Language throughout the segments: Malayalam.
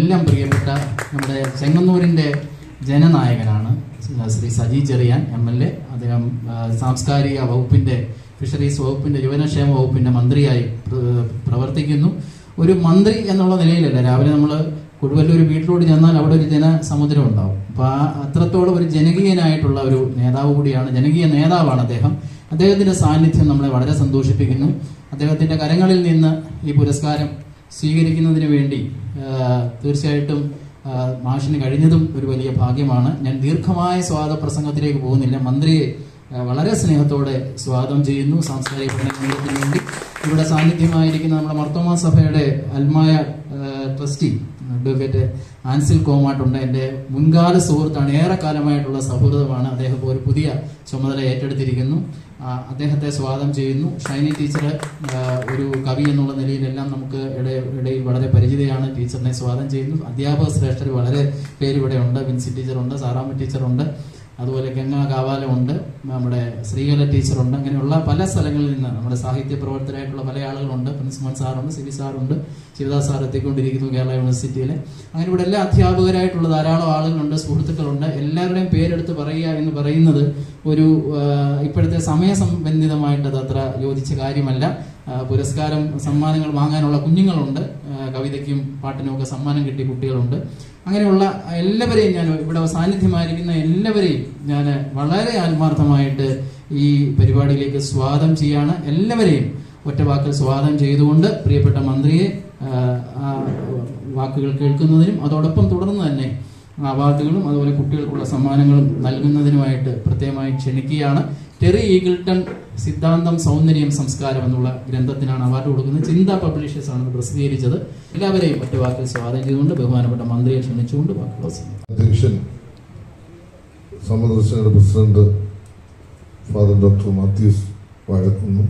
എല്ലാം പ്രിയപ്പെട്ട നമ്മുടെ ചെങ്ങന്നൂരിൻ്റെ ജനനായകനാണ് Shri Saji Cheriyan M L A അദ്ദേഹം ആ, സാംസ്കാരിക വകുപ്പിന്റെ ഫിഷറീസ് വകുപ്പിന്റെ യുവനക്ഷേമ വകുപ്പിന്റെ മന്ത്രിയായി പ്ര- പ്രവർത്തിക്കുന്നു ഒരു മന്ത്രി എന്നുള്ള നിലയിലല്ല രാവിലെ നമ്മൾ കൊടുവല്ലൂർ വീട്ടിലോട്ട് ചെന്നാൽ അവിടെ ഒരു ജനസമുദ്രം ഉണ്ടാവും അപ്പൊ ആ അത്രത്തോളം ഒരു ജനകീയനായിട്ടുള്ള ഒരു നേതാവ് കൂടിയാണ് ജനകീയ നേതാവാണ് അദ്ദേഹം അദ്ദേഹത്തിന്റെ സാന്നിധ്യം നമ്മളെ വളരെ സന്തോഷിപ്പിക്കുന്നു അദ്ദേഹത്തിന്റെ കരങ്ങളിൽ നിന്ന് ഈ പുരസ്കാരം സ്വീകരിക്കുന്നതിന് വേണ്ടി ആ, തീർച്ചയായിട്ടും ആ, മാഷിന് കഴിഞ്ഞതും ഒരു വലിയ ഭാഗ്യമാണ് ഞാൻ ദീർഘമായ സ്വാഗത പ്രസംഗത്തിലേക്ക് പോകുന്നില്ല മന്ത്രിയെ ആ, വളരെ സ്നേഹത്തോടെ സ്വാഗതം ചെയ്യുന്നു സാംസ്കാരിക പഠനത്തിന് വേണ്ടി ഇവിടെ സാന്നിധ്യമായിരിക്കുന്ന നമ്മുടെ മർത്തോമ സഭയുടെ അൽമായ ആ, ട്രസ്റ്റി അഡ്വക്കേറ്റ് ആൻസിൽ കോമാട്ടുണ്ട് എൻ്റെ മുൻകാല സുഹൃത്താണ് ഏറെ കാലമായിട്ടുള്ള സൗഹൃദമാണ് അദ്ദേഹം ഇപ്പോൾ ഒരു പുതിയ ചുമതല ഏറ്റെടുത്തിരിക്കുന്നു ആ, അദ്ദേഹത്തെ സ്വാഗതം ചെയ്യുന്നു ഷൈനി ടീച്ചർ ആ, ഒരു കവി എന്നുള്ള നിലയിലെല്ലാം നമുക്ക് ഇട- ഇടയിൽ വളരെ പരിചിതയാണ് ടീച്ചറിനെ സ്വാഗതം ചെയ്യുന്നു അധ്യാപക ശ്രേഷ്ഠർ വളരെ പേര് ഇവിടെ ഉണ്ട് വിൻസി ടീച്ചറുണ്ട് സാറാമ്മ ടീച്ചറുണ്ട് അതുപോലെ ഗംഗാ കാവാലമുണ്ട് നമ്മുടെ ശ്രീകല ടീച്ചറുണ്ട് അങ്ങനെയുള്ള പല സ്ഥലങ്ങളിൽ നിന്ന് നമ്മുടെ സാഹിത്യ പ്രവർത്തകരായിട്ടുള്ള പല ആളുകളുണ്ട് പ്രിൻസിപ്പൽ സാറുണ്ട് സിബി സാറുണ്ട് ശിവദാസ് സാർ എത്തിക്കൊണ്ടിരിക്കുന്നു കേരള യൂണിവേഴ്സിറ്റിയിൽ അങ്ങനെ ഇവിടെ എല്ലാ അധ്യാപകരായിട്ടുള്ള ധാരാളം ആളുകളുണ്ട് സുഹൃത്തുക്കളുണ്ട് എല്ലാവരുടെയും പേരെടുത്ത് പറയുക എന്ന് പറയുന്നത് ഒരു ആ, ഇപ്പോഴത്തെ സമയസംബന്ധിതമായിട്ട് അത് അത്ര യോജിച്ച കാര്യമല്ല ആ, പുരസ്കാരം സമ്മാനങ്ങൾ വാങ്ങാനുള്ള കുഞ്ഞുങ്ങളുണ്ട് ആ, കവിതയ്ക്കും പാട്ടിനും ഒക്കെ സമ്മാനം കിട്ടിയ കുട്ടികളുണ്ട് അങ്ങനെയുള്ള എല്ലാവരെയും ഞാൻ ഇവിടെ സാന്നിധ്യമായിരിക്കുന്ന എല്ലാവരെയും ഞാൻ വളരെ ആത്മാർത്ഥമായിട്ട് ഈ പരിപാടിയിലേക്ക് സ്വാഗതം ചെയ്യാണ് എല്ലാവരെയും ഒറ്റ വാക്കിൽ സ്വാഗതം ചെയ്തുകൊണ്ട് പ്രിയപ്പെട്ട മന്ത്രിയെ ആ, ആ വാക്കുകൾ കേൾക്കുന്നതിനും അതോടൊപ്പം തുടർന്ന് തന്നെ അവാർഡുകളും അതുപോലെ കുട്ടികൾക്കുള്ള സമ്മാനങ്ങളും നൽകുന്നതിനുമായിട്ട് പ്രത്യേകമായി ക്ഷണിക്കുകയാണ് ടെറി ഈഗിൾട്ടൺ സിദ്ധാന്തം സൗന്ദര്യം സംസ്കാരം എന്നുള്ള ഗ്രന്ഥത്തിനാണ് അവാർഡ് കൊടുക്കുന്നത് ചിന്ത പബ്ലിഷേഴ്സ് ആണ് ഇത് പ്രസിദ്ധീകരിച്ചത് എല്ലാവരെയും ഒറ്റ വാക്കിൽ സ്വാഗതം ചെയ്തുകൊണ്ട് ബഹുമാനപ്പെട്ട മന്ത്രിയെ ക്ഷണിച്ചുകൊണ്ട് വാക്കുകൾ അവസാനിപ്പിക്കുന്നു. അധ്യക്ഷൻ സമദർശനയുടെ president father doctor Mathews Vazhakkunnu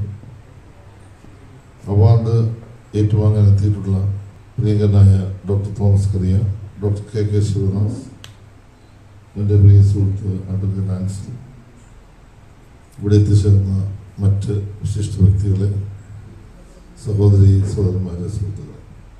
award ഏറ്റുവാങ്ങാൻ എത്തിയിട്ടുള്ള പ്രിയങ്കരനായ doctor Thomas Kariya doctor K K Sivadas എൻ്റെ പ്രിയ സുഹൃത്ത് അഡ്വക്കേറ്റ് ആൻസി ഇവിടെ എത്തിച്ചേർന്ന മറ്റ് വിശിഷ്ട വ്യക്തികളെ സഹോദരി സഹോദരന്മാരെ സുഹൃത്തുക്കളെ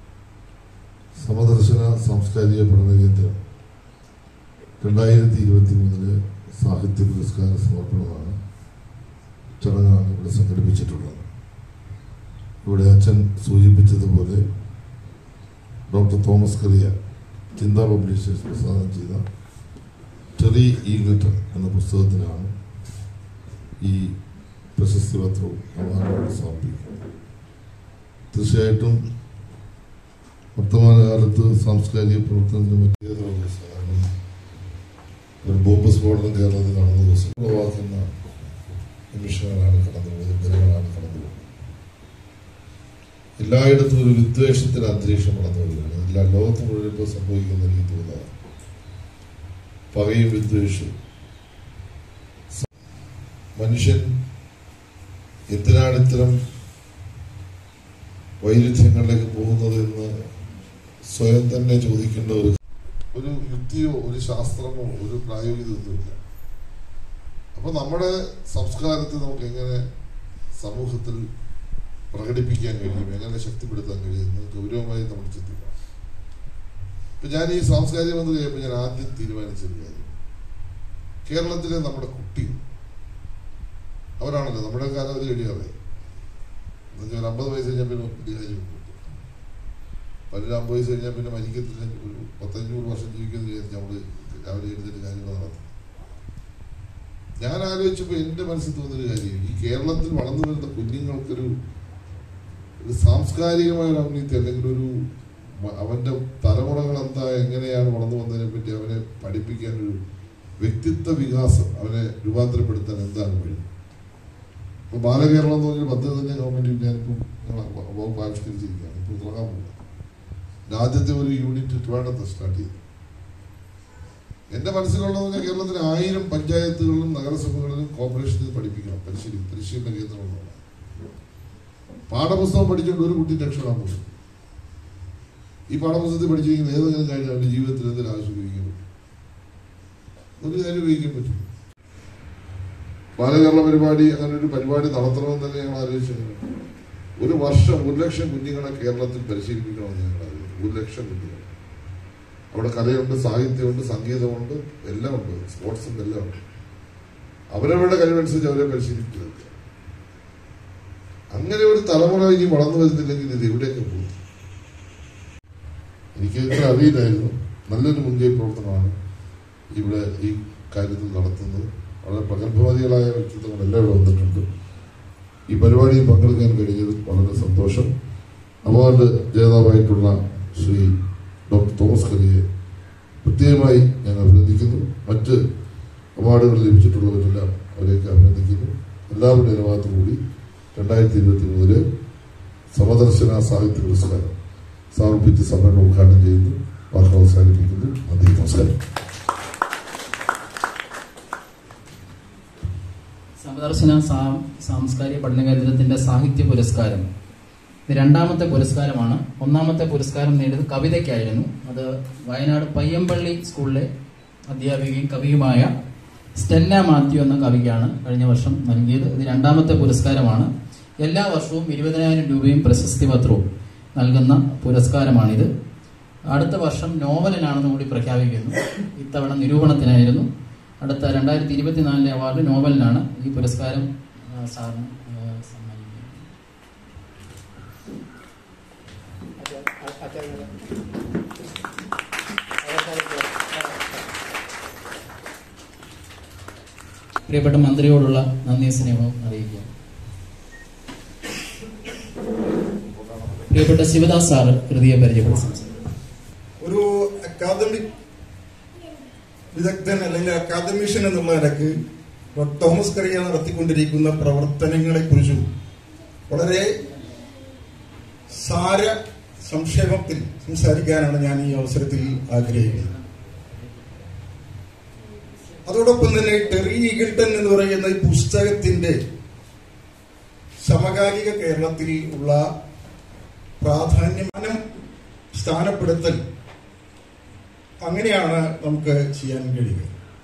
സമദർശന സാംസ്കാരിക പഠന കേന്ദ്രം രണ്ടായിരത്തി ഇരുപത്തി മൂന്നില് സാഹിത്യ പുരസ്കാര സമർപ്പണമാണ് ചടങ്ങാണ് ഇവിടെ സംഘടിപ്പിച്ചിട്ടുള്ളത് ഇവിടെ അച്ഛൻ സൂചിപ്പിച്ചതുപോലെ ഡോക്ടർ തോമസ് കറിയ ചിന്താ പബ്ലിഷേഴ്സ് പ്രസാദം ചെയ്ത ടെറി ഈഗിൾട്ടൺ എന്ന പുസ്തകത്തിനാണ് ഈ പ്രശസ്തി പത്രവും അവാർഡും സമർപ്പിക്കുന്നത് തീർച്ചയായിട്ടും വർത്തമാനകാലത്ത് സാംസ്കാരിക പ്രവർത്തനത്തിന് പറ്റിയ കാരണം ഒരു ബോംബ് സ്ഫോടനം കേരളത്തിൽ നടന്ന ദിവസം ഉളവാക്കുന്ന നിമിഷങ്ങളാണ് കടന്നുപോയത് ദിനങ്ങളാണ് കടന്നുപോയത് എല്ലായിടത്തും ഒരു വിദ്വേഷത്തിന്റെ അന്തരീക്ഷം കടന്നു വരികയാണ് എല്ലാ ലോകത്ത് മുഴുവൻ ഇപ്പോൾ സംഭവിക്കുന്ന എനിക്ക് തോന്നുന്നത് പകയും വിദ്വേഷവും മനുഷ്യൻ എന്തിനാണ് ഇത്തരം വൈരുദ്ധ്യങ്ങളിലേക്ക് പോകുന്നത് എന്ന് സ്വയം തന്നെ ചോദിക്കേണ്ട ഒരു ഒരു യുക്തിയോ ഒരു ശാസ്ത്രമോ ഒരു പ്രായോഗികതയൊന്നുമില്ല അപ്പൊ നമ്മുടെ സംസ്കാരത്തെ നമുക്ക് എങ്ങനെ സമൂഹത്തിൽ പ്രകടിപ്പിക്കാൻ കഴിയും എങ്ങനെ ശക്തിപ്പെടുത്താൻ കഴിയും എന്ന് ഗൗരവമായി നമ്മൾ ചിന്തിക്കണം ഇപ്പൊ ഞാൻ ഈ സാംസ്കാരിക മന്ത്രി ആയപ്പോൾ ഞാൻ ആദ്യം തീരുമാനിച്ചൊരു കാര്യം കേരളത്തിലെ നമ്മുടെ കുട്ടികൾ അവരാണല്ലോ നമ്മുടെ കാലാവധി കഴിയാതെ എന്നുവെച്ചാൽ ഒരു അമ്പത് വയസ്സ് കഴിഞ്ഞാൽ പിന്നെ വലിയ കാര്യം പലരും അമ്പത് വയസ്സ് കഴിഞ്ഞാൽ പിന്നെ മരിക്കത്തില്ല ഒരു പത്തഞ്ഞൂറ് വർഷം ജീവിക്കുന്നത് വിചാരിച്ച് നമ്മൾ രാവിലെ എഴുതിയിട്ട് കാര്യങ്ങൾ നടത്തും ഞാൻ ആലോചിച്ചപ്പോൾ എൻ്റെ മനസ്സിൽ തോന്നിയൊരു കാര്യം ഈ കേരളത്തിൽ വളർന്നു വരുന്ന കുഞ്ഞുങ്ങൾക്കൊരു ഒരു സാംസ്കാരികമായ ഒരു ഔന്നത്യം അല്ലെങ്കിൽ ഒരു മ- അവന്റെ തലമുറകൾ എന്താ എങ്ങനെയാണ് വളർന്നു വന്നതിനെ പറ്റി അവനെ പഠിപ്പിക്കാൻ ഒരു വ്യക്തിത്വ വികാസം അവനെ രൂപാന്തരപ്പെടുത്താൻ എന്താണ് വഴി ഇപ്പൊ ബാലകേരളം എന്ന് പറഞ്ഞൊരു പദ്ധതി തന്നെ ഗവൺമെന്റ് ഞാനിപ്പോൾ ഞങ്ങൾ വകുപ്പ് ആവിഷ്കരിച്ചിരിക്കുകയാണ് ഇപ്പോൾ തുടങ്ങാൻ പോകുന്നത് ആദ്യത്തെ ഒരു യൂണിറ്റ് ട്രിവാൻഡ്രത്ത് സ്റ്റാർട്ട് ചെയ്തു എന്റെ മനസ്സിലുള്ളത് പറഞ്ഞാൽ കേരളത്തിലെ ആയിരം പഞ്ചായത്തുകളിലും നഗരസഭകളിലും കോർപ്പറേഷനിൽ പഠിപ്പിക്കണം പരിശീലനം പരിശീലന കേന്ദ്രങ്ങളാണ് പാഠപുസ്തകം പഠിച്ചുകൊണ്ട് ഒരു കുട്ടി രക്ഷപ്പെടാൻ പോകും ഈ പാഠപുസ്തകത്തിൽ പഠിച്ചിരിക്കുന്ന ഏതെങ്കിലും കാര്യം അവന്റെ ജീവിതത്തിൽ എന്തെങ്കിലും ആവശ്യം ഉപയോഗിക്കാൻ പറ്റും ഒരു കാര്യം ഉപയോഗിക്കാൻ പറ്റും ബാലകേരള പരിപാടി അങ്ങനെ ഒരു പരിപാടി നടത്തണമെന്ന് തന്നെ ഞങ്ങൾ ആലോചിച്ചത് ഒരു വർഷം ഒരു ലക്ഷം കുഞ്ഞുങ്ങളെ കേരളത്തിൽ പരിശീലിപ്പിക്കണമെന്ന് ഞങ്ങൾ ആലോചിച്ചു ഒരു ലക്ഷം കുഞ്ഞുങ്ങൾ അവിടെ കലയുണ്ട് സാഹിത്യമുണ്ട് സംഗീതമുണ്ട് എല്ലാം ഉണ്ട് സ്പോർട്സും എല്ലാം ഉണ്ട് അവരവരുടെ കഴിവനുസരിച്ച് അവരെ പരിശീലിപ്പിക്കുക അങ്ങനെ ഒരു തലമുറ ഇനി വളർന്നു വരുന്നില്ലെങ്കിൽ ഇത് എവിടെയൊക്കെ പോകും എനിക്ക് ഇത്ര അറിയില്ലായിരുന്നു നല്ലൊരു മുൻകൈ പ്രവർത്തനമാണ് ഇവിടെ ഈ കാര്യത്തിൽ നടത്തുന്നത് വളരെ പ്രഗത്ഭവാദികളായ വ്യക്തിത്വങ്ങളെല്ലാം ഇവിടെ വന്നിട്ടുണ്ട് ഈ പരിപാടിയിൽ പങ്കെടുക്കാൻ കഴിഞ്ഞതിൽ വളരെ സന്തോഷം അവാർഡ് ജേതാവായിട്ടുള്ള ശ്രീ ഡോക്ടർ തോമസ് കറിയെ പ്രത്യേകമായി ഞാൻ അഭിനന്ദിക്കുന്നു മറ്റ് അവാർഡുകൾ ലഭിച്ചിട്ടുള്ളവരെല്ലാം അവരെയൊക്കെ അഭിനന്ദിക്കുന്നു എല്ലാവരുടെയും ഭാഗത്തു കൂടി രണ്ടായിരത്തി ഇരുപത്തി മൂന്നില് സമദർശന സാഹിത്യ പുരസ്കാരം സമർപ്പിച്ച് സമ്മേളനം ഉദ്ഘാടനം ചെയ്യുന്നു വാക്ക് അവസാനിപ്പിക്കുന്നു നന്ദി നമസ്കാരം സമദർശന സാം- സാംസ്കാരിക പഠന കേന്ദ്രത്തിന്റെ സാഹിത്യ പുരസ്കാരം ഇത് രണ്ടാമത്തെ പുരസ്കാരമാണ് ഒന്നാമത്തെ പുരസ്കാരം നേടിയത് കവിതയ്ക്കായിരുന്നു അത് വയനാട് പയ്യമ്പള്ളി സ്കൂളിലെ അധ്യാപികയും കവിയുമായ സ്റ്റെല്ല മാത്യു എന്ന കവിക്കാണ് കഴിഞ്ഞ വർഷം നൽകിയത് ഇത് രണ്ടാമത്തെ പുരസ്കാരമാണ് എല്ലാ വർഷവും ഇരുപതിനായിരം രൂപയും പ്രശസ്തി പത്രവും നൽകുന്ന പുരസ്കാരമാണിത് അടുത്ത വർഷം നോവലിനാണെന്ന് കൂടി പ്രഖ്യാപിക്കുന്നു ഇത്തവണ നിരൂപണത്തിനായിരുന്നു അടുത്ത രണ്ടായിരത്തി ഇരുപത്തിനാലിലെ അവാർഡ് നോവലിനാണ് ഈ പുരസ്കാരം ആ, സാറിന് ആ, സമ്മാനിക്കുന്നത് പ്രിയപ്പെട്ട മന്ത്രിയോടുള്ള നന്ദി സ്നേഹവും അറിയിക്കുക പ്രിയപ്പെട്ട ശിവദാസ് സാറ് കൃതിയെ പരിചയപ്പെടുത്തി സംസാരിക്കും ഒരു അക്കാദമിക് വിദഗ്ധൻ അല്ലെങ്കിൽ അക്കാദമിഷ്യൻ എന്നുള്ള നിലക്ക് ഡോക്ടർ തോമസ് കറിയ നടത്തിക്കൊണ്ടിരിക്കുന്ന പ്രവർത്തനങ്ങളെ കുറിച്ചും വളരെ സാര സംക്ഷേപത്തിൽ സംസാരിക്കാനാണ് ഞാൻ ഈ അവസരത്തിൽ ആഗ്രഹിക്കുന്നത് അതോടൊപ്പം തന്നെ ടെറി ഈഗിൾട്ടൺ എന്ന് പറയുന്ന ഈ പുസ്തകത്തിന്റെ സമകാലിക കേരളത്തിൽ ഉള്ള പ്രാധാന്യം സ്ഥാനപ്പെടുത്തൽ അങ്ങനെയാണ് നമുക്ക് ചെയ്യാൻ കഴിയുക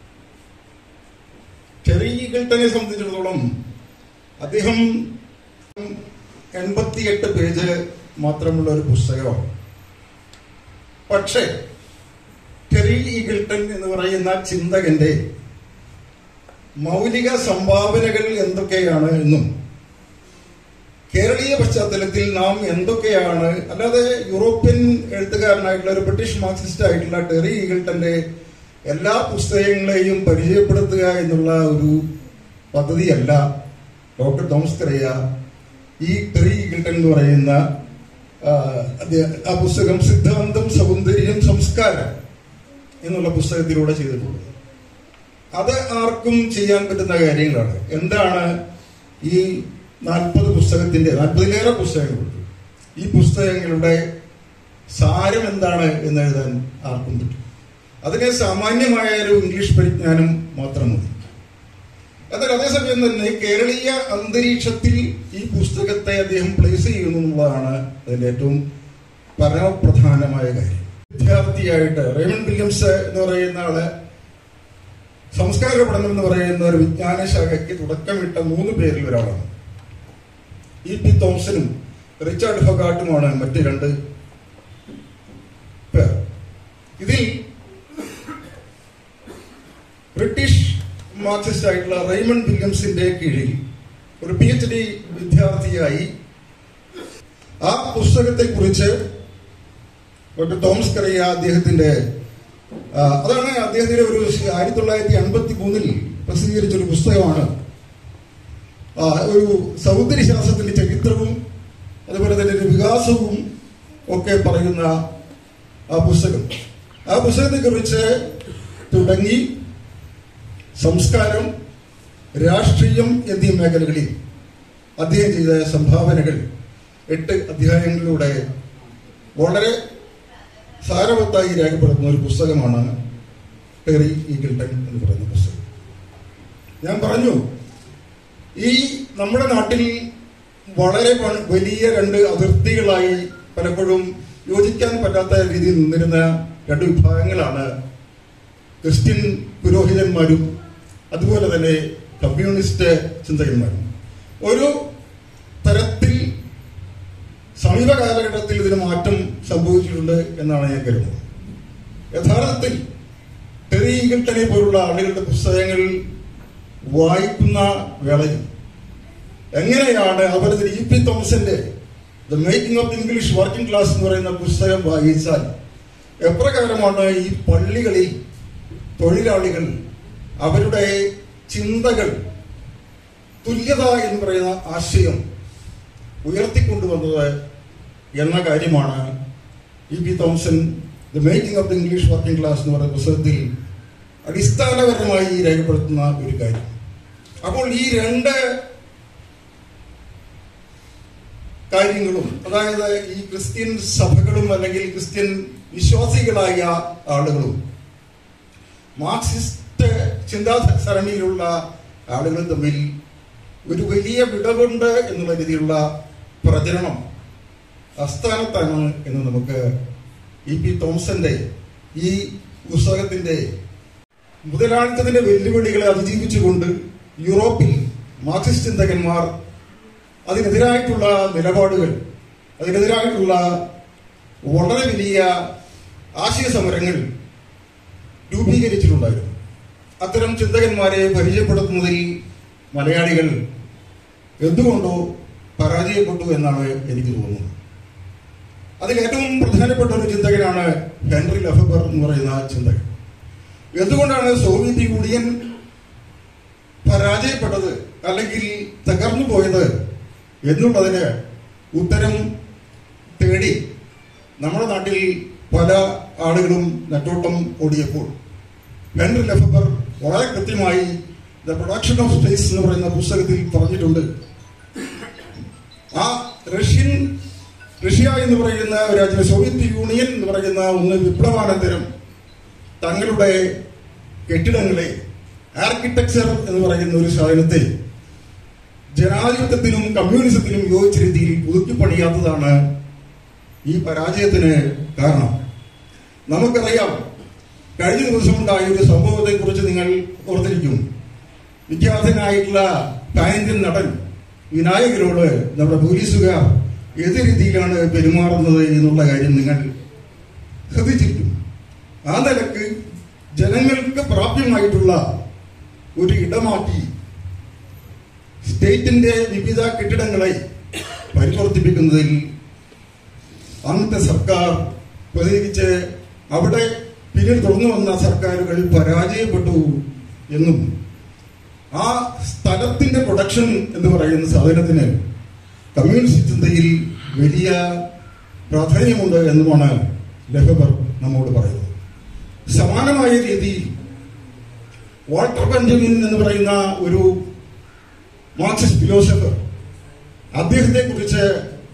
ടെറി ഈഗിൾട്ടനെ സംബന്ധിച്ചിടത്തോളം അദ്ദേഹം എൺപത്തിയെട്ട് പേജ് മാത്രമുള്ള ഒരു പുസ്തകമാണ് പക്ഷേ ടെറി ഈഗിൾട്ടൺ എന്ന് പറയുന്ന ചിന്തകന്റെ മൗലിക സംഭാവനകൾ എന്തൊക്കെയാണ് എന്നും കേരളീയ പശ്ചാത്തലത്തിൽ നാം എന്തൊക്കെയാണ് അല്ലാതെ യൂറോപ്യൻ എഴുത്തുകാരനായിട്ടുള്ള ഒരു ബ്രിട്ടീഷ് മാർക്സിസ്റ്റ് ആയിട്ടുള്ള ടെറി ഈഗിൾട്ടന്റെ എല്ലാ പുസ്തകങ്ങളെയും പരിചയപ്പെടുത്തുക എന്നുള്ള ഒരു പദ്ധതിയല്ല ഡോക്ടർ തോമസ് കറിയ ഈ ടെറി ഈഗിൾട്ടൺ എന്ന് പറയുന്ന ആ, അദ്ദേഹം- ആ പുസ്തകം സിദ്ധാന്തം സൗന്ദര്യം സംസ്കാരം എന്നുള്ള പുസ്തകത്തിലൂടെ ചെയ്തിട്ടുള്ളത് അത് ആർക്കും ചെയ്യാൻ പറ്റുന്ന കാര്യങ്ങളാണ് എന്താണ് ഈ നാൽപ്പത് പുസ്തകത്തിന്റെ നാൽപ്പതിലേറെ പുസ്തകങ്ങളുണ്ട് ഈ പുസ്തകങ്ങളുടെ സാരം എന്താണ് എന്ന് എഴുതാൻ ആർക്കും പറ്റും അതിന് സാമാന്യമായ ഒരു ഇംഗ്ലീഷ് പരിജ്ഞാനം മാത്രം മതി എന്നാൽ അതേസമയം തന്നെ കേരളീയ അന്തരീക്ഷത്തിൽ ഈ പുസ്തകത്തെ അദ്ദേഹം പ്ലേസ് ചെയ്യുന്നു എന്നുള്ളതാണ് അതിന്റെ ഏറ്റവും പരമപ്രധാനമായ കാര്യം വിദ്യാർത്ഥിയായിട്ട് റേമൺ വില്യംസ് എന്ന് പറയുന്ന ആള് സംസ്കാര പഠനം എന്ന് പറയുന്ന ഒരു വിജ്ഞാന ശാഖയ്ക്ക് തുടക്കമിട്ട മൂന്ന് പേരിൽ ഒരാളാണ് ഇ പി തോംസനും റിച്ചാർഡ് ഹൊഗാട്ടുമാണ് മറ്റ് രണ്ട് പേർ ഇതിൽ ബ്രിട്ടീഷ് മാർക്സിസ്റ്റ് ആയിട്ടുള്ള റൈമൺ വില്യംസിന്റെ കീഴിൽ ഒരു പി എച്ച് ഡി വിദ്യാർത്ഥിയായി ആ പുസ്തകത്തെ കുറിച്ച് ഡോക്ടർ തോമസ് കറിയ അദ്ദേഹത്തിന്റെ ആ, അതാണ് അദ്ദേഹത്തിന്റെ ഒരു ആയിരത്തി തൊള്ളായിരത്തി അൻപത്തി മൂന്നിൽ പ്രസിദ്ധീകരിച്ച ഒരു പുസ്തകമാണ് ആ, ഒരു സൗന്ദര്യശാസ്ത്രത്തിന്റെ ചരിത്രവും അതുപോലെ തന്നെ ഒരു വികാസവും ഒക്കെ പറയുന്ന ആ പുസ്തകം ആ പുസ്തകത്തെ കുറിച്ച് തുടങ്ങി സംസ്കാരം രാഷ്ട്രീയം എന്നീ മേഖലകളിൽ അദ്ദേഹം ചെയ്ത സംഭാവനകൾ എട്ട് അധ്യായങ്ങളിലൂടെ വളരെ സാരവത്തായി രേഖപ്പെടുത്തുന്ന ഒരു പുസ്തകമാണ് ടെറി ഈഗിൾട്ടൺ എന്ന് പറയുന്ന പുസ്തകം ഞാൻ പറഞ്ഞു ഈ നമ്മുടെ നാട്ടിൽ വളരെ വ- വലിയ രണ്ട് അതിർത്തികളായി പലപ്പോഴും യോജിക്കാൻ പറ്റാത്ത രീതിയിൽ നിന്നിരുന്ന രണ്ട് വിഭാഗങ്ങളാണ് ക്രിസ്ത്യൻ പുരോഹിതന്മാരും അതുപോലെ തന്നെ കമ്മ്യൂണിസ്റ്റ് ചിന്തകന്മാരും ഒരു തരത്തിൽ സമീപ കാലഘട്ടത്തിൽ ഇതിന് മാറ്റം സംഭവിച്ചിട്ടുണ്ട് എന്നാണ് ഞാൻ കരുതുന്നത് യഥാർത്ഥത്തിൽ ടെറി ഈഗിൾട്ടനെ പോലുള്ള ആളുകളുടെ പുസ്തകങ്ങൾ വായിക്കുന്ന വേളയിൽ എങ്ങനെയാണ് അവരത് ഇ പി തോമസിന്റെ the making of English working class എന്ന് പറയുന്ന പുസ്തകം വായിച്ചാൽ എപ്രകാരമാണ് ഈ പള്ളികളിൽ തൊഴിലാളികൾ അവരുടെ ചിന്തകൾ തുല്യത എന്ന് പറയുന്ന ആശയം ഉയർത്തിക്കൊണ്ടുവന്നത് എന്ന കാര്യമാണ് E P Thompson the making of the English working class എന്ന് പറയുന്ന പുസ്തകത്തിൽ അടിസ്ഥാനപരമായി രേഖപ്പെടുത്തുന്ന ഒരു കാര്യം അപ്പോൾ ഈ രണ്ട് കാര്യങ്ങളും അതായത് ഈ ക്രിസ്ത്യൻ സഭകളും അല്ലെങ്കിൽ ക്രിസ്ത്യൻ വിശ്വാസികളായ ആളുകളും മാർക്സിസ്റ്റ് ചിന്താസരണിയിലുള്ള ആളുകൾ തമ്മിൽ ഒരു വലിയ വിടവുണ്ട് എന്നുള്ള രീതിയിലുള്ള പ്രചരണം അസ്ഥാനത്താണ് എന്ന് നമുക്ക് ഇ പി തോംസന്റെ ഈ പുസ്തകത്തിന്റെ മുതലാളിത്തത്തിന്റെ വെല്ലുവിളികളെ അതിജീവിച്ചുകൊണ്ട് യൂറോപ്പിൽ മാർക്സിസ്റ്റ് ചിന്തകന്മാർ അതിനെതിരായിട്ടുള്ള നിലപാടുകൾ അതിനെതിരായിട്ടുള്ള വളരെ വലിയ ആശയ സമരങ്ങൾ രൂപീകരിച്ചിട്ടുണ്ടായിരുന്നു അത്തരം ചിന്തകന്മാരെ പരിചയപ്പെടുത്തുന്നതിൽ മലയാളികൾ എന്തുകൊണ്ടോ പരാജയപ്പെട്ടു എന്നാണ് എനിക്ക് തോന്നുന്നത് അതിൽ ഏറ്റവും പ്രധാനപ്പെട്ട ഒരു ചിന്തകനാണ് ഹെൻറി ലഫബർ എന്ന് പറയുന്ന ചിന്തകൻ എന്തുകൊണ്ടാണ് സോവിയറ്റ് യൂണിയൻ പരാജയപ്പെട്ടത് അല്ലെങ്കിൽ തകർന്നു പോയത് എന്നുള്ളതിന് ഉത്തരം തേടി നമ്മുടെ നാട്ടിൽ പല ആളുകളും നെട്ടോട്ടം ഓടിയപ്പോൾ ഹെൻറി ലെഫബർ വളരെ കൃത്യമായി ദ പ്രൊഡക്ഷൻ ഓഫ് സ്പേസ് എന്ന് പറയുന്ന പുസ്തകത്തിൽ പറഞ്ഞിട്ടുണ്ട് ആ റഷ്യൻ റഷ്യ എന്ന് പറയുന്ന രാജ്യം സോവിയറ്റ് യൂണിയൻ എന്ന് പറയുന്ന ഒന്ന് വിപ്ലവാനന്തരം തങ്ങളുടെ കെട്ടിടങ്ങളെ ആർക്കിടെക്ചർ എന്ന് പറയുന്ന ഒരു സാധനത്തെ ജനാധിപത്യത്തിനും കമ്മ്യൂണിസത്തിനും യോജിച്ച രീതിയിൽ പുതുക്കി പണിയാത്തതാണ് ഈ പരാജയത്തിന് കാരണം നമുക്കറിയാം കഴിഞ്ഞ ദിവസം ഉണ്ടായ ഒരു സംഭവത്തെ കുറിച്ച് നിങ്ങൾ ഓർത്തിരിക്കും വിഖ്യാതനായിട്ടുള്ള പാനിന്ത്യൻ നടൻ വിനായകരോട് നമ്മുടെ പോലീസുകാർ ഏത് രീതിയിലാണ് പെരുമാറുന്നത് എന്നുള്ള കാര്യം നിങ്ങൾ ശ്രദ്ധിച്ചിരിക്കും ആ നിലക്ക് ജനങ്ങൾക്ക് പ്രാപ്യമായിട്ടുള്ള ഒരു ഇടമാക്കി സ്റ്റേറ്റിന്റെ വിവിധ കെട്ടിടങ്ങളെ പരിവർത്തിപ്പിക്കുന്നതിൽ അന്നത്തെ സർക്കാർ പ്രത്യേകിച്ച് അവിടെ പിന്നീട് തുടർന്നു വന്ന സർക്കാരുകൾ പരാജയപ്പെട്ടു എന്നും ആ സ്ഥലത്തിന്റെ പ്രൊഡക്ഷൻ എന്ന് പറയുന്ന സാധനത്തിന് കമ്മ്യൂണിസ്റ്റ് ചിന്തയിൽ വലിയ പ്രാധാന്യമുണ്ട് എന്നുമാണ് ലഹബർ നമ്മോട് പറയുന്നത് സമാനമായ രീതിയിൽ വാൾട്ടർ ബെഞ്ചമിൻ എന്ന് പറയുന്ന ഒരു മാർക്സിസ്റ്റ് ഫിലോസഫർ അദ്ദേഹത്തെ കുറിച്ച്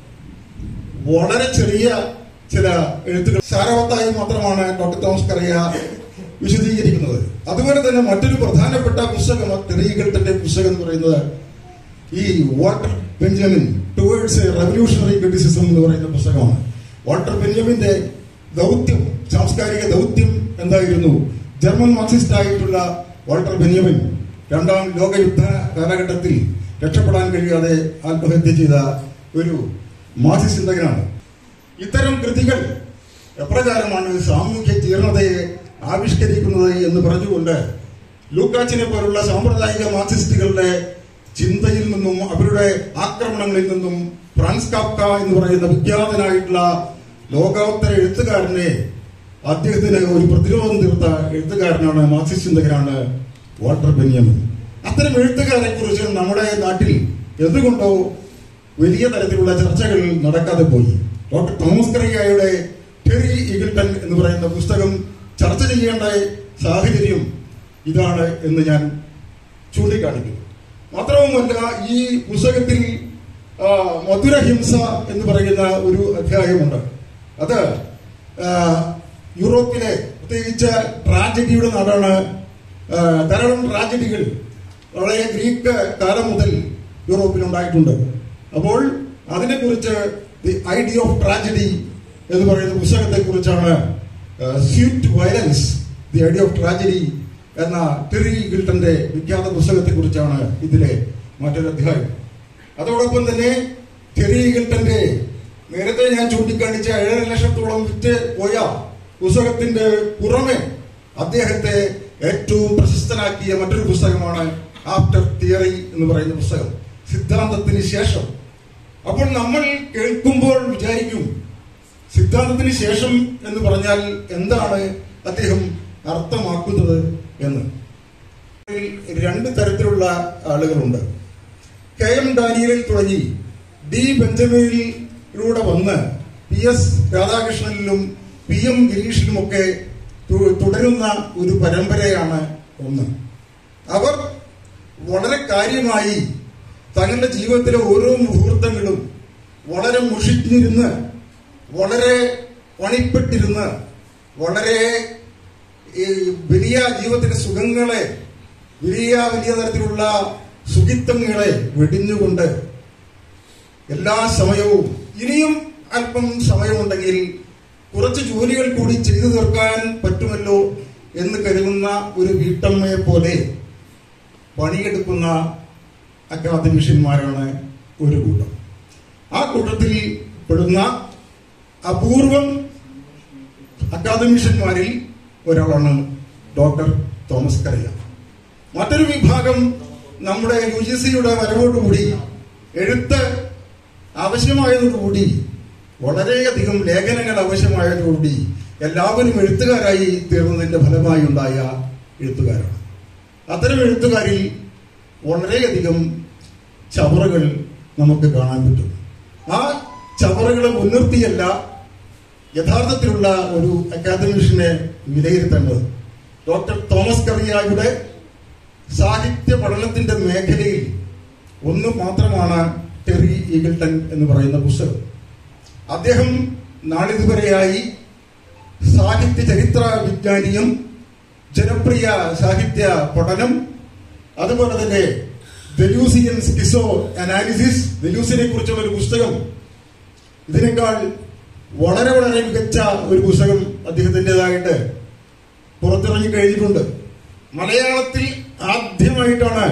വളരെ ചെറിയ ചില എഴുത്തുകൾ സാരവത്തായി മാത്രമാണ് ഡോക്ടർ തോമസ് കറിയ വിശദീകരിക്കുന്നത് അതുപോലെ തന്നെ മറ്റൊരു പ്രധാനപ്പെട്ട പുസ്തകം ടെറിഗൾട്ടന്റെ പുസ്തകം എന്ന് പറയുന്നത് ഈ Walter Benjamin towards a revolutionary criticism എന്ന് പറയുന്ന പുസ്തകമാണ് വാട്ടർ ബെഞ്ചമിന്റെ ദൗത്യം സാംസ്കാരിക ദൗത്യം എന്തായിരുന്നു ജർമ്മൻ മാർക്സിസ്റ്റ് ആയിട്ടുള്ള വാൾട്ടർ ബെഞ്ചമിൻ രണ്ടാം ലോകയുദ്ധ കാലഘട്ടത്തിൽ രക്ഷപ്പെടാൻ കഴിയാതെ ആത്മഹത്യ ചെയ്ത ഒരു മാർക്സിസ്റ്റ് ചിന്തകനാണ് ഇത്തരം കൃതികൾ എപ്രകാരമാണ് സാമൂഹ്യ ജീർണതയെ ആവിഷ്കരിക്കുന്നത് എന്ന് പറഞ്ഞുകൊണ്ട് ലൂക്കാച്ചിനെ പോലുള്ള സാമ്പ്രദായിക മാർക്സിസ്റ്റുകളുടെ ചിന്തയിൽ നിന്നും അവരുടെ ആക്രമണങ്ങളിൽ നിന്നും ഫ്രാൻസ് കാപ്ക എന്ന് പറയുന്ന വിഖ്യാതനായിട്ടുള്ള ലോകോത്തര എഴുത്തുകാരനെ അദ്ദേഹത്തിന് ഒരു പ്രതിരോധം തീർത്ത എഴുത്തുകാരനാണ് മാർക്സിസ്റ്റ് ചിന്തകനാണ് വാൾട്ടർ ബെന്യാമിൻ അത്തരം എഴുത്തുകാരെ കുറിച്ച് നമ്മുടെ നാട്ടിൽ എന്തുകൊണ്ടോ വലിയ തരത്തിലുള്ള ചർച്ചകൾ നടക്കാതെ പോയി ഡോക്ടർ തോമസ് കറിയായുടെ ടെറി ഈഗിൾട്ടൺ എന്ന് പറയുന്ന പുസ്തകം ചർച്ച ചെയ്യേണ്ട സാഹചര്യം ഇതാണ് എന്ന് ഞാൻ ചൂണ്ടിക്കാണിക്കുന്നു മാത്രവുമല്ല ഈ പുസ്തകത്തിൽ ആ, മധുരഹിംസ എന്ന് പറയുന്ന ഒരു അധ്യായമുണ്ട് അത് ആ, യൂറോപ്പിലെ പ്രത്യേകിച്ച് ട്രാജഡിയുടെ നാടാണ് ആ, ധാരാളം ട്രാജഡികൾ വളരെ ഗ്രീക്ക് കാലം മുതൽ യൂറോപ്പിൽ ഉണ്ടായിട്ടുണ്ട് അപ്പോൾ അതിനെക്കുറിച്ച് ദി ഐഡിയ ഓഫ് ട്രാജഡി എന്ന് പറയുന്ന പുസ്തകത്തെ കുറിച്ചാണ് sweet violence the idea of tragedy എന്ന ടെറി ഗിൽട്ടന്റെ വിഖ്യാത പുസ്തകത്തെ കുറിച്ചാണ് ഇതിലെ മറ്റൊരു അധ്യായം അതോടൊപ്പം തന്നെ ടെറി ഗിൽട്ടന്റെ നേരത്തെ ഞാൻ ചൂണ്ടിക്കാണിച്ച ഏഴര ലക്ഷത്തോളം വിറ്റ് പോയ പുസ്തകത്തിന്റെ പുറമെ അദ്ദേഹത്തെ ഏറ്റവും പ്രശസ്തനാക്കിയ മറ്റൊരു പുസ്തകമാണ് ആഫ്റ്റർ തിയറി എന്ന് പറയുന്ന പുസ്തകം സിദ്ധാന്തത്തിന് ശേഷം അപ്പോൾ നമ്മൾ കേൾക്കുമ്പോൾ വിചാരിക്കും സിദ്ധാന്തത്തിന് ശേഷം എന്ന് പറഞ്ഞാൽ എന്താണ് അദ്ദേഹം അർത്ഥമാക്കുന്നത് എന്ന് ഇതിൽ രണ്ട് തരത്തിലുള്ള ആളുകളുണ്ട് കെ എം ഡാനിയലിൽ തുടങ്ങി ഡി ബെഞ്ചമിനിലൂടെ വന്ന് പി എസ് രാധാകൃഷ്ണനിലും പി എം ഗിരീഷിലുമൊക്കെ തു- തുടരുന്ന ഒരു പരമ്പരയാണ് ഒന്ന് അവർ വളരെ കാര്യമായി തങ്ങളുടെ ജീവിതത്തിലെ ഓരോ മുഹൂർത്തങ്ങളും വളരെ മുഷിഞ്ഞിരുന്ന് വളരെ പണിപ്പെട്ടിരുന്ന് വളരെ ഈ വലിയ ജീവിതത്തിലെ സുഖങ്ങളെ വലിയ വലിയ തരത്തിലുള്ള സുഖിത്വങ്ങളെ വെടിഞ്ഞുകൊണ്ട് എല്ലാ സമയവും ഇനിയും അല്പം സമയമുണ്ടെങ്കിൽ കുറച്ച് ജോലികൾ കൂടി ചെയ്തു തീർക്കാൻ പറ്റുമല്ലോ എന്ന് കരുതുന്ന ഒരു വീട്ടമ്മയെ പോലെ പണിയെടുക്കുന്ന അക്കാദമിഷ്യന്മാരാണ് ഒരു കൂട്ടം ആ കൂട്ടത്തിൽ പെടുന്ന അപൂർവം അക്കാദമിഷ്യന്മാരിൽ ഒരാളാണ് ഡോക്ടർ തോമസ് കറിയ മറ്റൊരു വിഭാഗം നമ്മുടെ യു ജി സിയുടെ വരവോടുകൂടി എഴുത്ത് ആവശ്യമായതോടുകൂടി വളരെയധികം ലേഖനങ്ങൾ ആവശ്യമായതോടുകൂടി എല്ലാവരും എഴുത്തുകാരായി തീർന്നതിന്റെ ഫലമായി ഉണ്ടായ എഴുത്തുകാരാണ് അത്തരം എഴുത്തുകാരിൽ വളരെയധികം ചവറുകൾ നമുക്ക് കാണാൻ പറ്റും ആ ചവറുകളെ മുൻനിർത്തിയല്ല യഥാർത്ഥത്തിലുള്ള ഒരു അക്കാദമിഷനെ വിലയിരുത്തേണ്ടത് ഡോക്ടർ തോമസ് കറിയായുടെ സാഹിത്യ പഠനത്തിന്റെ മേഖലയിൽ ഒന്ന് മാത്രമാണ് ടെറി ഈഗിൾട്ടൺ എന്ന് പറയുന്ന പുസ്തകം അദ്ദേഹം നാളിതുവരെയായി സാഹിത്യ ചരിത്ര വിജ്ഞാനിയും ജനപ്രിയ സാഹിത്യ പഠനം അതുപോലെ തന്നെ ദലൂസിയൻ സ്കിസോ അനാലിസിസ് ദലൂസിനെ കുറിച്ചുള്ള ഒരു പുസ്തകം ഇതിനേക്കാൾ വളരെ വളരെ മികച്ച ഒരു പുസ്തകം അദ്ദേഹത്തിൻ്റെതായിട്ട് പുറത്തിറങ്ങി കഴിഞ്ഞിട്ടുണ്ട് മലയാളത്തിൽ ആദ്യമായിട്ടാണ്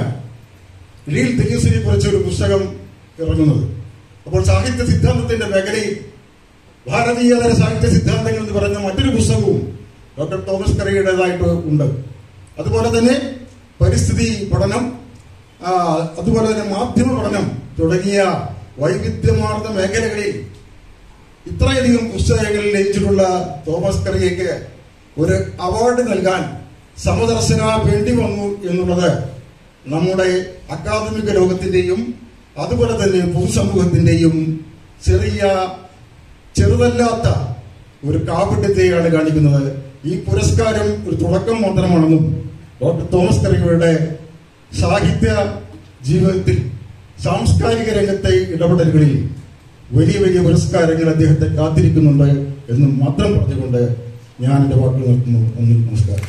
ലീൽ തെലൂസിനെ കുറിച്ച് ഒരു പുസ്തകം ഇറങ്ങുന്നത് അപ്പോൾ സാഹിത്യ സിദ്ധാന്തത്തിന്റെ മേഖലയിൽ ഭാരതീയതര സാഹിത്യ സിദ്ധാന്തങ്ങൾ എന്ന് പറയുന്ന മറ്റൊരു പുസ്തകവും ഡോക്ടർ തോമസ് കറിയുടേതായിട്ട് ഉണ്ട് അതുപോലെ തന്നെ പരിസ്ഥിതി പഠനം ആ, അതുപോലെ തന്നെ മാധ്യമ പഠനം തുടങ്ങിയ വൈവിധ്യമാർന്ന മേഖലകളിൽ ഇത്രയധികം പുസ്തകങ്ങൾ രചിച്ചിട്ടുള്ള തോമസ് കറിയയ്ക്ക് ഒരു അവാർഡ് നൽകാൻ സമദർശന വേണ്ടി വന്നു എന്നുള്ളത് നമ്മുടെ അക്കാദമിക ലോകത്തിന്റെയും അതുപോലെ തന്നെ പൊതുസമൂഹത്തിന്റെയും ചെറിയ ചെറുതല്ലാത്ത ഒരു കാപട്യത്തെയാണ് കാണിക്കുന്നത് ഈ പുരസ്കാരം ഒരു തുടക്കം മാത്രമാണെന്നും ഡോക്ടർ തോമസ് കറിയുടെ സാഹിത്യ ജീവിതത്തിൽ സാംസ്കാരിക രംഗത്തെ ഇടപെടലുകളിൽ വലിയ വലിയ പുരസ്കാരങ്ങൾ അദ്ദേഹത്തെ കാത്തിരിക്കുന്നുണ്ട് എന്ന് മാത്രം പറഞ്ഞുകൊണ്ട് ഞാൻ എന്റെ വാക്കുകൾ നിർത്തുന്നു നന്ദി നമസ്കാരം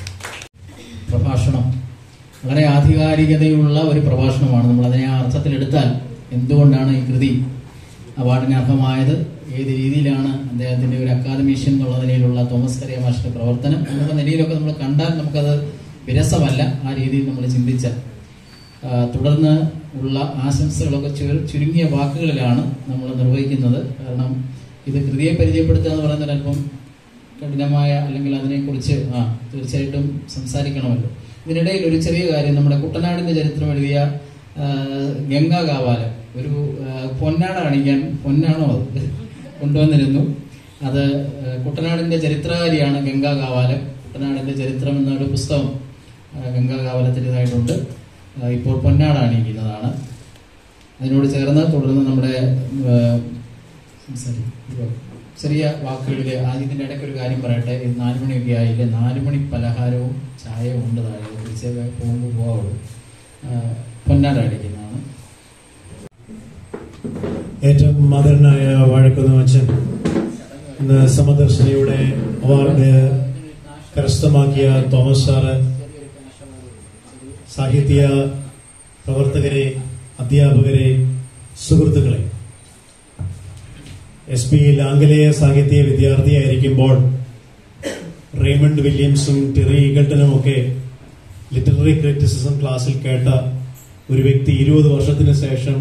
പ്രഭാഷണം വളരെ ആധികാരികതയുള്ള ഒരു പ്രഭാഷണമാണ് നമ്മൾ അതിനെ ആ അർത്ഥത്തിലെടുത്താൽ എന്തുകൊണ്ടാണ് ഈ കൃതി അവാർഡിന് അർഹമായത് ഏത് രീതിയിലാണ് അദ്ദേഹത്തിന്റെ ഒരു അക്കാദമീഷ്യൻ എന്നുള്ള നിലയിലുള്ള തോമസ് കറിയ മാഷിന്റെ പ്രവർത്തനം എന്നുള്ള നിലയിലൊക്കെ നമ്മൾ കണ്ടാൽ നമുക്കത് വിരസമല്ല ആ രീതിയിൽ നമ്മൾ ചിന്തിച്ചാൽ ആ, തുടർന്ന് ഉള്ള ആശംസകളൊക്കെ ചുരു- ചുരുങ്ങിയ വാക്കുകളിലാണ് നമ്മൾ നിർവഹിക്കുന്നത് കാരണം ഇത് കൃതിയെ പരിചയപ്പെടുത്തുക എന്ന് പറയുന്നത് അല്പം കഠിനമായ അല്ലെങ്കിൽ അതിനെക്കുറിച്ച് ആ തീർച്ചയായിട്ടും സംസാരിക്കണമല്ലോ ഇതിനിടയിൽ ഒരു ചെറിയ കാര്യം നമ്മുടെ കുട്ടനാടിന്റെ ചരിത്രം എഴുതിയ ആ, ഗംഗാ കാവാലം ഒരു ആ, പൊന്നാട കാണിക്കാൻ പൊന്നാണോ അത് കൊണ്ടുവന്നിരുന്നു അത് ആ, കുട്ടനാടിന്റെ ചരിത്രകാരിയാണ് ഗംഗാ കാവാലം കുട്ടനാടിന്റെ ചരിത്രം എന്നൊരു പുസ്തകം ആ, ഗംഗാ കാവലത്തിൻ്റെതായിട്ടുണ്ട് ആ, ഇപ്പോൾ പൊന്നാട അണിയിക്കുന്നതാണ് അതിനോട് ചേർന്ന് തുടർന്ന് നമ്മുടെ ആ, സംസാരി ചെറിയ വാക്കുകളിൽ ആദ്യത്തിന്റെ ഇടയ്ക്ക് ഒരു കാര്യം പറയട്ടെ ഇത് നാല് മണിയൊക്കെ ആയില്ലേ നാല് മണി പലഹാരവും ചായയും ഉണ്ട് താഴെ തിരിച്ചൊക്കെ പോകുമ്പോൾ പോകാവുള്ളൂ ആ, പൊന്നാട അടിക്കുന്നതാണ് ഏറ്റവും ആദരനായ വാഴക്കുന്ന അച്ഛൻ ഇന്ന് സമദർശിനിയുടെ അവാർഡ് കരസ്ഥമാക്കിയ തോമസ് സാറ് സാഹിത്യ പ്രവർത്തകരെ അധ്യാപകരെ സുഹൃത്തുക്കളെ എസ് പിയിൽ ആംഗലേയ സാഹിത്യ വിദ്യാർത്ഥിയായിരിക്കുമ്പോൾ റേമണ്ട് വില്യംസും ടെറി ഈഗിൾട്ടനും ഒക്കെ ലിറ്റററി ക്രിറ്റിസിസം ക്ലാസ്സിൽ കേട്ട ഒരു വ്യക്തി ഇരുപത് വർഷത്തിന് ശേഷം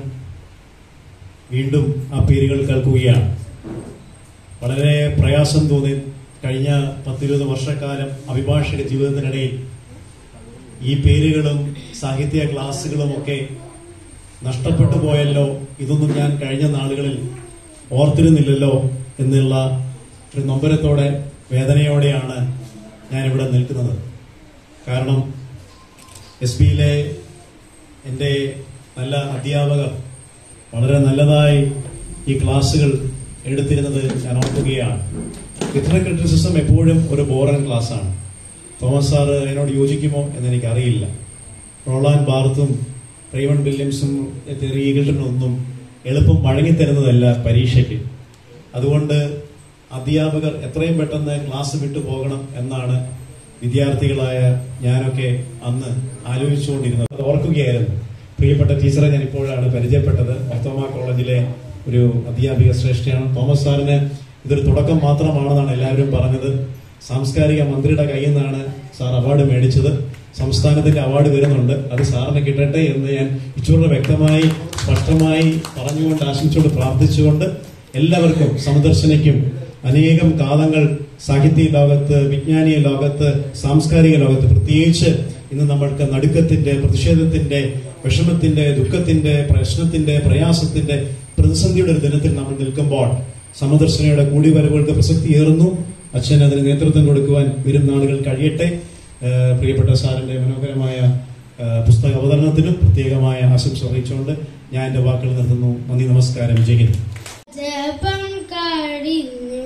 വീണ്ടും ആ പേരുകൾ കേൾക്കുകയാണ് വളരെ പ്രയാസം തോന്നി കഴിഞ്ഞ പത്തിരുപത് വർഷക്കാലം അഭിഭാഷക ജീവിതത്തിനിടയിൽ ഈ പേരുകളും സാഹിത്യ ക്ലാസ്സുകളും ഒക്കെ നഷ്ടപ്പെട്ടു പോയല്ലോ ഇതൊന്നും ഞാൻ കഴിഞ്ഞ നാളുകളിൽ ഓർത്തിരുന്നില്ലല്ലോ എന്നുള്ള ഒരു നൊമ്പരത്തോടെ വേദനയോടെയാണ് ഞാൻ ഇവിടെ നിൽക്കുന്നത് കാരണം എസ് ബിയിലെ എൻ്റെ നല്ല അധ്യാപകർ വളരെ നല്ലതായി ഈ ക്ലാസ്സുകൾ എടുത്തിരുന്നത് ഞാൻ ഓർക്കുകയാണ് ലിറ്റററി ക്രിറ്റിസിസം എപ്പോഴും ഒരു ബോറൻ ക്ലാസ്സാണ് തോമസ് സാറ് എന്നോട് യോജിക്കുമോ എന്ന് എനിക്കറിയില്ല റോളാൻ ബാർത്തും റേവൺ വില്യംസും തെറി ഈഗിൾട്ടനും ഒന്നും എളുപ്പം വഴങ്ങിത്തരുന്നതല്ല പരീക്ഷയ്ക്ക് അതുകൊണ്ട് അധ്യാപകർ എത്രയും പെട്ടെന്ന് ക്ലാസ് വിട്ടു പോകണം എന്നാണ് വിദ്യാർത്ഥികളായ ഞാനൊക്കെ അന്ന് ആലോചിച്ചുകൊണ്ടിരുന്നത് അത് ഓർക്കുകയായിരുന്നു പ്രിയപ്പെട്ട ടീച്ചറെ ഞാൻ ഇപ്പോഴാണ് പരിചയപ്പെട്ടത് ഒർത്തോമ കോളേജിലെ ഒരു അധ്യാപിക ശ്രേഷ്ഠയാണ് തോമസ് സാറിന് ഇതൊരു തുടക്കം മാത്രമാണെന്നാണ് എല്ലാവരും പറഞ്ഞത് സാംസ്കാരിക മന്ത്രിയുടെ കയ്യിൽ നിന്നാണ് സാർ അവാർഡ് മേടിച്ചത് സംസ്ഥാനത്തിന്റെ അവാർഡ് വരുന്നുണ്ട് അത് സാറിന് കിട്ടട്ടെ എന്ന് ഞാൻ ഇച്ചൂടെ വ്യക്തമായി സ്പഷ്ടമായി പറഞ്ഞുകൊണ്ട് ആശംസിച്ചുകൊണ്ട് പ്രാർത്ഥിച്ചുകൊണ്ട് എല്ലാവർക്കും സന്ദർശനയ്ക്കും അനേകം കാലങ്ങൾ സാഹിത്യ ലോകത്ത് വിജ്ഞാനീയ ലോകത്ത് സാംസ്കാരിക ലോകത്ത് പ്രത്യേകിച്ച് ഇന്ന് നമ്മൾക്ക് നടുക്കത്തിന്റെ പ്രതിഷേധത്തിന്റെ വിഷമത്തിന്റെ ദുഃഖത്തിന്റെ പ്രശ്നത്തിന്റെ പ്രയാസത്തിന്റെ പ്രതിസന്ധിയുടെ ഒരു ദിനത്തിൽ നമ്മൾ നിൽക്കുമ്പോൾ സമദർശനയുടെ കൂടിവരവുകൾക്ക് പ്രസക്തി ഏറുന്നു അച്ഛൻ അതിന് നേതൃത്വം കൊടുക്കുവാൻ വരും നാളുകൾ കഴിയട്ടെ ഏഹ് പ്രിയപ്പെട്ട സാറിന്റെ മനോഹരമായ ഏഹ് പുസ്തക അവതരണത്തിനും പ്രത്യേകമായ ആശംസ അറിയിച്ചുകൊണ്ട് ഞാൻ എന്റെ വാക്കുകൾ നിർത്തുന്നു നന്ദി നമസ്കാരം ജയ് ഹിന്ദ് ജപം കഴിഞ്ഞു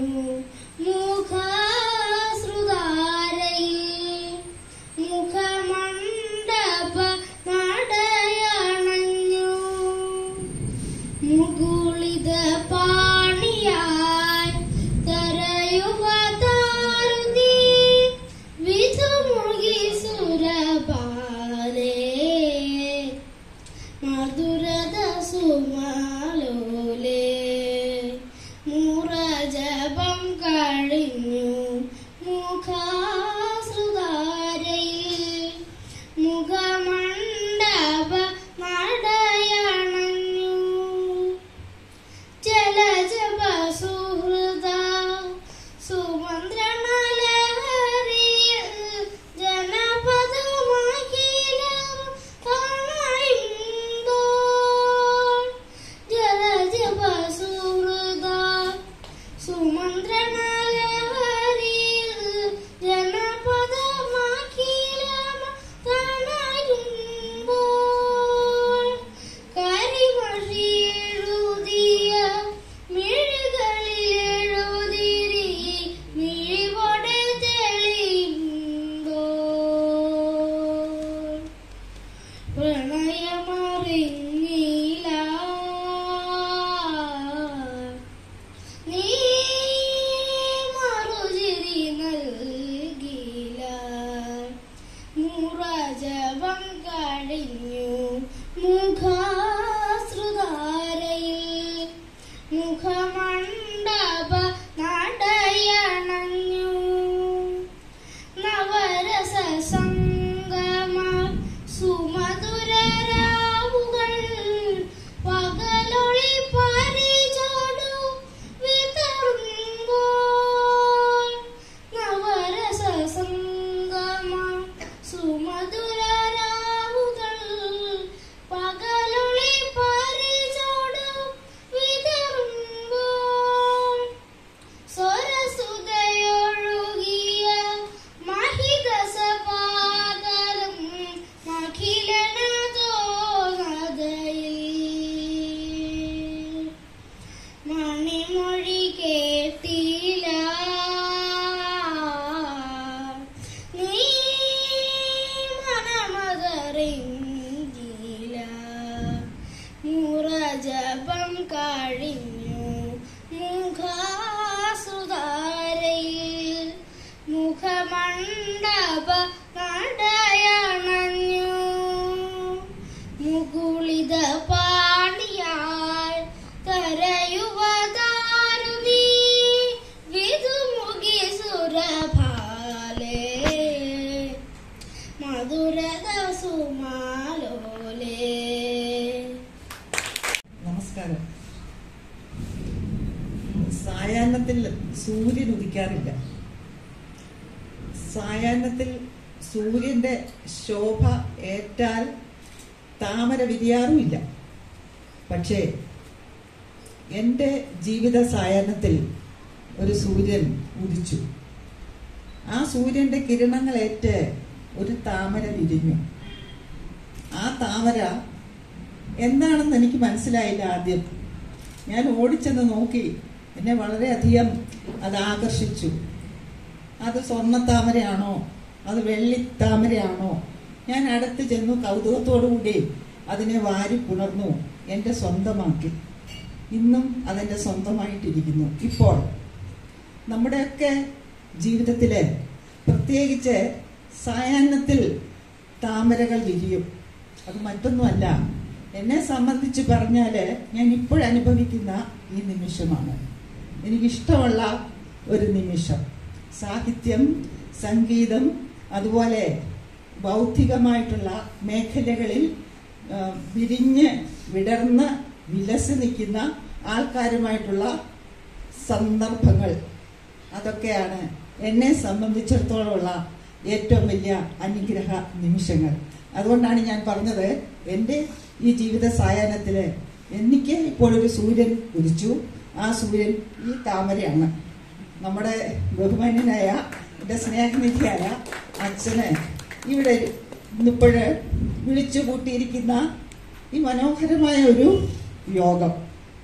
മുഖാശ്രുതാരയിൽ മുഖമണ്ഡപ നടയണഞ്ഞു മുകുളിത പാണിയായി തരയുവതാരുതി വിധുമുഴുകി സുരപാലേ മധുരത സുമാലോലേ മുറജപം കഴിഞ്ഞു മുഖാശ്രുതാരയിൽ മുഖമണ്ഡപ നടയണഞ്ഞു ജലജപ സുഹൃദ സുമന്ത്രണലഹരിയിൽ ജനപദമഖിലം കാണുമ്പോൾ ജലജപ സുഹൃദ സുമന്ത്രണലഹരിയിൽ ജനപദമഖിലം കാണുമ്പോൾ കരിമഷിയെഴുതിയ മിഴികളിലെഴുതിരി മിഴിവോടെ തെളിയുമ്പോൾ പ്രണയമറിഞ്ഞില്ല നീ മറുചിരി നൽകില്ല മുറജപം കഴിഞ്ഞു മുഖാശ്രുതാരയിൽ മുഖമണ്ഡപ നടയണഞ്ഞു നവരസ സംഗമ സുമധുരരാവുകൾ പകലൊളി പരിചോടു വിതറുമ്പോൾ നവരസ സംഗമ സുമധുരരാവുകൾ പകലൊളി പരിചോടു വിതറുമ്പോൾ സ്വരസുതയൊഴുകിയ മഹിതസപാതലം അഖിലനതോനതയിൽ മണിമൊഴി കേട്ടില്ല നീ മനമതറിഞ്ഞില്ല മുറജപം കഴിഞ്ഞു മുഖാസുതാരയിൽ മുഖമണ്ഡപ നടയണഞ്ഞു മുകുളിത പാണിയാൽ കരയുവതാരുതി വിധുമുഖി സുരഭാലേ മധുരത സുമാലോലേ നമസ്കാരം സായാഹ്നത്തിൽ സൂര്യൻ ഉദിക്കാറില്ല സായാഹ്നത്തിൽ സൂര്യന്റെ ശോഭ ഏറ്റാൽ താമര വിരിയാറുമില്ല പക്ഷേ എൻ്റെ ജീവിത സായാഹ്നത്തിൽ ഒരു സൂര്യൻ ഉദിച്ചു ആ സൂര്യന്റെ കിരണങ്ങളേറ്റ് ഒരു താമര വിരിഞ്ഞു ആ താമര എന്താണെന്ന് എനിക്ക് മനസ്സിലായില്ല ആദ്യം ഞാൻ ഓടിച്ചെന്ന് നോക്കി എന്നെ വളരെയധികം അത് ആകർഷിച്ചു അത് സ്വർണ്ണ താമരയാണോ അത് വെള്ളി താമരയാണോ ഞാൻ അടുത്ത് ചെന്നു കൗതുകത്തോടു കൂടി അതിനെ വാരി പുണർന്നു എൻ്റെ സ്വന്തമാക്കി ഇന്നും അതെൻ്റെ സ്വന്തമായിട്ടിരിക്കുന്നു ഇപ്പോൾ നമ്മുടെയൊക്കെ ജീവിതത്തില് പ്രത്യേകിച്ച് സായാഹ്നത്തിൽ താമരകൾ വിരിയും അത് മറ്റൊന്നുമല്ല എന്നെ സംബന്ധിച്ച് പറഞ്ഞാല് ഞാൻ ഇപ്പോഴനുഭവിക്കുന്ന ഈ നിമിഷമാണ് എനിക്കിഷ്ടമുള്ള ഒരു നിമിഷം സാഹിത്യം സംഗീതം അതുപോലെ ബൗദ്ധികമായിട്ടുള്ള മേഖലകളിൽ ആ, വിരിഞ്ഞ് വിടർന്ന് വിലസി നിൽക്കുന്ന ആൾക്കാരുമായിട്ടുള്ള സന്ദർഭങ്ങൾ അതൊക്കെയാണ് എന്നെ സംബന്ധിച്ചിടത്തോളമുള്ള ഏറ്റവും വലിയ അനുഗ്രഹ നിമിഷങ്ങൾ അതുകൊണ്ടാണ് ഞാൻ പറഞ്ഞത് എൻ്റെ ഈ ജീവിത സായാഹ്നത്തില് എനിക്ക് ഇപ്പോൾ ഒരു സൂര്യൻ ഉദിച്ചു ആ സൂര്യൻ ഈ താമരയാണ് നമ്മുടെ ബഹുമാന്യനായ എൻ്റെ സ്നേഹനിധിയായ അച്ഛന് ഇവിടെ ഇന്നിപ്പോഴ് വിളിച്ചു കൂട്ടിയിരിക്കുന്ന ഈ മനോഹരമായ ഒരു യോഗം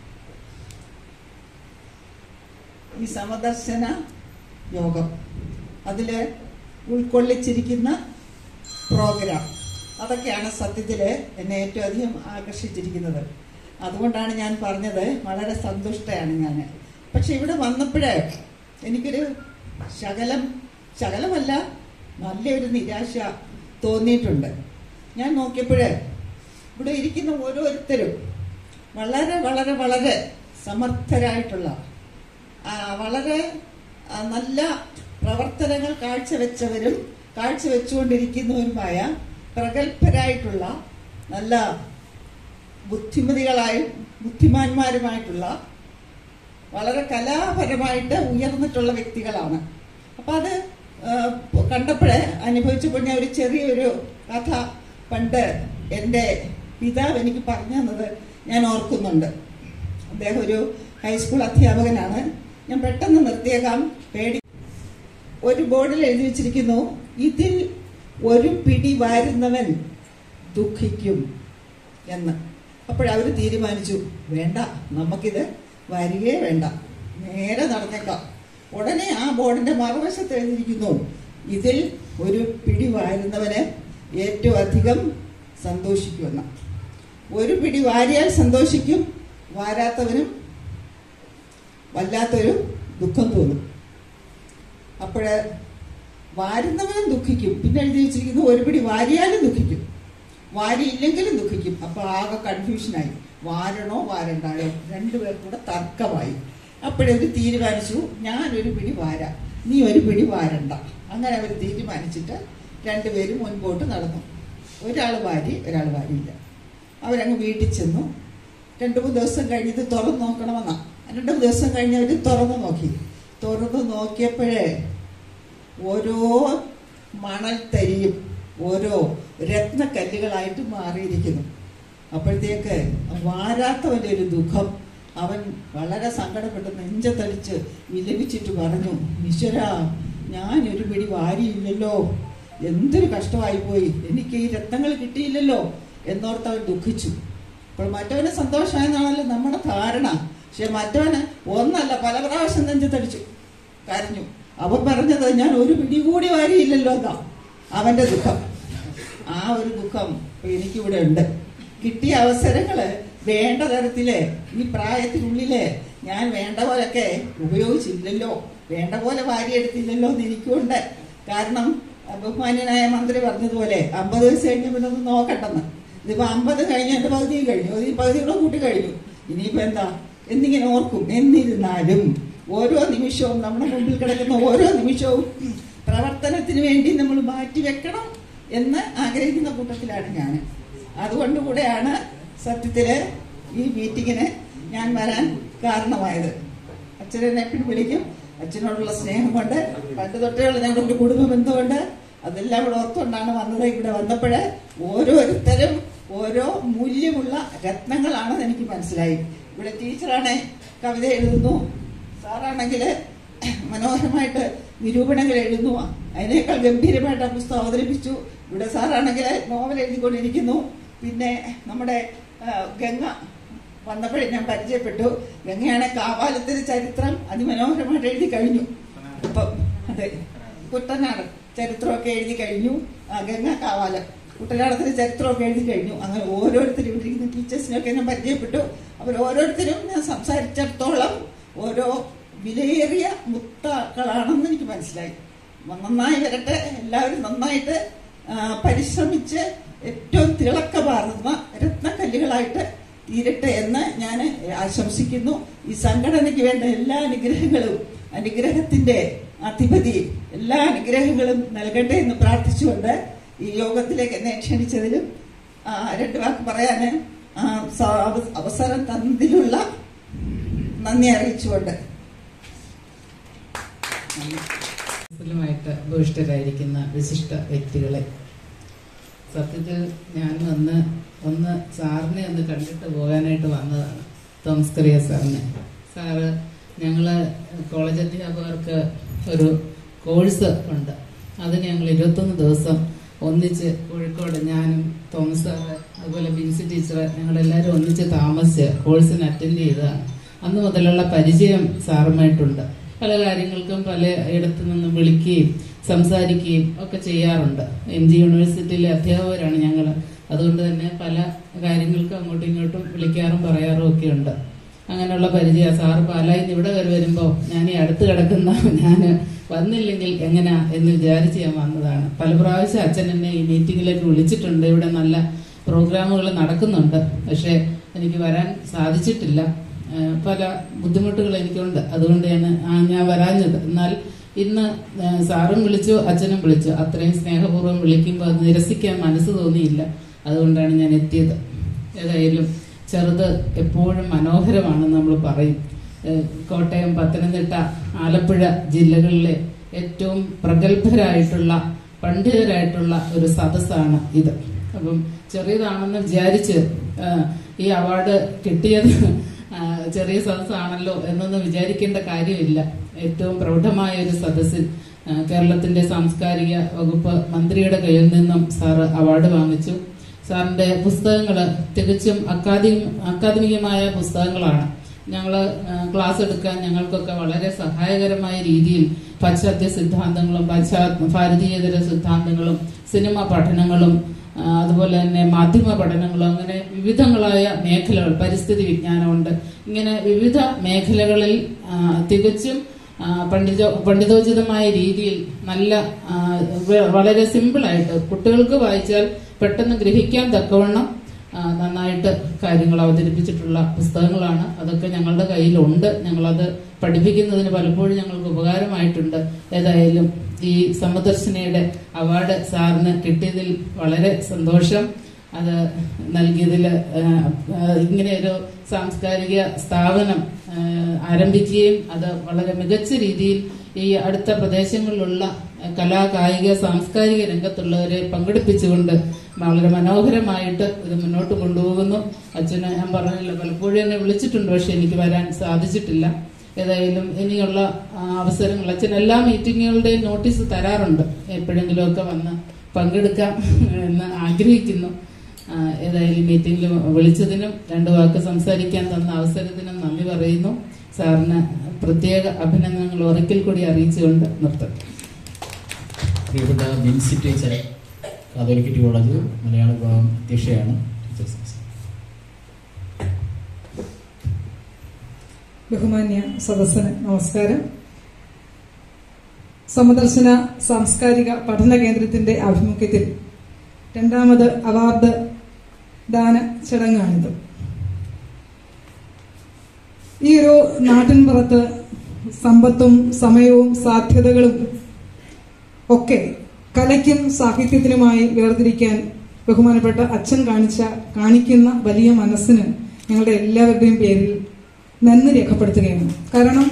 ഈ സമദർശന യോഗം അതിൽ ഉൾക്കൊള്ളിച്ചിരിക്കുന്ന പ്രോഗ്രാം അതൊക്കെയാണ് സത്യത്തിൽ എന്നെ ഏറ്റവും അധികം ആകർഷിച്ചിരിക്കുന്നത് അതുകൊണ്ടാണ് ഞാൻ പറഞ്ഞത് വളരെ സന്തുഷ്ടയാണ് ഞാൻ പക്ഷെ ഇവിടെ വന്നപ്പോഴേ എനിക്കൊരു ശകലം ശകലമല്ല നല്ലൊരു നിരാശ തോന്നിയിട്ടുണ്ട് ഞാൻ നോക്കിയപ്പോഴേ ഇവിടെ ഇരിക്കുന്ന ഓരോരുത്തരും വളരെ വളരെ വളരെ സമർത്ഥരായിട്ടുള്ള ആ, വളരെ ആ, നല്ല പ്രവർത്തനങ്ങൾ കാഴ്ചവെച്ചവരും കാഴ്ചവെച്ചുകൊണ്ടിരിക്കുന്നവരുമായ പ്രഗത്ഭരായിട്ടുള്ള നല്ല ബുദ്ധിമതികളായും ബുദ്ധിമാന്മാരുമായിട്ടുള്ള വളരെ കലാപരമായിട്ട് ഉയർന്നിട്ടുള്ള വ്യക്തികളാണ് അപ്പൊ അത് ആ, കണ്ടപ്പോഴേ അനുഭവിച്ചപ്പോൾ ഞാൻ ഒരു ചെറിയൊരു കഥ പണ്ട് എൻ്റെ പിതാവ് എനിക്ക് പറഞ്ഞു തന്നത് ഞാൻ ഓർക്കുന്നുണ്ട് അദ്ദേഹം ഒരു ഹൈസ്കൂൾ അധ്യാപകനാണ് ഞാൻ പെട്ടെന്ന് നിർത്തിയേക്കാം പേടി ഒരു ബോർഡിൽ എഴുതി വെച്ചിരിക്കുന്നു ഇതിൽ ഒരു പിടി വാരുന്നവൻ ദുഃഖിക്കും എന്ന് അപ്പോഴവർ തീരുമാനിച്ചു വേണ്ട നമുക്കിത് വരികയേ വേണ്ട നേരെ നടന്നേക്കാം ഉടനെ ആ ബോർഡിന്റെ മറുവശത്ത് എഴുതിയിരിക്കുന്നു ഇതിൽ ഒരു പിടി വാരുന്നവന് ഏറ്റവും അധികം സന്തോഷിക്കുമെന്ന് ഒരു പിടി വാരിയാൽ സന്തോഷിക്കും വാരാത്തവനും വല്ലാത്തൊരു ദുഃഖം തോന്നും അപ്പോഴ് വാരുന്നവനും ദുഃഖിക്കും പിന്നെ എഴുതി വെച്ചിരിക്കുന്നു ഒരു പിടി വാരിയാലും ദുഃഖിക്കും വാരിയില്ലെങ്കിലും ദുഃഖിക്കും അപ്പൊ ആകെ കൺഫ്യൂഷനായി വാരണോ വാരണ്ടായോ രണ്ടുപേർ കൂടെ തർക്കമായി അപ്പോഴവർ തീരുമാനിച്ചു ഞാനൊരു പിടി വാരാം നീ ഒരു പിടി വാരണ്ട അങ്ങനെ അവർ തീരുമാനിച്ചിട്ട് രണ്ടുപേരും മുൻപോട്ട് നടന്നു ഒരാൾ വാരി ഒരാൾ വാരിയില്ല അവരങ്ങ് വീട്ടിൽ ചെന്നു രണ്ടു മൂന്ന് ദിവസം കഴിഞ്ഞ് ഇത് തുറന്നു നോക്കണമെന്നാ രണ്ടു മൂന്ന് ദിവസം കഴിഞ്ഞ് അവർ തുറന്നു നോക്കി തുറന്നു നോക്കിയപ്പോഴേ ഓരോ മണൽത്തരിയും ഓരോ രത്നക്കല്ലുകളായിട്ട് മാറിയിരിക്കുന്നു അപ്പോഴത്തേക്ക് വാരാത്തവന്റെ ഒരു ദുഃഖം അവൻ വളരെ സങ്കടപ്പെട്ട് നെഞ്ചത്തടിച്ച് വിലപിച്ചിട്ട് പറഞ്ഞു ഈശ്വര ഞാൻ ഒരു പിടി വാരിയില്ലല്ലോ എന്തൊരു കഷ്ടമായി പോയി എനിക്ക് ഈ രത്നങ്ങൾ കിട്ടിയില്ലല്ലോ എന്നോർത്ത് അവൻ ദുഃഖിച്ചു അപ്പോൾ മറ്റവന് സന്തോഷമായെന്നാണല്ലോ നമ്മുടെ ധാരണ പക്ഷെ മറ്റവന് ഒന്നല്ല പല പ്രാവശ്യം നെഞ്ചത്തടിച്ചു കരഞ്ഞു അവൻ പറഞ്ഞത് ഞാൻ ഒരു പിടി കൂടി വാരിയില്ലല്ലോ എന്നാ അവന്റെ ദുഃഖം ആ ഒരു ദുഃഖം ഇപ്പൊ എനിക്കിവിടെ ഉണ്ട് കിട്ടിയ അവസരങ്ങള് വേണ്ട തരത്തില് ഈ പ്രായത്തിനുള്ളില് ഞാൻ വേണ്ട പോലൊക്കെ ഉപയോഗിച്ചില്ലല്ലോ വേണ്ട പോലെ വാരിയെടുത്തില്ലല്ലോ എന്ന് എനിക്കുണ്ട് കാരണം ബഹുമാന്യനായ മന്ത്രി പറഞ്ഞതുപോലെ അമ്പത് വയസ്സ് കഴിഞ്ഞ പിന്നെ ഒന്ന് നോക്കട്ടെന്ന് ഇതിപ്പോ അമ്പത് കഴിഞ്ഞ എന്റെ പകുതിയും കഴിഞ്ഞു ഈ പകുതിയുടെ കൂട്ടി കഴിഞ്ഞു ഇനിയിപ്പോ എന്താ എന്നിങ്ങനെ ഓർക്കും എന്നിരുന്നാലും ഓരോ നിമിഷവും നമ്മുടെ മുമ്പിൽ കിടക്കുന്ന ഓരോ നിമിഷവും പ്രവർത്തനത്തിന് വേണ്ടി നമ്മൾ മാറ്റി വെക്കണം എന്ന് ആഗ്രഹിക്കുന്ന കൂട്ടത്തിലാണ് ഞാൻ അതുകൊണ്ട് കൂടെയാണ് സത്യത്തില് ഈ മീറ്റിങ്ങിന് ഞാൻ വരാൻ കാരണമായത് അച്ഛനെ എപ്പോഴും വിളിക്കും അച്ഛനോടുള്ള സ്നേഹം കൊണ്ട് പണ്ട് തൊട്ടേയുള്ള ഞങ്ങളുടെ ഒരു കുടുംബ ബന്ധമുണ്ട് അതെല്ലാം ഇവിടെ ഓർത്തുകൊണ്ടാണ് വന്നത് ഇവിടെ വന്നപ്പോഴ് ഓരോരുത്തരും ഓരോ മൂല്യമുള്ള രത്നങ്ങളാണെന്ന് എനിക്ക് മനസ്സിലായി ഇവിടെ ടീച്ചറാണ് കവിത എഴുതുന്നു സാറാണെങ്കിൽ മനോഹരമായിട്ട് നിരൂപണങ്ങൾ എഴുതുന്നു അതിനേക്കാൾ ഗംഭീരമായിട്ട് ആ പുസ്തകം അവതരിപ്പിച്ചു ഇവിടെ സാറാണെങ്കിൽ നോവൽ എഴുതിക്കൊണ്ടിരിക്കുന്നു പിന്നെ നമ്മുടെ ആ, ഗംഗ വന്നപ്പോഴേ ഞാൻ പരിചയപ്പെട്ടു ഗംഗയാണ് കാവാലത്തിന്റെ ചരിത്രം അതിമനോഹരമായിട്ട് എഴുതി കഴിഞ്ഞു ഇപ്പം അതെ കുട്ടനാട് ചരിത്രമൊക്കെ എഴുതി കഴിഞ്ഞു ആ, ഗംഗ കാവാലം കുട്ടനാടത്തിന്റെ ചരിത്രമൊക്കെ എഴുതി കഴിഞ്ഞു അങ്ങനെ ഓരോരുത്തരും ഇവിടെ ഇരിക്കുന്ന ടീച്ചേഴ്സിനൊക്കെ ഞാൻ പരിചയപ്പെട്ടു അവർ ഓരോരുത്തരും ഞാൻ സംസാരിച്ചിടത്തോളം ഓരോ വിലയേറിയ മുത്തകളാണെന്ന് എനിക്ക് മനസ്സിലായി നന്നായി വരട്ടെ എല്ലാവരും നന്നായിട്ട് ആ, പരിശ്രമിച്ച് ഏറ്റവും തിളക്കമാർന്ന രത്നക്കല്ലുകളായിട്ട് തീരട്ടെ എന്ന് ഞാൻ ആശംസിക്കുന്നു ഈ സംഘടനയ്ക്ക് വേണ്ട എല്ലാ അനുഗ്രഹങ്ങളും അനുഗ്രഹത്തിന്റെ അധിപതി എല്ലാ അനുഗ്രഹങ്ങളും നൽകട്ടെ എന്ന് പ്രാർത്ഥിച്ചുകൊണ്ട് ഈ യോഗത്തിലേക്ക് എന്നെ ക്ഷണിച്ചതിലും ആ, രണ്ട് വാക്ക് പറയാന് ആ, സ- അവ- അവസരം തന്നതിലുള്ള നന്ദി അറിയിച്ചുകൊണ്ട് ായിട്ട് ഭൂഷിഷ്ടരായിരിക്കുന്ന വിശിഷ്ട വ്യക്തികളെ സത്യത്തിൽ ഞാൻ വന്ന് ഒന്ന് സാറിനെ ഒന്ന് കണ്ടിട്ട് പോകാനായിട്ട് വന്നതാണ് തോമസ് കറിയ സാറിനെ സാറ് ഞങ്ങള് കോളേജ് അധ്യാപകർക്ക് ഒരു കോഴ്സ് ഉണ്ട് അതിന് ഞങ്ങൾ ഇരുപത്തൊന്ന് ദിവസം ഒന്നിച്ച് കോഴിക്കോട് ഞാനും തോമസ് സാറ് അതുപോലെ ബിൻസി ടീച്ചർ ഞങ്ങളെല്ലാവരും ഒന്നിച്ച് താമസിച്ച് കോഴ്സിന് അറ്റൻഡ് ചെയ്തതാണ് അന്ന് മുതലുള്ള പരിചയം സാറുമായിട്ടുണ്ട് പല കാര്യങ്ങൾക്കും പല ഇടത്തു നിന്നും വിളിക്കുകയും സംസാരിക്കുകയും ഒക്കെ ചെയ്യാറുണ്ട് എം ജി യൂണിവേഴ്സിറ്റിയിലെ അധ്യാപകരാണ് ഞങ്ങൾ അതുകൊണ്ട് തന്നെ പല കാര്യങ്ങൾക്കും അങ്ങോട്ടും ഇങ്ങോട്ടും വിളിക്കാറും പറയാറും ഒക്കെ ഉണ്ട് അങ്ങനെയുള്ള പരിചയം സാറ് പാലായിൽ നിന്ന് ഇവിടെ വരെ വരുമ്പോൾ ഞാൻ ഈ അടുത്ത് കിടക്കുന്ന ഞാൻ വന്നില്ലെങ്കിൽ എങ്ങനെയാ എന്ന് വിചാരിച്ച് ഞാൻ വന്നതാണ് പല പ്രാവശ്യം അച്ഛൻ എന്നെ ഈ മീറ്റിങ്ങിലേക്ക് വിളിച്ചിട്ടുണ്ട് ഇവിടെ നല്ല പ്രോഗ്രാമുകൾ നടക്കുന്നുണ്ട് പക്ഷേ എനിക്ക് വരാൻ സാധിച്ചിട്ടില്ല ഏഹ് പല ബുദ്ധിമുട്ടുകൾ എനിക്കുണ്ട് അതുകൊണ്ട് ഞാൻ ആ ഞാൻ വരാഞ്ഞത് എന്നാൽ ഇന്ന് ഏഹ് സാറും വിളിച്ചു അച്ഛനും വിളിച്ചു അത്രയും സ്നേഹപൂർവ്വം വിളിക്കുമ്പോൾ അത് നിരസിക്കാൻ മനസ്സ് തോന്നിയില്ല അതുകൊണ്ടാണ് ഞാൻ എത്തിയത് ഏതായാലും ചെറുത് എപ്പോഴും മനോഹരമാണെന്ന് നമ്മൾ പറയും ഏഹ് കോട്ടയം പത്തനംതിട്ട ആലപ്പുഴ ജില്ലകളിലെ ഏറ്റവും പ്രഗത്ഭരായിട്ടുള്ള പണ്ഡിതരായിട്ടുള്ള ഒരു സദസ്സാണ് ഇത് അപ്പം ചെറിയതാണെന്ന് വിചാരിച്ച് ആ, ഈ അവാർഡ് കിട്ടിയത് ആ, ചെറിയ സദസ്സാണല്ലോ എന്നൊന്നും വിചാരിക്കേണ്ട കാര്യമില്ല ഏറ്റവും പ്രൗഢമായ ഒരു സദസ്സിൽ ആ, കേരളത്തിന്റെ സാംസ്കാരിക വകുപ്പ് മന്ത്രിയുടെ കയ്യിൽ നിന്നും സാറ് അവാർഡ് വാങ്ങിച്ചു സാറിന്റെ പുസ്തകങ്ങൾ തികച്ചും അക്കാദമി അക്കാദമികമായ പുസ്തകങ്ങളാണ് ഞങ്ങൾ ക്ലാസ് എടുക്കാൻ ഞങ്ങൾക്കൊക്കെ വളരെ സഹായകരമായ രീതിയിൽ പാശ്ചാത്യ സിദ്ധാന്തങ്ങളും പാശ്ചാ ഭാരതീയതര സിദ്ധാന്തങ്ങളും സിനിമ പഠനങ്ങളും ആ, അതുപോലെ തന്നെ മാധ്യമ പഠനങ്ങളും അങ്ങനെ വിവിധങ്ങളായ മേഖലകൾ പരിസ്ഥിതി വിജ്ഞാനമുണ്ട് ഇങ്ങനെ വിവിധ മേഖലകളിൽ ആ, തികച്ചും ആ, പണ്ഡിത പണ്ഡിതോചിതമായ രീതിയിൽ നല്ല ആ, വ- വളരെ സിമ്പിളായിട്ട് കുട്ടികൾക്ക് വായിച്ചാൽ പെട്ടെന്ന് ഗ്രഹിക്കാൻ തക്കവണ്ണം ആ, നന്നായിട്ട് കാര്യങ്ങൾ അവതരിപ്പിച്ചിട്ടുള്ള പുസ്തകങ്ങളാണ് അതൊക്കെ ഞങ്ങളുടെ കയ്യിലുണ്ട് ഞങ്ങളത് പഠിപ്പിക്കുന്നതിന് പലപ്പോഴും ഞങ്ങൾക്ക് ഉപകാരമായിട്ടുണ്ട് ഏതായാലും ഈ സമദർശനയുടെ അവാർഡ് സാറിന് കിട്ടിയതിൽ വളരെ സന്തോഷം അത് നൽകിയതിൽ ഇങ്ങനെ ഒരു സാംസ്കാരിക സ്ഥാപനം ആ, ആരംഭിക്കുകയും അത് വളരെ മികച്ച രീതിയിൽ ഈ അടുത്ത പ്രദേശങ്ങളിലുള്ള കലാ കായിക സാംസ്കാരിക രംഗത്തുള്ളവരെ പങ്കെടുപ്പിച്ചുകൊണ്ട് വളരെ മനോഹരമായിട്ട് ഇത് മുന്നോട്ട് കൊണ്ടുപോകുന്നു അച്ഛനെ ഞാൻ പറഞ്ഞില്ല പലപ്പോഴും എന്നെ വിളിച്ചിട്ടുണ്ട് പക്ഷെ എനിക്ക് വരാൻ സാധിച്ചിട്ടില്ല ഏതായാലും ഇനിയുള്ള ആ, അവസരങ്ങൾ അച്ഛൻ എല്ലാ മീറ്റിങ്ങുകളുടെയും നോട്ടീസ് തരാറുണ്ട് എപ്പോഴെങ്കിലുമൊക്കെ വന്ന് പങ്കെടുക്കാം എന്ന് ആഗ്രഹിക്കുന്നു ആ, ഏതായാലും മീറ്റിംഗിൽ വിളിച്ചതിനും രണ്ടു വാക്ക് സംസാരിക്കാൻ തന്ന അവസരത്തിനും നന്ദി പറയുന്നു സാറിന് പ്രത്യേക അഭിനന്ദനങ്ങൾ ഒരിക്കൽ കൂടി അറിയിച്ചുകൊണ്ട് നിർത്തും പ്രിയപ്പെട്ട ബിൻസി ടീച്ചർ കാതോലിക്കറ്റ് കോളേജ് മലയാള വിഭാഗം അധ്യക്ഷയാണ് ടീച്ചർ സംസാരിക്കുന്നത്. ബഹുമാന്യ സദസ്സിന് നമസ്കാരം സമദർശന സാംസ്കാരിക പഠന കേന്ദ്രത്തിന്റെ ആഭിമുഖ്യത്തിൽ രണ്ടാമത് അവാർഡ് ദാന ചടങ്ങാണിത് ഈ ഒരു നാട്ടിൻപുറത്ത് സമ്പത്തും സമയവും സാധ്യതകളും ഒക്കെ കലയ്ക്കും സാഹിത്യത്തിനുമായി വേർതിരിക്കാൻ ബഹുമാനപ്പെട്ട അച്ഛൻ കാണിച്ച കാണിക്കുന്ന വലിയ മനസ്സിന് ഞങ്ങളുടെ എല്ലാവരുടെയും പേരിൽ നന്ദി രേഖപ്പെടുത്തുകയാണ് കാരണം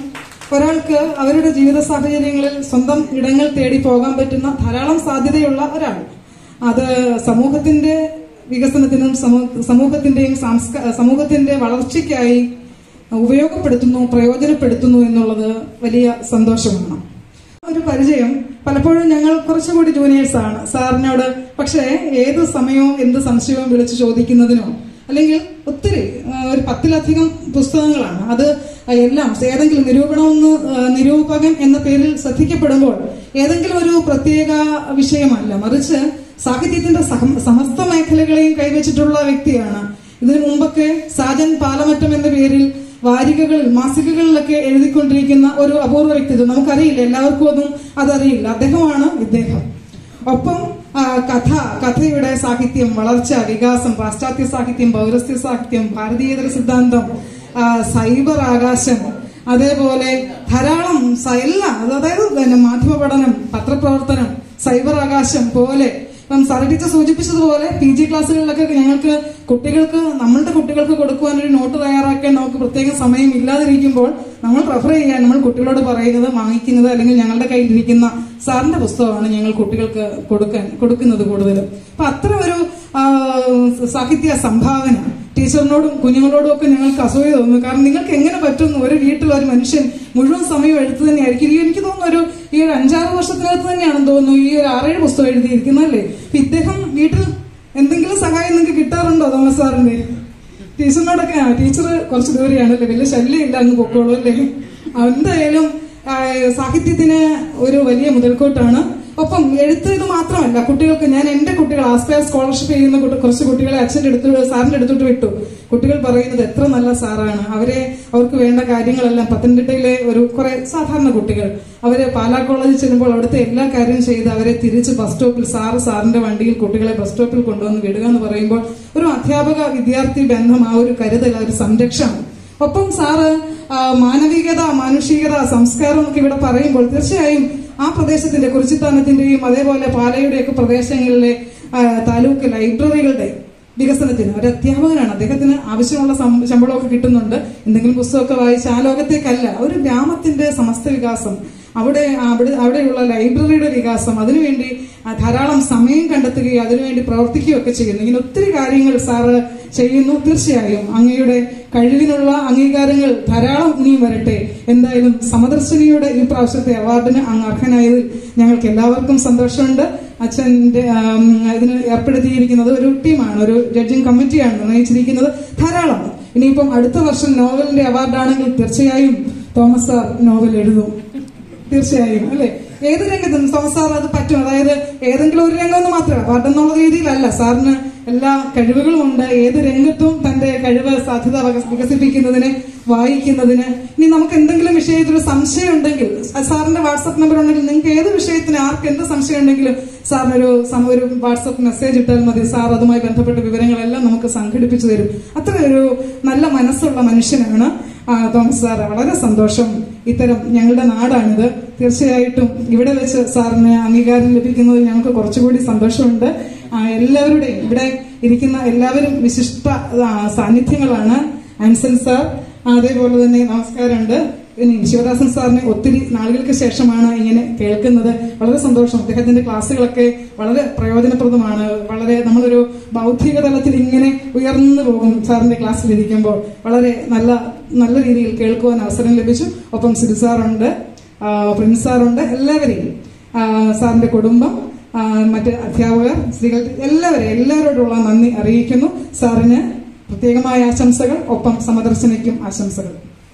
ഒരാൾക്ക് അവരുടെ ജീവിത സാഹചര്യങ്ങളിൽ സ്വന്തം ഇടങ്ങൾ തേടി പോകാൻ പറ്റുന്ന ധാരാളം സാധ്യതയുള്ള ഒരാൾ അത് സമൂഹത്തിന്റെ വികസനത്തിനും സമൂ- സമൂഹത്തിന്റെയും സാംസ്ക സമൂഹത്തിന്റെ വളർച്ചയ്ക്കായി ഉപയോഗപ്പെടുത്തുന്നു പ്രയോജനപ്പെടുത്തുന്നു എന്നുള്ളത് വലിയ സന്തോഷമാണ് ഒരു പരിചയം പലപ്പോഴും ഞങ്ങൾ കുറച്ചുകൂടി ജൂനിയേഴ്സ് ആണ് സാറിനോട് പക്ഷേ ഏത് സമയവും എന്ത് സംശയവും വിളിച്ചു ചോദിക്കുന്നതിനോ അല്ലെങ്കിൽ ഒത്തിരി ആ, ഒരു പത്തിലധികം പുസ്തകങ്ങളാണ് അത് എല്ലാം ഏതെങ്കിലും നിരൂപണമെന്ന് ആ, നിരൂപകൻ എന്ന പേരിൽ ശ്രദ്ധിക്കപ്പെടുമ്പോൾ ഏതെങ്കിലും ഒരു പ്രത്യേക വിഷയമല്ല മറിച്ച് സാഹിത്യത്തിന്റെ സഹ- സമസ്ത മേഖലകളെയും കൈവച്ചിട്ടുള്ള വ്യക്തിയാണ് ഇതിനു മുമ്പൊക്കെ സാജൻ പാലമറ്റം എന്ന പേരിൽ വാരികകളിൽ മാസികകളിലൊക്കെ എഴുതിക്കൊണ്ടിരിക്കുന്ന ഒരു അപൂർവ വ്യക്തിത്വം നമുക്കറിയില്ല എല്ലാവർക്കും ഒന്നും അതറിയില്ല അദ്ദേഹമാണ് ഇദ്ദേഹം ഒപ്പം ആ, കഥ കഥയുടെ സാഹിത്യം വളർച്ച വികാസം പാശ്ചാത്യ സാഹിത്യം പൗരസ്ത്യ സാഹിത്യം ഭാരതീയതര സിദ്ധാന്തം ആ, സൈബർ ആകാശം അതേപോലെ ധാരാളം സ- എല്ലാം അതായത് പിന്നെ മാധ്യമ പഠനം പത്രപ്രവർത്തനം സൈബർ ആകാശം പോലെ ഇപ്പം സാറ് ടീച്ചർ സൂചിപ്പിച്ചതുപോലെ പി ജി ക്ലാസ്സുകളിലൊക്കെ ഞങ്ങൾക്ക് കുട്ടികൾക്ക് നമ്മളുടെ കുട്ടികൾക്ക് കൊടുക്കുവാൻ ഒരു നോട്ട് തയ്യാറാക്കാൻ നമുക്ക് പ്രത്യേക സമയം ഇല്ലാതിരിക്കുമ്പോൾ നമ്മൾ റെഫർ ചെയ്യാൻ നമ്മൾ കുട്ടികളോട് പറയുന്നത് വാങ്ങിക്കുന്നത് അല്ലെങ്കിൽ ഞങ്ങളുടെ കയ്യിലിരിക്കുന്ന സാറിന്റെ പുസ്തകമാണ് ഞങ്ങൾ കുട്ടികൾക്ക് കൊടുക്കാൻ കൊടുക്കുന്നത് കൂടുതലും അപ്പൊ അത്ര ഒരു ആ, സാഹിത്യ സംഭാവന ടീച്ചറിനോടും കുഞ്ഞുങ്ങളോടും ഒക്കെ ഞങ്ങൾക്ക് അസൂയ തോന്നുന്നു കാരണം നിങ്ങൾക്ക് എങ്ങനെ പറ്റുന്നു ഒരു വീട്ടിൽ ഒരു മനുഷ്യൻ മുഴുവൻ സമയം എഴുത്ത് തന്നെയായിരിക്കും ഈ എനിക്ക് തോന്നുന്നു ഒരു ഈ ഒരു അഞ്ചാറ് വർഷത്തിനകത്ത് തന്നെയാണെന്ന് തോന്നുന്നു ഈ ഒരു ആറേഴ് പുസ്തകം എഴുതിയിരിക്കുന്നല്ലേ അപ്പൊ ഇദ്ദേഹം വീട്ടിൽ എന്തെങ്കിലും സഹായം നിങ്ങൾക്ക് കിട്ടാറുണ്ടോ തോമസ് സാറിന്റെ ടീച്ചറിനോടൊക്കെ ആ ടീച്ചർ കുറച്ച് ദൂരെയാണല്ലേ വലിയ ശല്യമില്ല അങ്ങ് പൊക്കോളൂ അല്ലേ ആ, എന്തായാലും ആ, സാഹിത്യത്തിന് ഒരു വലിയ മുതൽക്കൂട്ടാണ് ഒപ്പം എഴുത്ത് ഇത് മാത്രമല്ല കുട്ടികൾക്ക് ഞാൻ എന്റെ കുട്ടികൾ ആസ്പയർ സ്കോളർഷിപ്പ് ചെയ്യുന്ന കുട്ടി- കുറച്ച് കുട്ടികളെ അച്ഛൻ്റെ അടുത്ത് സാറിന്റെ അടുത്തോട്ട് വിട്ടു കുട്ടികൾ പറയുന്നത് എത്ര നല്ല സാറാണ് അവരെ അവർക്ക് വേണ്ട കാര്യങ്ങളെല്ലാം പത്തനംതിട്ടയിലെ ഒരു കുറെ സാധാരണ കുട്ടികൾ അവര് പാലാ കോളേജിൽ ചെല്ലുമ്പോൾ അവിടുത്തെ എല്ലാ കാര്യം ചെയ്ത് അവരെ തിരിച്ച് ബസ് സ്റ്റോപ്പിൽ സാറ് സാറിന്റെ വണ്ടിയിൽ കുട്ടികളെ ബസ് സ്റ്റോപ്പിൽ കൊണ്ടുവന്ന് വിടുക എന്ന് പറയുമ്പോൾ ഒരു അധ്യാപക വിദ്യാർത്ഥി ബന്ധം ആ ഒരു കരുതൽ ആ ഒരു സംരക്ഷണം ഒപ്പം സാറ് ആ, മാനവികത മാനുഷികത സംസ്കാരം എന്നൊക്കെ ഇവിടെ പറയുമ്പോൾ തീർച്ചയായും ആ പ്രദേശത്തിന്റെ കുറിച്ചിത്താനത്തിന്റെയും അതേപോലെ പാലയുടെയൊക്കെ പ്രദേശങ്ങളിലെ ആ, താലൂക്ക് ലൈബ്രറികളുടെ വികസനത്തിന് ഒരു അധ്യാപകനാണ് അദ്ദേഹത്തിന് ആവശ്യമുള്ള സം- ശമ്പളമൊക്കെ കിട്ടുന്നുണ്ട് എന്തെങ്കിലും പുസ്തകമൊക്കെ വായിച്ച് ആ ലോകത്തേക്കല്ല ഒരു ഗ്രാമത്തിന്റെ സമസ്ത വികാസം അവിടെ അവിടെ അവിടെയുള്ള ലൈബ്രറിയുടെ വികാസം അതിനുവേണ്ടി ആ, ധാരാളം സമയം കണ്ടെത്തുകയും അതിനുവേണ്ടി പ്രവർത്തിക്കുകയും ഒക്കെ ചെയ്യുന്നു ഇങ്ങനെ ഒത്തിരി കാര്യങ്ങൾ സാറ് ചെയ്യുന്നു തീർച്ചയായും അങ്ങയുടെ കഴിവിനുള്ള അംഗീകാരങ്ങൾ ധാരാളം ഇനിയും വരട്ടെ എന്തായാലും സമദർശിനിയുടെ ഈ പ്രാവശ്യത്തെ അവാർഡിന് അങ്ങ് അർഹനായതിൽ ഞങ്ങൾക്ക് എല്ലാവർക്കും സന്തോഷമുണ്ട് അച്ഛന്റെ ആം, ഇതിന് ഏർപ്പെടുത്തിയിരിക്കുന്നത് ഒരു ടീമാണ് ഒരു ജഡ്ജിങ് കമ്മിറ്റിയാണ് നിർണയിച്ചിരിക്കുന്നത് ധാരാളം ഇനിയിപ്പം അടുത്ത വർഷം നോവലിന്റെ അവാർഡാണെങ്കിൽ തീർച്ചയായും തോമസ് സാർ നോവൽ എഴുതും തീർച്ചയായും അല്ലെ ഏത് രംഗത്തും തോമസ് സാർ അത് പറ്റും അതായത് ഏതെങ്കിലും ഒരു രംഗം എന്ന് മാത്രമല്ല അവാർഡ് എന്നുള്ള രീതിയിലല്ല സാറിന് എല്ലാ കഴിവുകളും ഉണ്ട് ഏത് രംഗത്തും തന്റെ കഴിവ് സാധ്യത വികസ- വികസിപ്പിക്കുന്നതിന് വായിക്കുന്നതിന് ഇനി നമുക്ക് എന്തെങ്കിലും വിഷയത്തിൽ ഒരു സംശയം ഉണ്ടെങ്കിൽ സ- സാറിന്റെ വാട്സപ്പ് നമ്പർ ഉണ്ടെങ്കിൽ നിങ്ങൾക്ക് ഏത് വിഷയത്തിന് ആർക്ക് എന്ത് സംശയം ഉണ്ടെങ്കിലും സാറിനൊരു സം- ഒരു വാട്സപ്പ് മെസ്സേജ് ഇട്ടാൽ മതി സാർ അതുമായി ബന്ധപ്പെട്ട വിവരങ്ങളെല്ലാം നമുക്ക് സംഘടിപ്പിച്ചു തരും അത്ര ഒരു നല്ല മനസ്സുള്ള മനുഷ്യനാണ് ആ, തോമസ് സാർ വളരെ സന്തോഷം ഇത്തരം ഞങ്ങളുടെ നാടാണിത് തീർച്ചയായിട്ടും ഇവിടെ വെച്ച് സാറിന് അംഗീകാരം ലഭിക്കുന്നതിൽ ഞങ്ങൾക്ക് കുറച്ചുകൂടി സന്തോഷമുണ്ട് ആ, എല്ലാവരുടെയും ഇവിടെ ഇരിക്കുന്ന എല്ലാവരും വിശിഷ്ട ആ, സാന്നിധ്യങ്ങളാണ് അൻസൻ സാർ അതേപോലെ തന്നെ നമസ്കാരമുണ്ട് ഇനി ശിവദാസൻ സാറിനെ ഒത്തിരി നാളുകൾക്ക് ശേഷമാണ് ഇങ്ങനെ കേൾക്കുന്നത് വളരെ സന്തോഷം അദ്ദേഹത്തിന്റെ ക്ലാസ്സുകളൊക്കെ വളരെ പ്രയോജനപ്രദമാണ് വളരെ നമ്മളൊരു ബൗദ്ധിക തലത്തിൽ ഇങ്ങനെ ഉയർന്നു പോകും സാറിന്റെ ക്ലാസ്സിൽ ഇരിക്കുമ്പോൾ വളരെ നല്ല നല്ല രീതിയിൽ കേൾക്കുവാൻ അവസരം ലഭിച്ചു ഒപ്പം സിരി സാറുണ്ട് ആ, പ്രിൻസ് സാറുണ്ട് എല്ലാവരെയും ആ, സാറിന്റെ കുടുംബം ആ, മറ്റ് അധ്യാപകർ സ്ത്രീകൾ എല്ലാവരെയും എല്ലാവരോടുള്ള നന്ദി അറിയിക്കുന്നു സാറിന് പ്രത്യേകമായ ആശംസകൾ ഒപ്പം സമദർശനയ്ക്കും ആശംസകൾ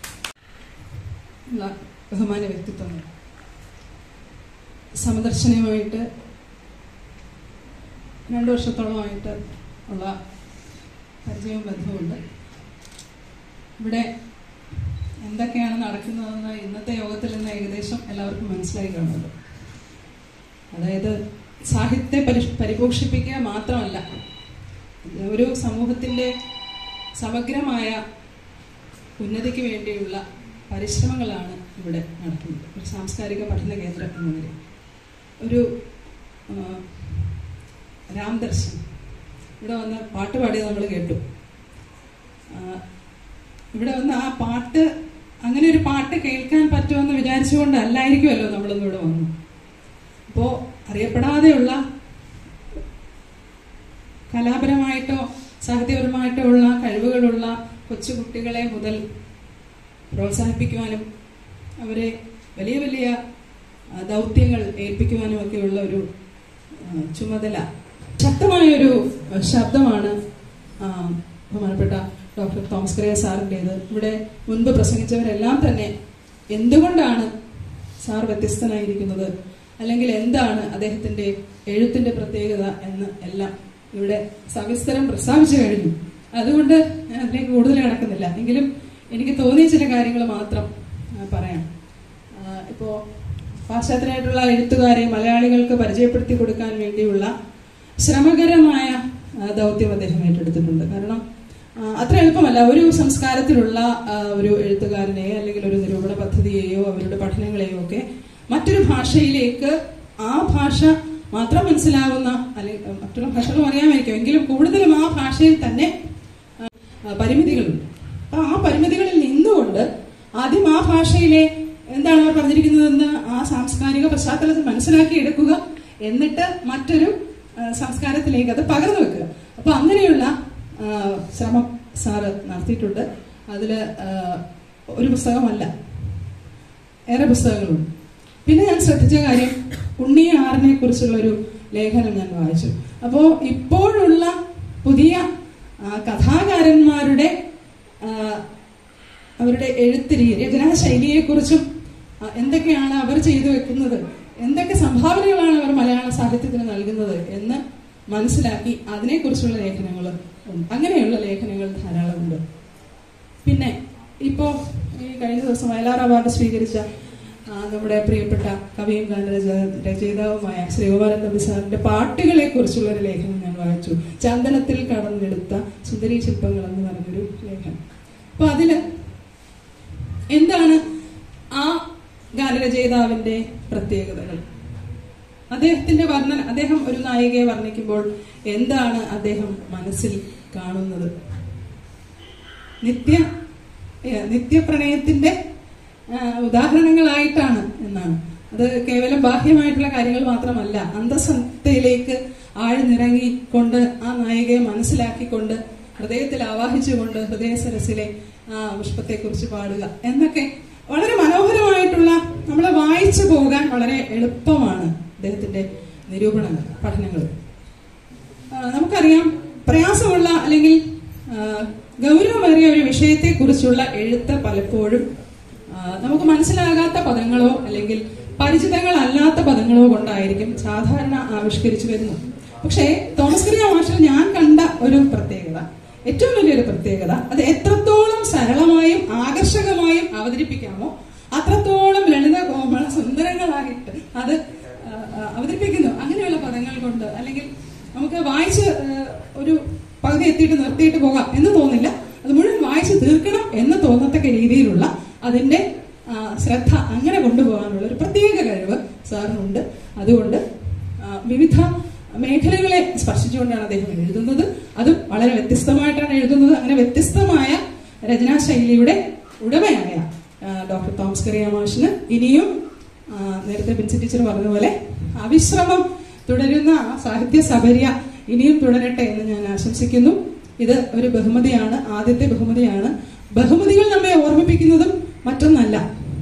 ഉള്ള ബഹുമാന വ്യക്തിത്വങ്ങൾ സമദർശനയുമായിട്ട് രണ്ടു വർഷത്തോളമായിട്ട് ഉള്ള പരിചയവും ബന്ധവുമുണ്ട് ഇവിടെ എന്തൊക്കെയാണ് നടക്കുന്നതെന്ന് ഇന്നത്തെ യോഗത്തിൽ നിന്ന് ഏകദേശം എല്ലാവർക്കും മനസ്സിലായി കാണുമല്ലോ അതായത് സാഹിത്യത്തെ പരി പരിപോഷിപ്പിക്കുക മാത്രമല്ല ഒരു സമൂഹത്തിൻ്റെ സമഗ്രമായ ഉന്നതിക്ക് വേണ്ടിയുള്ള പരിശ്രമങ്ങളാണ് ഇവിടെ നടക്കുന്നത് ഒരു സാംസ്കാരിക പഠന കേന്ദ്രം എന്ന നിലയിൽ ഒരു ആ, രാം ദർശൻ ഇവിടെ വന്ന് പാട്ട് പാടിയത് നമ്മൾ കേട്ടു ആ, ഇവിടെ വന്ന് ആ പാട്ട് അങ്ങനെ ഒരു പാട്ട് കേൾക്കാൻ പറ്റുമെന്ന് വിചാരിച്ചുകൊണ്ട് അല്ലായിരിക്കുമല്ലോ നമ്മളിന്ന് ഇവിടെ വന്നു അപ്പോ അറിയപ്പെടാതെയുള്ള കലാപരമായിട്ടോ സാഹിത്യപരമായിട്ടോ ഉള്ള കഴിവുകളുള്ള കൊച്ചുകുട്ടികളെ മുതൽ പ്രോത്സാഹിപ്പിക്കുവാനും അവരെ വലിയ വലിയ ആ, ദൗത്യങ്ങൾ ഏൽപ്പിക്കുവാനും ഒക്കെയുള്ള ഒരു ആ, ചുമതല ശക്തമായ ഒരു ആ, ശബ്ദമാണ് ആ, ബഹുമാനപ്പെട്ട ഡോക്ടർ തോമസ് കറിയ സാറിൻ്റെത് ഇവിടെ മുൻപ് പ്രസംഗിച്ചവരെല്ലാം തന്നെ എന്തുകൊണ്ടാണ് സാർ വ്യത്യസ്തനായിരിക്കുന്നത് അല്ലെങ്കിൽ എന്താണ് അദ്ദേഹത്തിന്റെ എഴുത്തിന്റെ പ്രത്യേകത എന്ന് എല്ലാം ഇവിടെ സവിസ്തരം പ്രസ്താവിച്ചു കഴിഞ്ഞു അതുകൊണ്ട് ഞാൻ അതിലേക്ക് കൂടുതൽ കിടക്കുന്നില്ല എങ്കിലും എനിക്ക് തോന്നിയ ചില കാര്യങ്ങൾ മാത്രം ആ, പറയാം ആ, ഇപ്പോ പാശ്ചാത്യരായിട്ടുള്ള എഴുത്തുകാരെ മലയാളികൾക്ക് പരിചയപ്പെടുത്തി കൊടുക്കാൻ വേണ്ടിയുള്ള ശ്രമകരമായ ആ, ദൗത്യം അദ്ദേഹം ഏറ്റെടുത്തിട്ടുണ്ട് കാരണം ആ, അത്ര എളുപ്പമല്ല ഒരു സംസ്കാരത്തിലുള്ള ആ, ഒരു എഴുത്തുകാരനെ അല്ലെങ്കിൽ ഒരു നിരൂപണ പദ്ധതിയെയോ അവരുടെ പഠനങ്ങളെയോ ഒക്കെ മറ്റൊരു ഭാഷയിലേക്ക് ആ ഭാഷ മാത്രം മനസ്സിലാവുന്ന അല്ലെങ്കിൽ മറ്റുള്ള ഭാഷകളും അറിയാമായിരിക്കും എങ്കിലും കൂടുതലും ആ ഭാഷയിൽ തന്നെ ആ, പരിമിതികളുണ്ട് അപ്പൊ ആ പരിമിതികളിൽ നിന്നുകൊണ്ട് ആദ്യം ആ ഭാഷയിലെ എന്താണ് അവർ പറഞ്ഞിരിക്കുന്നതെന്ന് ആ സാംസ്കാരിക പശ്ചാത്തലത്തിൽ മനസ്സിലാക്കി എടുക്കുക എന്നിട്ട് മറ്റൊരു ആ, സംസ്കാരത്തിലേക്ക് അത് പകർന്നു വെക്കുക അപ്പൊ അങ്ങനെയുള്ള ആ, ശ്രമം സാറ് നടത്തിയിട്ടുണ്ട് അതില് ആ, ഒരു പുസ്തകമല്ല ഏറെ പുസ്തകങ്ങളുണ്ട് പിന്നെ ഞാൻ ശ്രദ്ധിച്ച കാര്യം ഉണ്ണി ആറിനെ കുറിച്ചുള്ള ഒരു ലേഖനം ഞാൻ വായിച്ചു അപ്പോ ഇപ്പോഴുള്ള പുതിയ ആ, കഥാകാരന്മാരുടെ ആ, അവരുടെ എഴുത്ത് രീതി രചനാശൈലിയെ കുറിച്ചും എന്തൊക്കെയാണ് അവർ ചെയ്തു വെക്കുന്നത് എന്തൊക്കെ സംഭാവനകളാണ് അവർ മലയാള സാഹിത്യത്തിന് നൽകുന്നത് എന്ന് മനസ്സിലാക്കി അതിനെക്കുറിച്ചുള്ള ലേഖനങ്ങൾ ഉണ്ട് അങ്ങനെയുള്ള ലേഖനങ്ങൾ ധാരാളമുണ്ട് പിന്നെ ഇപ്പോ ഈ കഴിഞ്ഞ ദിവസം വയലാർ അവാർഡ് സ്വീകരിച്ച ആ, നമ്മുടെ പ്രിയപ്പെട്ട കവിയും ഗാനരച രചയിതാവുമായ ശ്രീഗോപാലൻ നമ്പി സാറിന്റെ പാട്ടുകളെ കുറിച്ചുള്ള ഒരു ലേഖനം ഞാൻ വായിച്ചു ചന്ദനത്തിൽ കടന്നെടുത്ത സുന്ദരി ശില്പങ്ങൾ എന്ന് പറഞ്ഞൊരു ലേഖനം അപ്പൊ അതില് എന്താണ് ആ ഗാനരചയിതാവിന്റെ പ്രത്യേകതകൾ അദ്ദേഹത്തിന്റെ വർണ്ണന അദ്ദേഹം ഒരു നായികയെ വർണ്ണിക്കുമ്പോൾ എന്താണ് അദ്ദേഹം മനസ്സിൽ കാണുന്നത് നിത്യ ഏ, നിത്യപ്രണയത്തിന്റെ ആ, ഉദാഹരണങ്ങളായിട്ടാണ് എന്നാണ് അത് കേവലം ബാഹ്യമായിട്ടുള്ള കാര്യങ്ങൾ മാത്രമല്ല അന്തസത്തയിലേക്ക് ആഴ്ന്നിറങ്ങിക്കൊണ്ട് ആ നായികയെ മനസ്സിലാക്കിക്കൊണ്ട് ഹൃദയത്തിൽ ആവാഹിച്ചുകൊണ്ട് ഹൃദയ സരസിലെ ആ പുഷ്പത്തെ കുറിച്ച് പാടുക എന്നൊക്കെ വളരെ മനോഹരമായിട്ടുള്ള നമ്മളെ വായിച്ചു പോകാൻ വളരെ എളുപ്പമാണ് അദ്ദേഹത്തിന്റെ നിരൂപണങ്ങൾ പഠനങ്ങൾ ആ, നമുക്കറിയാം പ്രയാസമുള്ള അല്ലെങ്കിൽ ആ, ഗൗരവമേറിയ ഒരു വിഷയത്തെ കുറിച്ചുള്ള എഴുത്ത് പലപ്പോഴും ആ, നമുക്ക് മനസ്സിലാകാത്ത പദങ്ങളോ അല്ലെങ്കിൽ പരിചിതങ്ങളല്ലാത്ത പദങ്ങളോ കൊണ്ടായിരിക്കും സാധാരണ ആവിഷ്കരിച്ചു വരുന്നത് പക്ഷേ തോമസ് കറിയ മാഷിൽ ഞാൻ കണ്ട ഒരു പ്രത്യേകത ഏറ്റവും വലിയൊരു പ്രത്യേകത അത് എത്രത്തോളം സരളമായും ആകർഷകമായും അവതരിപ്പിക്കാമോ അത്രത്തോളം ലളിത കോമള സുന്ദരങ്ങളായിട്ട് അത് ആ, ആ, അവതരിപ്പിക്കുന്നു അങ്ങനെയുള്ള പദങ്ങൾ കൊണ്ട് അല്ലെങ്കിൽ നമുക്ക് വായിച്ച് ആ, ഒരു പകുതി എത്തിയിട്ട് നിർത്തിയിട്ട് പോകാം എന്ന് തോന്നില്ല അത് മുഴുവൻ വായിച്ച് തീർക്കണം എന്ന് തോന്നത്തക്ക രീതിയിലുള്ള അതിന്റെ ആ, ശ്രദ്ധ അങ്ങനെ കൊണ്ടുപോകാനുള്ള ഒരു പ്രത്യേക കഴിവ് സാറിനുണ്ട് അതുകൊണ്ട് ആ, വിവിധ മേഖലകളെ സ്പർശിച്ചുകൊണ്ടാണ് അദ്ദേഹം എഴുതുന്നത് അതും വളരെ വ്യത്യസ്തമായിട്ടാണ് എഴുതുന്നത് അങ്ങനെ വ്യത്യസ്തമായ രചനാശൈലിയുടെ ഉടമയായ ആ, ഡോക്ടർ തോമസ് കറിയ മാഷിന് ഇനിയും ആ, നേരത്തെ ബിൻസി ടീച്ചർ പറഞ്ഞ പോലെ അവിശ്രമം തുടരുന്ന ആ സാഹിത്യ സബര്യ ഇനിയും തുടരട്ടെ എന്ന് ഞാൻ ആശംസിക്കുന്നു ഇത് ഒരു ബഹുമതിയാണ് ആദ്യത്തെ ബഹുമതിയാണ് ബഹുമതികൾ നമ്മെ ഓർമ്മിപ്പിക്കുന്നതും മറ്റൊന്നല്ല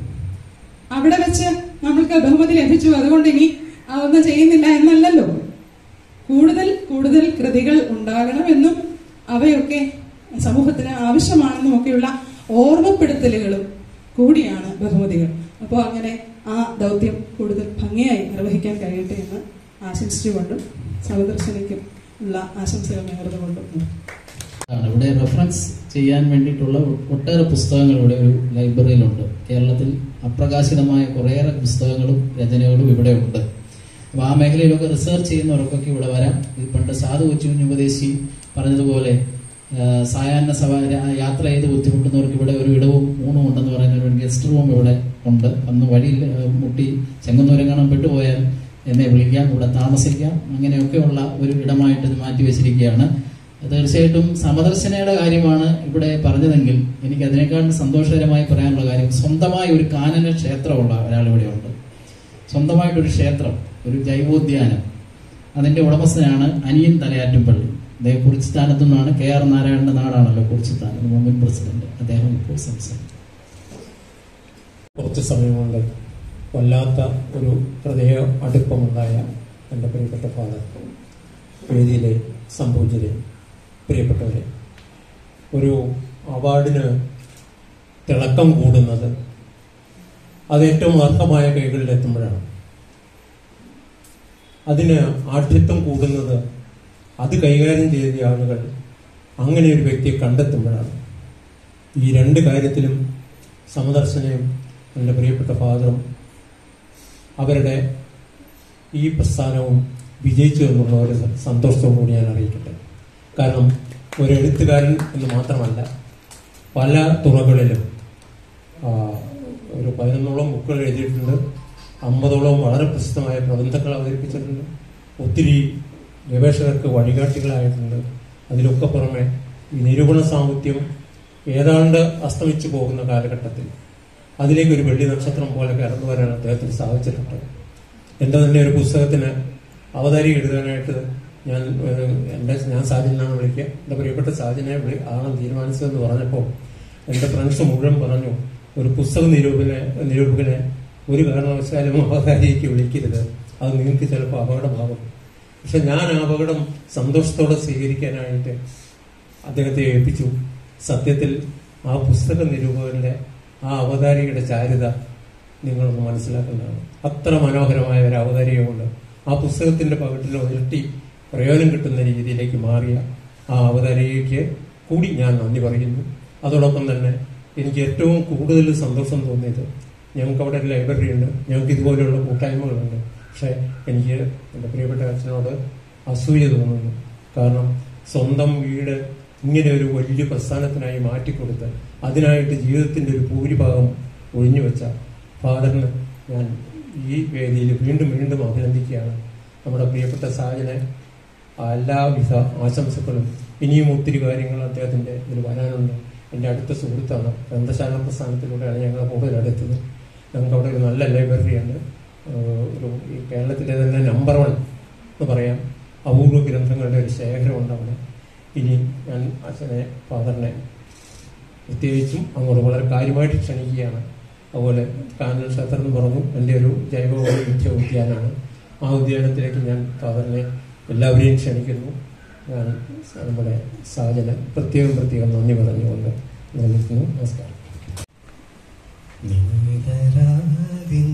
അവിടെ വെച്ച് നമ്മൾക്ക് ബഹുമതി ലഭിച്ചു അതുകൊണ്ട് ഇനി അതൊന്നും ചെയ്യുന്നില്ല എന്നല്ലല്ലോ കൂടുതൽ കൂടുതൽ കൃതികൾ ഉണ്ടാകണമെന്നും അവയൊക്കെ സമൂഹത്തിന് ആവശ്യമാണെന്നും ഒക്കെയുള്ള ഓർമ്മപ്പെടുത്തലുകളും കൂടിയാണ് ബഹുമതികൾ അപ്പോൾ അങ്ങനെ ആ ദൗത്യം കൂടുതൽ ഭംഗിയായി നിർവഹിക്കാൻ കഴിയട്ടെ എന്ന് ആശംസിച്ചുകൊണ്ടും സഹദർശനിക്കും ഉള്ള ആശംസകൾ നേർന്നുകൊണ്ടും നിർത്തുന്നു. ആണ് ഇവിടെ റെഫറൻസ് ചെയ്യാൻ വേണ്ടിയിട്ടുള്ള ഒട്ടേറെ പുസ്തകങ്ങൾ ഇവിടെ ഒരു ലൈബ്രറിയിലുണ്ട് കേരളത്തിൽ അപ്രകാശിതമായ കുറേയേറെ പുസ്തകങ്ങളും രചനകളും ഇവിടെ ഉണ്ട് അപ്പൊ ആ മേഖലയിലൊക്കെ റിസർച്ച് ചെയ്യുന്നവർക്കൊക്കെ ഇവിടെ വരാം ഇത് പണ്ട് സാധു കൊച്ചുകുഞ്ഞ് ഉപദേശി പറഞ്ഞതുപോലെ ആ, സായാഹ്ന സഭ ര- യാത്ര ചെയ്ത് ബുദ്ധിമുട്ടുന്നവർക്ക് ഇവിടെ ഒരു ഇടവും ഊണും ഉണ്ടെന്ന് പറയുന്ന ഒരു ഗസ്റ്റ് റൂം ഇവിടെ ഉണ്ട് അന്ന് വഴിയിൽ ആ, മുട്ടി ചെങ്ങന്നൂരെങ്ങാനും പെട്ടുപോയാൽ എന്നെ വിളിക്കാം ഇവിടെ താമസിക്കാം അങ്ങനെയൊക്കെയുള്ള ഒരു ഇടമായിട്ട് ഇത് മാറ്റി വെച്ചിരിക്കുകയാണ് തീർച്ചയായിട്ടും സമദർശനയുടെ കാര്യമാണ് ഇവിടെ പറഞ്ഞതെങ്കിൽ എനിക്ക് അതിനേക്കാളും സന്തോഷകരമായി പറയാനുള്ള കാര്യം സ്വന്തമായി ഒരു കാനന ക്ഷേത്രമുള്ള ഒരാൾ ഇവിടെ ഉണ്ട് സ്വന്തമായിട്ടൊരു ക്ഷേത്രം ഒരു ജൈവോദ്യാനം അതിന്റെ ഉടമസ്ഥനാണ് അനിയൻ തലയാറ്റുംപള്ളി അദ്ദേഹം കുറിച്ചിത്താനത്തു നിന്നാണ് കെ ആർ നാരായണന്റെ നാടാണല്ലോ കുറിച്ചിത്താനം മുൻ പ്രസിഡന്റ് അദ്ദേഹം ഇപ്പോൾ സംസാരിക്കും കുറച്ച് സമയം കൊണ്ട് വല്ലാത്ത ഒരു ഹൃദയ അടുപ്പമുണ്ടായ എൻ്റെ പ്രിയപ്പെട്ട ഫാദർ വേദിയിലെ സംഭവിച്ചത് പ്രിയപ്പെട്ടവരെ ഒരു അവാർഡിന് തിളക്കം കൂടുന്നത് അത് ഏറ്റവും അർഹമായ കൈകളിൽ എത്തുമ്പോഴാണ് അതിന് ആഠ്യത്വം കൂടുന്നത് അത് കൈകാര്യം ചെയ്ത ആളുകൾ അങ്ങനെ ഒരു വ്യക്തിയെ കണ്ടെത്തുമ്പോഴാണ് ഈ രണ്ട് കാര്യത്തിലും സമദർശനയും എൻ്റെ പ്രിയപ്പെട്ട ഫാദറും അവരുടെ ഈ പ്രസ്ഥാനവും വിജയിച്ചു എന്നുള്ള ഒരു സന്തോഷത്തോടുകൂടി ഞാൻ അറിയിക്കട്ടെ കാരണം ഒരു എഴുത്തുകാരൻ എന്ന് മാത്രമല്ല പല തുറകളിലും ആ, ഒരു പതിനൊന്നോളം ബുക്കുകൾ എഴുതിയിട്ടുണ്ട് അമ്പതോളം വളരെ പ്രസിദ്ധമായ പ്രബന്ധങ്ങൾ അവതരിപ്പിച്ചിട്ടുണ്ട് ഒത്തിരി ഗവേഷകർക്ക് വഴികാട്ടികളായിട്ടുണ്ട് അതിലൊക്കെ പുറമെ ഈ നിരൂപണ സാഹിത്യം ഏതാണ്ട് അസ്തമിച്ചു പോകുന്ന കാലഘട്ടത്തിൽ അതിലേക്ക് ഒരു വെള്ളി നക്ഷത്രം പോലെ കടന്നു വരാൻ അദ്ദേഹത്തിന് സാധിച്ചിട്ടുണ്ട് എൻ്റെ തന്നെ ഒരു പുസ്തകത്തിന് അവതാരിക എഴുതാനായിട്ട് ഞാൻ ഏഹ്, എൻ്റെ ഞാൻ സാജനാണ് വിളിക്കുക എൻ്റെ പ്രിയപ്പെട്ട സാജനെ വിളി ആണ് തീരുമാനിച്ചതെന്ന് പറഞ്ഞപ്പോൾ എൻ്റെ ഫ്രണ്ട്സ് മുഴുവൻ പറഞ്ഞു ഒരു പുസ്തക നിരൂപനെ നിരൂപകനെ ഒരു കാരണവശാലും അവതാരിക്ക് വിളിക്കരുത് അത് നിങ്ങൾക്ക് ചിലപ്പോൾ അപകടമാകും പക്ഷെ ഞാൻ ആ അപകടം സന്തോഷത്തോടെ സ്വീകരിക്കാനായിട്ട് അദ്ദേഹത്തെ ഏൽപ്പിച്ചു സത്യത്തിൽ ആ പുസ്തക നിരൂപകന്റെ ആ അവതാരികയുടെ ചാരുത നിങ്ങളൊന്ന് മനസ്സിലാക്കുന്നതാണ് അത്ര മനോഹരമായ ഒരു അവതാരികയുണ്ട് ആ പുസ്തകത്തിന്റെ പകട്ടിൽ ഇരട്ടി പ്രയോജനം കിട്ടുന്ന രീതിയിലേക്ക് മാറിയ ആ അവതാരികയ്ക്ക് കൂടി ഞാൻ നന്ദി പറയുന്നു അതോടൊപ്പം തന്നെ എനിക്ക് ഏറ്റവും കൂടുതൽ സന്തോഷം തോന്നിയത് ഞങ്ങൾക്ക് അവിടെ ഒരു ലൈബ്രറി ഉണ്ട് ഞങ്ങൾക്ക് ഇതുപോലെയുള്ള കൂട്ടായ്മകളുണ്ട് പക്ഷെ എനിക്ക് എൻ്റെ പ്രിയപ്പെട്ട അച്ഛനോട് അസൂയ തോന്നുന്നു കാരണം സ്വന്തം വീട് ഇങ്ങനെ ഒരു വലിയ പ്രസ്ഥാനത്തിനായി മാറ്റിക്കൊടുത്ത് അതിനായിട്ട് ജീവിതത്തിന്റെ ഒരു ഭൂരിഭാഗം ഒഴിഞ്ഞു വെച്ച ഫാദറിന് ഞാൻ ഈ വേദിയിൽ വീണ്ടും വീണ്ടും അഭിനന്ദിക്കുകയാണ് നമ്മുടെ പ്രിയപ്പെട്ട സാജനെ എല്ലാവിധ ആശംസകളും ഇനിയും ഒത്തിരി കാര്യങ്ങൾ അദ്ദേഹത്തിന്റെ ഇതിൽ വരാനുണ്ട് എൻ്റെ അടുത്ത സുഹൃത്താണ് ഗ്രന്ഥശാല പ്രസ്ഥാനത്തിലൂടെയാണ് ഞങ്ങൾ കൂടുതൽ അടുത്തത് ഞങ്ങൾക്ക് അവിടെ ഒരു നല്ല ലൈബ്രറിയാണ് ഏഹ് ഒരു ഈ കേരളത്തിലെ തന്നെ നമ്പർ വൺ എന്ന് പറയാം അപൂർവ ഗ്രന്ഥങ്ങളുടെ ഒരു ശേഖരമുണ്ട് അവിടെ ഇനി ഞാൻ അച്ഛനെ ഫാദറിനെ പ്രത്യേകിച്ചും അങ്ങോട്ട് വളരെ കാര്യമായിട്ട് ക്ഷണിക്കുകയാണ് അതുപോലെ കാനൽ ക്ഷേത്രം എന്ന് പറഞ്ഞു എൻ്റെ ഒരു ജൈവ വൈവിധ്യ ഉദ്യാനമാണ് ആ ഉദ്യാനത്തിലേക്ക് ഞാൻ ഫാദറിനെ എല്ലാവരെയും ക്ഷണിക്കുന്നു ഞാൻ നമ്മുടെ സാജന പ്രത്യേകം പ്രത്യേകം നന്ദി പറഞ്ഞുകൊണ്ട് നിർമ്മിക്കുന്നു നമസ്കാരം നീതരാവിൻ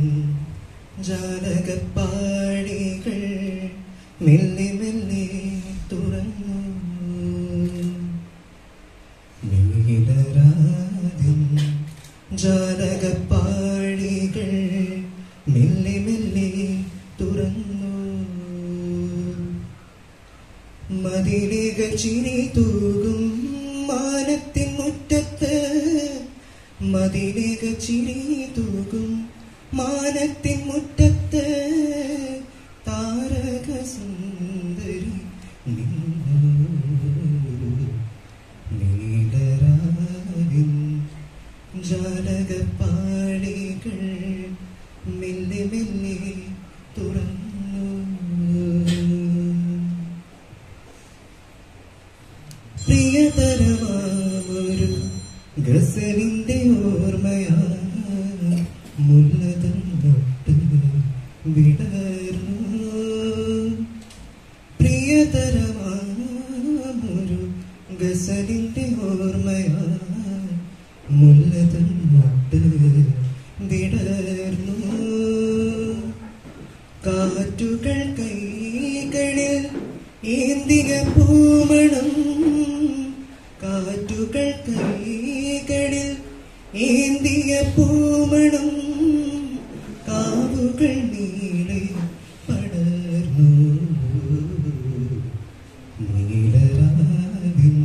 ജാലകപ്പാടികൾ മെല്ലെ മെല്ലെ തുറന്നു നീലരാവിൻ ജാലകപ്പാടികൾ മെല്ലെ മെല്ലെ തുറന്നു മതിലുകൾ ചിരി തൂകും മാനത്തിൻ മുറ്റത്ത് മതിലുകൾ ചിരി തൂകും മാനത്തിൻ മുറ്റത്ത് താരക സുന്ദരി നിന്നു നീലരാവിൻ ജാലകപ്പാടികൾ മെല്ലെ മെല്ലെ തുറന്നു പ്രിയതരമാമൊരു ഗസലിന്റെ ഓർമ്മയാ മുല്ലതൻ തൊട്ട് വിടർന്നു പ്രിയതരമാമൊരു ഗസലിന്റെ ഓർമ്മയാ മുല്ലതൻ തൊട്ട് വിടർന്നു കാറ്റുകൾ കൈകളിൽ ഏന്തിക പൂമണം കാറ്റുകൾ കൈകളിൽ ഏന്തിയ പൂമണം കാവുകൾ നീളെ പടർന്നു നീലരാവിൻ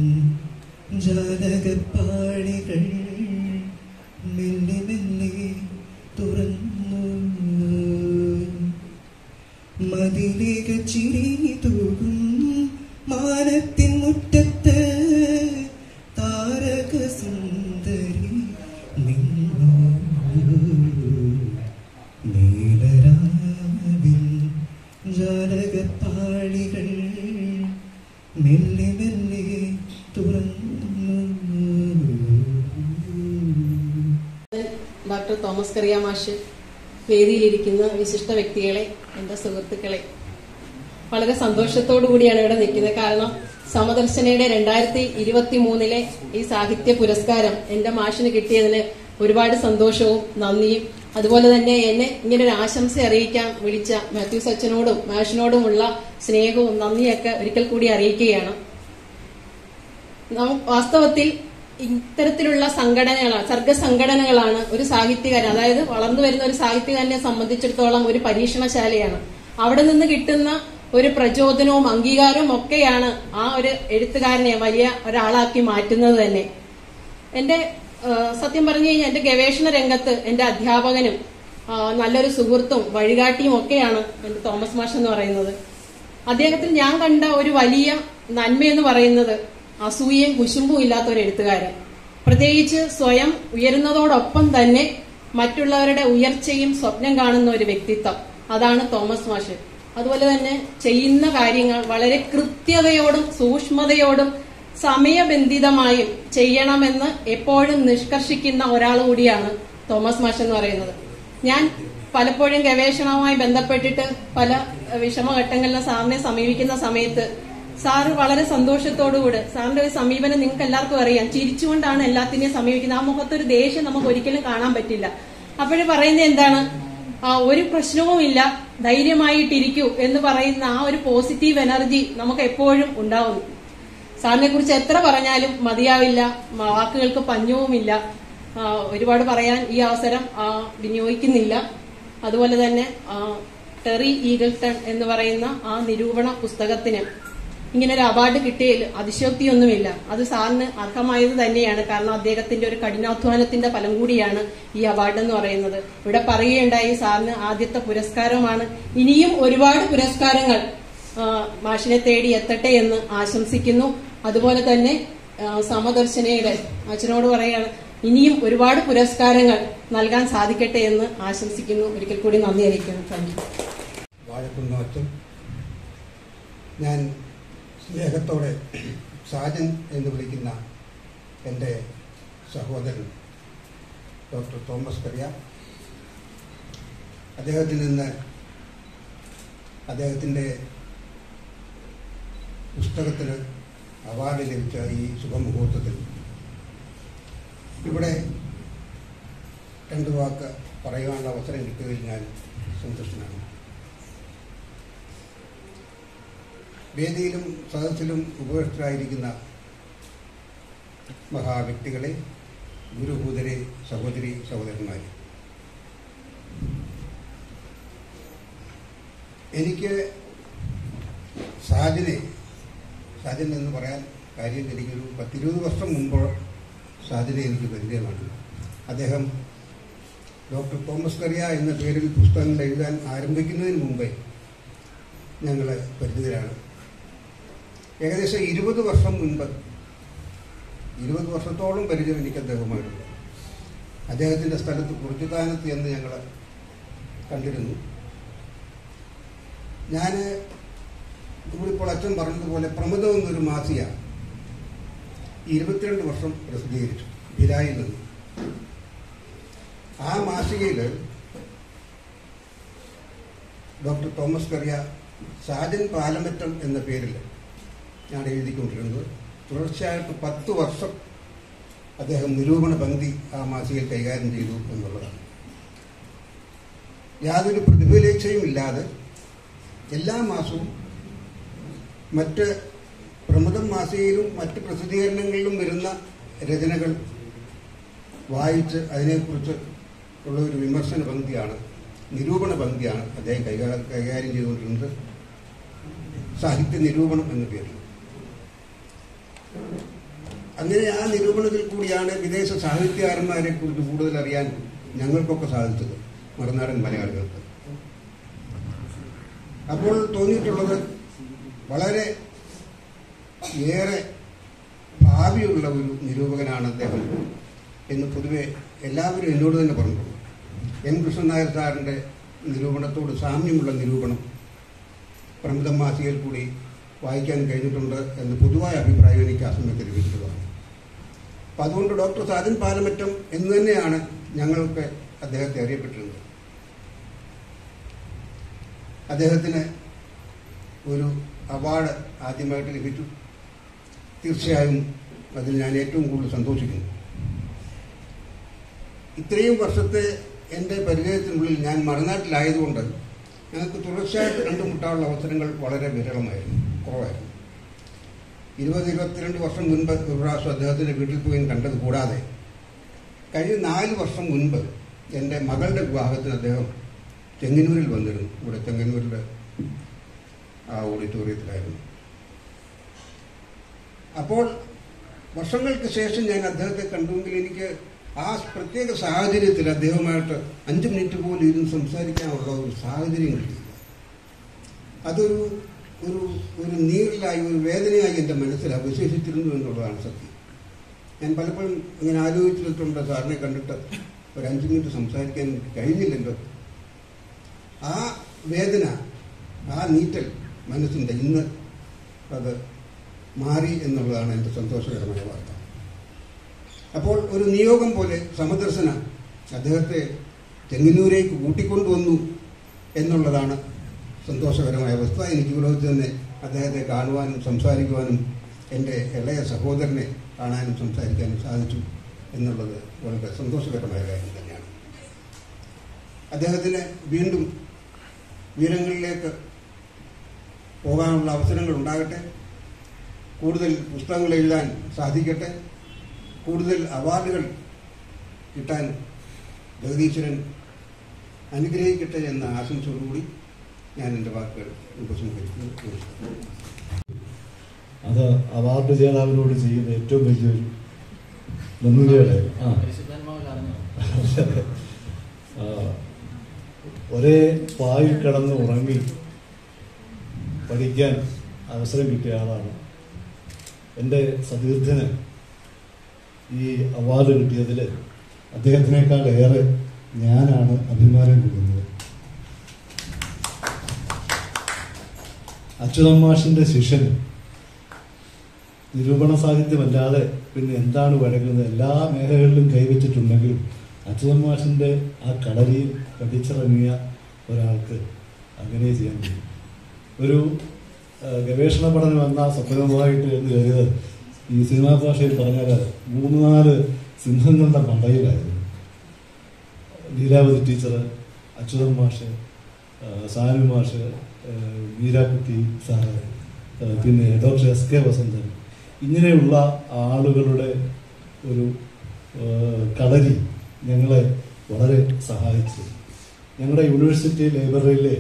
ജാലകപ്പാടികൾ മെല്ലെ മെല്ലെ തുറന്നു മതിലേക ചിരി തൂകും മാനത്തിൻ മുറ്റത്ത് ഡോക്ടർ തോമസ് കറിയ മാഷ് വേദിയിലിരിക്കുന്ന വിശിഷ്ട വ്യക്തികളെ എൻ്റെ സുഹൃത്തുക്കളെ വളരെ സന്തോഷത്തോടു കൂടിയാണ് ഇവിടെ നിൽക്കുന്നത് കാരണം സമദർശനയുടെ രണ്ടായിരത്തി ഇരുപത്തി മൂന്നിലെ ഈ സാഹിത്യ പുരസ്കാരം എന്റെ മാഷിന് കിട്ടിയതിന് ഒരുപാട് സന്തോഷവും നന്ദിയും അതുപോലെ തന്നെ എന്നെ ഇങ്ങനെ ഒരു ആശംസ അറിയിക്കാൻ വിളിച്ച മാത്യൂസ് അച്ഛനോടും മാഷിനോടുമുള്ള സ്നേഹവും നന്ദിയൊക്കെ ഒരിക്കൽ കൂടി അറിയിക്കുകയാണ് നം- വാസ്തവത്തിൽ ഇത്തരത്തിലുള്ള സംഘടനകളാണ് സർഗസംഘടനകളാണ് ഒരു സാഹിത്യകാരൻ അതായത് വളർന്നു വരുന്ന ഒരു സാഹിത്യകാരനെ സംബന്ധിച്ചിടത്തോളം ഒരു പരീക്ഷണശാലയാണ് അവിടെ നിന്ന് കിട്ടുന്ന ഒരു പ്രചോദനവും അംഗീകാരവും ഒക്കെയാണ് ആ ഒരു എഴുത്തുകാരനെ വലിയ ഒരാളാക്കി മാറ്റുന്നത് തന്നെ എന്റെ ആ, സത്യം പറഞ്ഞു കഴിഞ്ഞാൽ എന്റെ ഗവേഷണ രംഗത്ത് എന്റെ അധ്യാപകനും ആ, നല്ലൊരു സുഹൃത്തും വഴികാട്ടിയും ഒക്കെയാണ് എന്റെ തോമസ് മാഷ് എന്ന് പറയുന്നത് അദ്ദേഹത്തിൽ ഞാൻ കണ്ട ഒരു വലിയ നന്മയെന്ന് പറയുന്നത് അസൂയയും കുശുമ്പും ഇല്ലാത്ത ഒരു എഴുത്തുകാരൻ പ്രത്യേകിച്ച് സ്വയം ഉയരുന്നതോടൊപ്പം തന്നെ മറ്റുള്ളവരുടെ ഉയർച്ചയും സ്വപ്നം കാണുന്ന ഒരു വ്യക്തിത്വം അതാണ് തോമസ് മാഷ് അതുപോലെ തന്നെ ചെയ്യുന്ന കാര്യങ്ങൾ വളരെ കൃത്യതയോടും സൂക്ഷ്മതയോടും സമയബന്ധിതമായും ചെയ്യണമെന്ന് എപ്പോഴും നിഷ്കർഷിക്കുന്ന ഒരാൾ കൂടിയാണ് തോമസ് മാഷ് എന്ന് പറയുന്നത് ഞാൻ പലപ്പോഴും ഗവേഷണവുമായി ബന്ധപ്പെട്ടിട്ട് പല ഏഹ്, വിഷമഘട്ടങ്ങളിൽ സാറിനെ സമീപിക്കുന്ന സമയത്ത് സാറ് വളരെ സന്തോഷത്തോടുകൂടെ സാറിന്റെ ഒരു സമീപനം നിങ്ങൾക്ക് എല്ലാവർക്കും അറിയാം ചിരിച്ചുകൊണ്ടാണ് എല്ലാത്തിനെയും സമീപിക്കുന്നത് ആ മുഖത്തൊരു ദേഷ്യം നമുക്ക് ഒരിക്കലും കാണാൻ പറ്റില്ല അപ്പോഴും പറയുന്നത് എന്താണ് ആ ഒരു പ്രശ്നവുമില്ല ധൈര്യമായിട്ടിരിക്കൂ എന്ന് പറയുന്ന ആ ഒരു പോസിറ്റീവ് എനർജി നമുക്ക് എപ്പോഴും ഉണ്ടാവുന്നു സാറിനെ കുറിച്ച് എത്ര പറഞ്ഞാലും മതിയാവില്ല മ- വാക്കുകൾക്ക് പഞ്ഞവുമില്ല ആ, ഒരുപാട് പറയാൻ ഈ അവസരം ആ, വിനിയോഗിക്കുന്നില്ല അതുപോലെ തന്നെ ആ, ടെറി ഈഗിൾട്ടൺ എന്ന് പറയുന്ന ആ നിരൂപണ പുസ്തകത്തിന് ഇങ്ങനെ ഒരു അവാർഡ് കിട്ടിയതിൽ അതിശയോക്തിയൊന്നുമില്ല അത് സാറിന് അർഹമായത് തന്നെയാണ് കാരണം അദ്ദേഹത്തിന്റെ ഒരു കഠിനാധ്വാനത്തിന്റെ ഫലം കൂടിയാണ് ഈ അവാർഡ് എന്ന് പറയുന്നത് ഇവിടെ പറയുകയുണ്ടായി സാറിന് ആദ്യത്തെ പുരസ്കാരമാണ് ഇനിയും ഒരുപാട് പുരസ്കാരങ്ങൾ ആ, മാഷിനെ തേടി എത്തട്ടെ എന്ന് ആശംസിക്കുന്നു അതുപോലെ തന്നെ ആ, സമദർശനയുടെ അച്ഛനോട് പറയുകയാണ് ഇനിയും ഒരുപാട് പുരസ്കാരങ്ങൾ നൽകാൻ സാധിക്കട്ടെ എന്ന് ആശംസിക്കുന്നു ഒരിക്കൽ കൂടി നന്ദി അറിയിക്കുന്നു താങ്ക് യു വാഴക്കുന്ന അച്ഛൻ ഞാൻ സ്നേഹത്തോടെ സാജൻ എന്ന് വിളിക്കുന്ന എൻ്റെ സഹോദരൻ ഡോക്ടർ തോമസ് കറിയ അദ്ദേഹത്തിൽ നിന്ന് അദ്ദേഹത്തിൻ്റെ പുസ്തകത്തിന് അവാർഡ് ലഭിച്ച ഈ ശുഭമുഹൂർത്തത്തിൽ ഇവിടെ രണ്ട് വാക്ക് പറയുവാനുള്ള അവസരം കിട്ടിയതിൽ ഞാൻ സന്തുഷ്ടനാണ് വേദിയിലും സദസ്സിലും ഉപവിഷ്ടരായിരിക്കുന്ന മഹാവ്യക്തികളെ ഗുരുഭൂതരെ സഹോദരി സഹോദരന്മാരെ എനിക്ക് സാജനെ സാജൻ എന്ന് പറയാൻ കാര്യം എനിക്കൊരു പത്തിരുപത് വർഷം മുമ്പ് സാജനെ എനിക്ക് പരിചയമാണ് അദ്ദേഹം ഡോക്ടർ തോമസ് കറിയ എന്ന പേരിൽ പുസ്തകങ്ങൾ എഴുതാൻ ആരംഭിക്കുന്നതിന് മുമ്പേ ഞങ്ങൾ പരിചിതരാണ് ഏകദേശം ഇരുപത് വർഷം മുൻപ് ഇരുപത് വർഷത്തോളം പരിചയം എനിക്ക് അദ്ദേഹമായിട്ടുണ്ട് അദ്ദേഹത്തിൻ്റെ സ്ഥലത്ത് കുറിച്ചുകാനത്ത് എന്ന് ഞങ്ങൾ കണ്ടിരുന്നു ഞാൻ ഇവിടെ ഇപ്പോൾ അച്ഛൻ പറഞ്ഞതുപോലെ പ്രമുദം എന്നൊരു മാസിക ഇരുപത്തിരണ്ട് വർഷം പ്രസിദ്ധീകരിച്ചു ഭിലായിൽ നിന്ന് ആ മാസികയിൽ ഡോക്ടർ തോമസ് കറിയ സാജൻ പാലമറ്റം എന്ന പേരിൽ ഞാൻ എഴുതിക്കൊണ്ടിരുന്നത് തുടർച്ചയായിട്ട് പത്ത് വർഷം അദ്ദേഹം നിരൂപണ പങ്ക്തി ആ മാസികയിൽ കൈകാര്യം ചെയ്തു എന്നുള്ളതാണ് യാതൊരു പ്രതിഫലേച്ഛയും ഇല്ലാതെ എല്ലാ മാസവും മറ്റ് പ്രമുഖം മാസികയിലും മറ്റ് പ്രസിദ്ധീകരണങ്ങളിലും വരുന്ന രചനകൾ വായിച്ച് അതിനെക്കുറിച്ച് ഉള്ള ഒരു വിമർശന പങ്ക്തിയാണ് നിരൂപണ പങ്ക്തിയാണ് അദ്ദേഹം കൈകാര്യം കൈകാര്യം ചെയ്തുകൊണ്ടിരുന്നത് സാഹിത്യ നിരൂപണം എന്ന പേരിൽ അങ്ങനെ ആ നിരൂപണത്തിൽ കൂടിയാണ് വിദേശ സാഹിത്യകാരന്മാരെ കുറിച്ച് കൂടുതൽ അറിയാൻ ഞങ്ങൾക്കൊക്കെ സാധിച്ചത് മറുനാടൻ മലയാളികൾക്ക് അപ്പോൾ തോന്നിയിട്ടുള്ളത് വളരെ ഏറെ ഭാവിയുള്ള ഒരു നിരൂപകനാണ് അദ്ദേഹം എന്ന് പൊതുവെ എല്ലാവരും എന്നോട് തന്നെ പറഞ്ഞിട്ടുണ്ട് എം കൃഷ്ണൻ നായർ സാറിൻ്റെ നിരൂപണത്തോട് സാമ്യമുള്ള നിരൂപണം പ്രമുഖ മാസികയിൽ കൂടി വായിക്കാൻ കഴിഞ്ഞിട്ടുണ്ട് എന്ന് പൊതുവായ അഭിപ്രായം എനിക്ക് ആ സമയത്ത് ലഭിച്ചതാണ് അപ്പം അതുകൊണ്ട് ഡോക്ടർ സാജൻ പാലമറ്റം എന്ന് തന്നെയാണ് ഞങ്ങൾക്ക് അദ്ദേഹത്തെ അറിയപ്പെട്ടിരുന്നത് അദ്ദേഹത്തിന് ഒരു അവാർഡ് ആദ്യമായിട്ട് ലഭിച്ചു തീർച്ചയായും അതിൽ ഞാൻ ഏറ്റവും കൂടുതൽ സന്തോഷിക്കുന്നു ഇത്രയും വർഷത്തെ എൻ്റെ പരിചയത്തിനുള്ളിൽ ഞാൻ മറുനാട്ടിലായതുകൊണ്ട് ഞങ്ങൾക്ക് തുടർച്ചയായിട്ട് കണ്ടുമുട്ടാനുള്ള അവസരങ്ങൾ വളരെ വിരളമായിരുന്നു കുറവായിരുന്നു ഇരുപത് ഇരുപത്തിരണ്ട് വർഷം മുൻപ് ഒരു പ്രാവശ്യം അദ്ദേഹത്തിൻ്റെ വീട്ടിൽ പോയി കണ്ടത് കൂടാതെ കഴിഞ്ഞ നാല് വർഷം മുൻപ് എൻ്റെ മകളുടെ വിവാഹത്തിന് അദ്ദേഹം ചെങ്ങന്നൂരിൽ വന്നിരുന്നു ഇവിടെ ചെങ്ങന്നൂരിൽ ആ ഓഡിറ്റോറിയത്തിലായിരുന്നു അപ്പോൾ വർഷങ്ങൾക്ക് ശേഷം ഞാൻ അദ്ദേഹത്തെ കണ്ടുവെങ്കിൽ എനിക്ക് ആ പ്രത്യേക സാഹചര്യത്തിൽ അദ്ദേഹവുമായിട്ട് അഞ്ച് മിനിറ്റ് പോലും ഇരുന്ന് സംസാരിക്കാനുള്ള ഒരു സാഹചര്യം കിട്ടിയില്ല അതൊരു ഒരു ഒരു നീറിലായി ഒരു വേദനയായി എൻ്റെ മനസ്സിൽ അവശേഷിച്ചിരുന്നു എന്നുള്ളതാണ് സത്യം ഞാൻ പലപ്പോഴും ഇങ്ങനെ ആലോചിച്ചിട്ടുണ്ട് സാറിനെ കണ്ടിട്ട് ഒരു അഞ്ച് മിനിറ്റ് സംസാരിക്കാൻ എനിക്ക് കഴിഞ്ഞില്ലല്ലോ ആ വേദന ആ നീറ്റൽ മനസ്സിൻ്റെ ഇന്ന് അത് മാറി എന്നുള്ളതാണ് എൻ്റെ സന്തോഷകരമായ വാർത്ത അപ്പോൾ ഒരു നിയോഗം പോലെ സമദർശന അദ്ദേഹത്തെ ചെങ്ങന്നൂരേക്ക് കൂട്ടിക്കൊണ്ടുവന്നു എന്നുള്ളതാണ് സന്തോഷകരമായ അവസ്ഥ എനിക്ക് ഇവിടെ വെച്ച് തന്നെ അദ്ദേഹത്തെ കാണുവാനും സംസാരിക്കുവാനും എൻ്റെ ഇളയ സഹോദരനെ കാണാനും സംസാരിക്കാനും സാധിച്ചു എന്നുള്ളത് വളരെ സന്തോഷകരമായ കാര്യം തന്നെയാണ് അദ്ദേഹത്തിന് വീണ്ടും ഉയരങ്ങളിലേക്ക് പോകാനുള്ള അവസരങ്ങൾ ഉണ്ടാകട്ടെ കൂടുതൽ പുസ്തകങ്ങൾ എഴുതാൻ സാധിക്കട്ടെ കൂടുതൽ അവാർഡുകൾ കിട്ടാൻ ജഗദീശ്വരൻ അനുഗ്രഹിക്കട്ടെ എന്ന ആശംസയോടുകൂടി ഞാൻ എൻ്റെ വാക്കുകൾ ഉപസംഹരിക്കുന്നു നമസ്കാരം അത് അവാർഡ് ജേതാവിനോട് ചെയ്യുന്ന ഏറ്റവും വലിയൊരു നന്ദിയുടെ ആ പരിശുദ്ധാത്മാവിൽ അറിഞ്ഞോ ആ, ഒരേ പായിൽ കിടന്ന് ഉറങ്ങി പഠിക്കാൻ അവസരം കിട്ടിയ ആളാണ് എൻ്റെ സതീർത്ഥന് ഈ അവാർഡ് കിട്ടിയതിൽ അദ്ദേഹത്തിനേക്കാൾ ഏറെ ഞാനാണ് അഭിമാനം കൊള്ളുന്നത് അച്യുതൻ മാഷിന്റെ ശിഷ്യന് നിരൂപണ സാഹിത്യമല്ലാതെ പിന്നെ എന്താണ് വഴങ്ങുന്നത് എല്ലാ മേഖലകളിലും കൈവച്ചിട്ടുണ്ടെങ്കിലും അച്യുതൻ മാഷിന്റെ ആ കടലിൽ പഠിച്ചിറങ്ങിയ ഒരാൾക്ക് അങ്ങനെ ചെയ്യാൻ കഴിയും ഒരു ആ, ഗവേഷണ പഠനം എന്ന സ്വപ്നവുമായിട്ട് എന്ന് കരുത് ഈ സിനിമാ ഭാഷയിൽ പറഞ്ഞാൽ മൂന്ന് നാല് സിംഹങ്ങളുടെ മടയിലായിരുന്നു ലീലാവതി ടീച്ചർ അച്യുതൻ മാഷ് ആ, സാനു മാഷ് ആ, മീരാക്കുട്ടി സാറ് ആ, പിന്നെ ഡോക്ടർ എസ് കെ വസന്തൻ ഇങ്ങനെയുള്ള ആളുകളുടെ ഒരു ആ, കളരി ഞങ്ങളെ വളരെ സഹായിച്ചു ഞങ്ങളുടെ യൂണിവേഴ്സിറ്റി ലൈബ്രറിയിലെ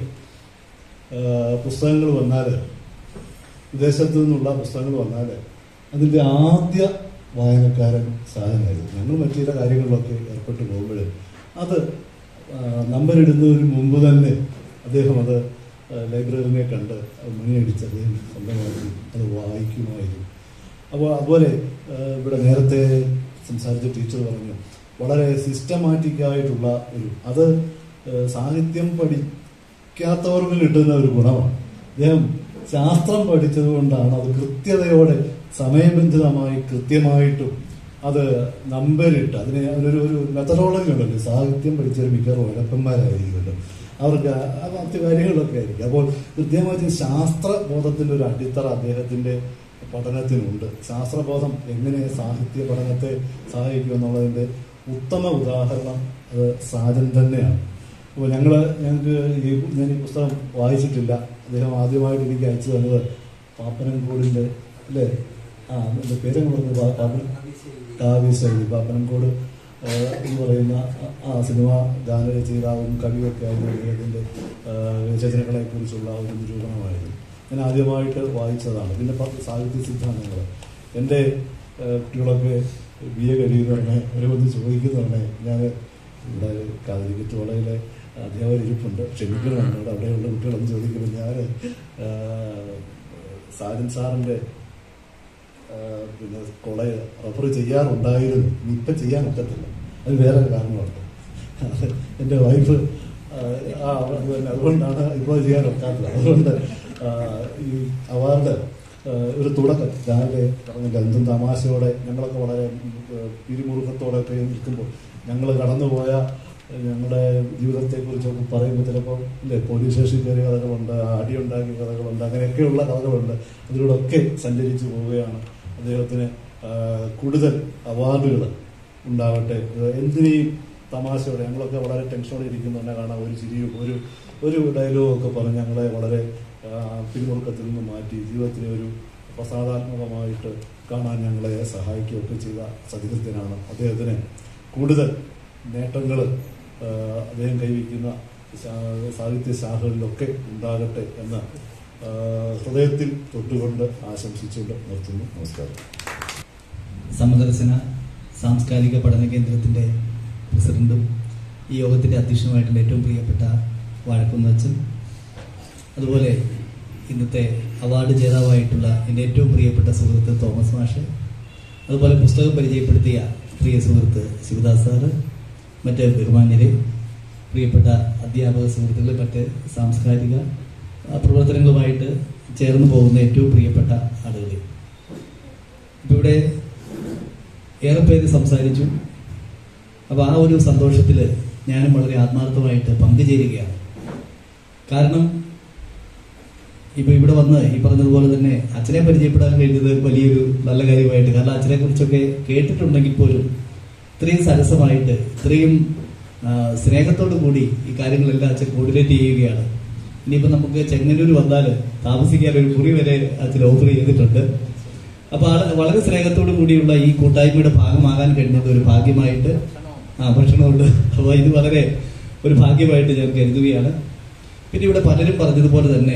പുസ്തകങ്ങൾ വന്നാൽ വിദേശത്തു നിന്നുള്ള പുസ്തകങ്ങൾ വന്നാൽ അതിൻ്റെ ആദ്യ വായനക്കാരൻ സാധനമായിരുന്നു ഞങ്ങൾ മറ്റു ചില കാര്യങ്ങളിലൊക്കെ ഏർപ്പെട്ട് പോകുമ്പോൾ അത് ആ, നമ്പർ ഇടുന്നതിന് മുമ്പ് തന്നെ അദ്ദേഹം അത് ആ, ലൈബ്രറിനെ കണ്ട് അത് മണിയടിച്ച് അദ്ദേഹം സ്വന്തമാക്കി അത് വായിക്കുമായിരുന്നു അപ്പോൾ അതുപോലെ ആ, ഇവിടെ നേരത്തെ സംസാരിച്ച ടീച്ചർ പറഞ്ഞു വളരെ സിസ്റ്റമാറ്റിക് ആയിട്ടുള്ള ഒരു അത് ആ, സാഹിത്യം പഠിക്കാത്തവർക്ക് കിട്ടുന്ന ഒരു ഗുണമാണ് അദ്ദേഹം ശാസ്ത്രം പഠിച്ചത് കൊണ്ടാണ് അത് കൃത്യതയോടെ സമയബന്ധിതമായി കൃത്യമായിട്ടും അത് നമ്പരിട്ട് അതിന് അതിനൊരു ഒരു മെത്തഡോളജി ഉണ്ടല്ലോ സാഹിത്യം പഠിച്ചൊരു മിക്കവാറും ഉഴപ്പന്മാരായിരിക്കുമല്ലോ അവർക്ക് ആ മറ്റു കാര്യങ്ങളൊക്കെ ആയിരിക്കും അപ്പോൾ കൃത്യമായിട്ട് ശാസ്ത്രബോധത്തിൻ്റെ ഒരു അടിത്തറ അദ്ദേഹത്തിൻ്റെ പഠനത്തിനുണ്ട് ശാസ്ത്രബോധം എങ്ങനെ സാഹിത്യ പഠനത്തെ സഹായിക്കും എന്നുള്ളതിൻ്റെ ഉത്തമ ഉദാഹരണം അത് സാജൻ തന്നെയാണ് അപ്പോൾ ഞങ്ങൾ ഞങ്ങൾക്ക് ഈ ഞാൻ ഈ പുസ്തകം വായിച്ചിട്ടില്ല അദ്ദേഹം ആദ്യമായിട്ട് എനിക്ക് അയച്ചു തന്നത് പാപ്പനംകോടിൻ്റെ അല്ലേ ആ എൻ്റെ പേരും പറഞ്ഞു പാപ്പൻ കാവ്യശൈലി പാപ്പനംകോട് ആ, എന്ന് പറയുന്ന ആ- ആ സിനിമ ഗാനരചയിതാവും കവിയൊക്കെ ആയിരുന്നു അദ്ദേഹത്തിൻ്റെ രചനകളെ കുറിച്ചുള്ള ഒരു നിരൂപണമായിരുന്നു ഞാൻ ആദ്യമായിട്ട് വായിച്ചതാണ് പിന്നെ പത്ത് സാഹിത്യ സിദ്ധാന്തങ്ങൾ എൻ്റെ ആ, കുട്ടികളൊക്കെ ബി എ കഴിയുന്നവരെ അവരെ വന്ന് ചോദിക്കുന്നവരെ ഞാൻ ഇവിടെ കാതിരിക്കറ്റ് കോളേജിലെ അധ്യാപകർ ഇരിപ്പുണ്ട് ക്ഷമിക്കണമെന്നോട് അവിടെയുള്ള കുട്ടികളൊന്ന് ചോദിക്കുമ്പോൾ ഞാൻ സാജൻ സാറിൻ്റെ ആ, പിന്നെ കോളേജ് റെഫർ ചെയ്യാറുണ്ടായിരുന്നു ഇനി ഇപ്പം ചെയ്യാൻ പറ്റത്തില്ല അത് വേറെ ഒരു കാരണമുണ്ട് അത് എൻ്റെ വൈഫ് ആ, ആ അത് തന്നെ അതുകൊണ്ടാണ് ഇപ്പോൾ ചെയ്യാൻ ഒക്കാത്തത് അതുകൊണ്ട് ആ, ഈ അവാർഡ് ആ, ഒരു തുടക്കം രാവിലെ പറഞ്ഞില്ല എന്തും തമാശയോടെ ഞങ്ങളൊക്കെ വളരെ ആ, പിരിമുറുക്കത്തോടെ ഒക്കെ നിൽക്കുമ്പോൾ ഞങ്ങൾ കടന്നുപോയ ഞങ്ങളുടെ ജീവിതത്തെക്കുറിച്ചൊക്കെ പറയുമ്പോൾ ചിലപ്പോൾ ഇല്ലേ പോലീസ് സ്റ്റേഷനിൽ കയറിയ കഥകളുണ്ട് അടിയുണ്ടാക്കിയ കഥകളുണ്ട് അങ്ങനെയൊക്കെയുള്ള കഥകളുണ്ട് അതിലൂടെയൊക്കെ സഞ്ചരിച്ചു പോവുകയാണ് അദ്ദേഹത്തിന് ആ, കൂടുതൽ അവാർഡുകൾ ഉണ്ടാവട്ടെ ഇത് എന്തിനേയും തമാശയോടെ ഞങ്ങളൊക്കെ വളരെ ടെൻഷനോടെ ഇരിക്കുന്നുണ്ടെ കാണാം ഒരു ചിരിയും ഒരു ഒരു ഡയലോഗും ഒക്കെ പറഞ്ഞ് ഞങ്ങളെ വളരെ ആ, പിരിമുറുക്കത്തിൽ നിന്ന് മാറ്റി ജീവിതത്തിനെ ഒരു പ്രസാദാത്മകമായിട്ട് കാണാൻ ഞങ്ങളെ സഹായിക്കുകയൊക്കെ ചെയ്ത സതീർത്ഥ്യനാണ് അദ്ദേഹത്തിന് കൂടുതൽ നേട്ടങ്ങൾ അദ്ദേഹം കൈവയ്ക്കുന്ന ശാ- സാഹിത്യ ശാഖകളിലൊക്കെ ഉണ്ടാകട്ടെ എന്ന് ആ, ഹൃദയത്തിൽ തൊട്ടുകൊണ്ട് ആശംസിച്ചുകൊണ്ട് നിർത്തുന്നു നമസ്കാരം സമദർശന സാംസ്കാരിക പഠന കേന്ദ്രത്തിൻ്റെ പ്രസിഡന്റും ഈ യോഗത്തിൻ്റെ അധ്യക്ഷനുമായിട്ടുള്ള ഏറ്റവും പ്രിയപ്പെട്ട വാഴക്കുന്നച്ചൻ അതുപോലെ ഇന്നത്തെ അവാർഡ് ജേതാവായിട്ടുള്ള എൻ്റെ ഏറ്റവും പ്രിയപ്പെട്ട സുഹൃത്ത് തോമസ് മാഷ് അതുപോലെ പുസ്തകം പരിചയപ്പെടുത്തിയ പ്രിയ സുഹൃത്ത് ശിവദാസ് സാറ് മറ്റ് ബഹുമാന്യരെ പ്രിയപ്പെട്ട അധ്യാപക സുഹൃത്തുക്കൾ മറ്റ് സാംസ്കാരിക ആ, പ്രവർത്തനങ്ങളുമായിട്ട് ചേർന്ന് പോകുന്ന ഏറ്റവും പ്രിയപ്പെട്ട ആളുകൾ ഇപ്പം ഇവിടെ ഏറെ പേര് സംസാരിച്ചു അപ്പോൾ ആ ഒരു സന്തോഷത്തിൽ ഞാനും വളരെ ആത്മാർത്ഥമായിട്ട് പങ്കുചേരുകയാണ് കാരണം ഇപ്പൊ ഇവിടെ വന്ന് ഈ പറഞ്ഞതുപോലെ തന്നെ അച്ഛനെ പരിചയപ്പെടാൻ കഴിഞ്ഞത് വലിയൊരു നല്ല കാര്യമായിട്ട് കാരണം അച്ഛനെ കുറിച്ചൊക്കെ കേട്ടിട്ടുണ്ടെങ്കിൽ പോലും ഇത്രയും സരസമായിട്ട് ഇത്രയും ആ, സ്നേഹത്തോടു കൂടി ഈ കാര്യങ്ങളെല്ലാം അച്ഛൻ കോർഡിനേറ്റ് ചെയ്യുകയാണ് ഇനിയിപ്പോ നമുക്ക് ചെങ്ങന്നൂർ വന്നാൽ താമസിക്കാൻ ഒരു മുറി വരെ അച്ഛൻ ഓഫർ ചെയ്തിട്ടുണ്ട് അപ്പൊ ആള് വളരെ സ്നേഹത്തോടു കൂടിയുള്ള ഈ കൂട്ടായ്മയുടെ ഭാഗമാകാൻ കഴിഞ്ഞത് ഒരു ഭാഗ്യമായിട്ട് ആ ഭക്ഷണമുണ്ട് അപ്പോൾ ഇത് വളരെ ഒരു ഭാഗ്യമായിട്ട് ഞാൻ കരുതുകയാണ് പിന്നെ ഇവിടെ പലരും പറഞ്ഞതുപോലെ തന്നെ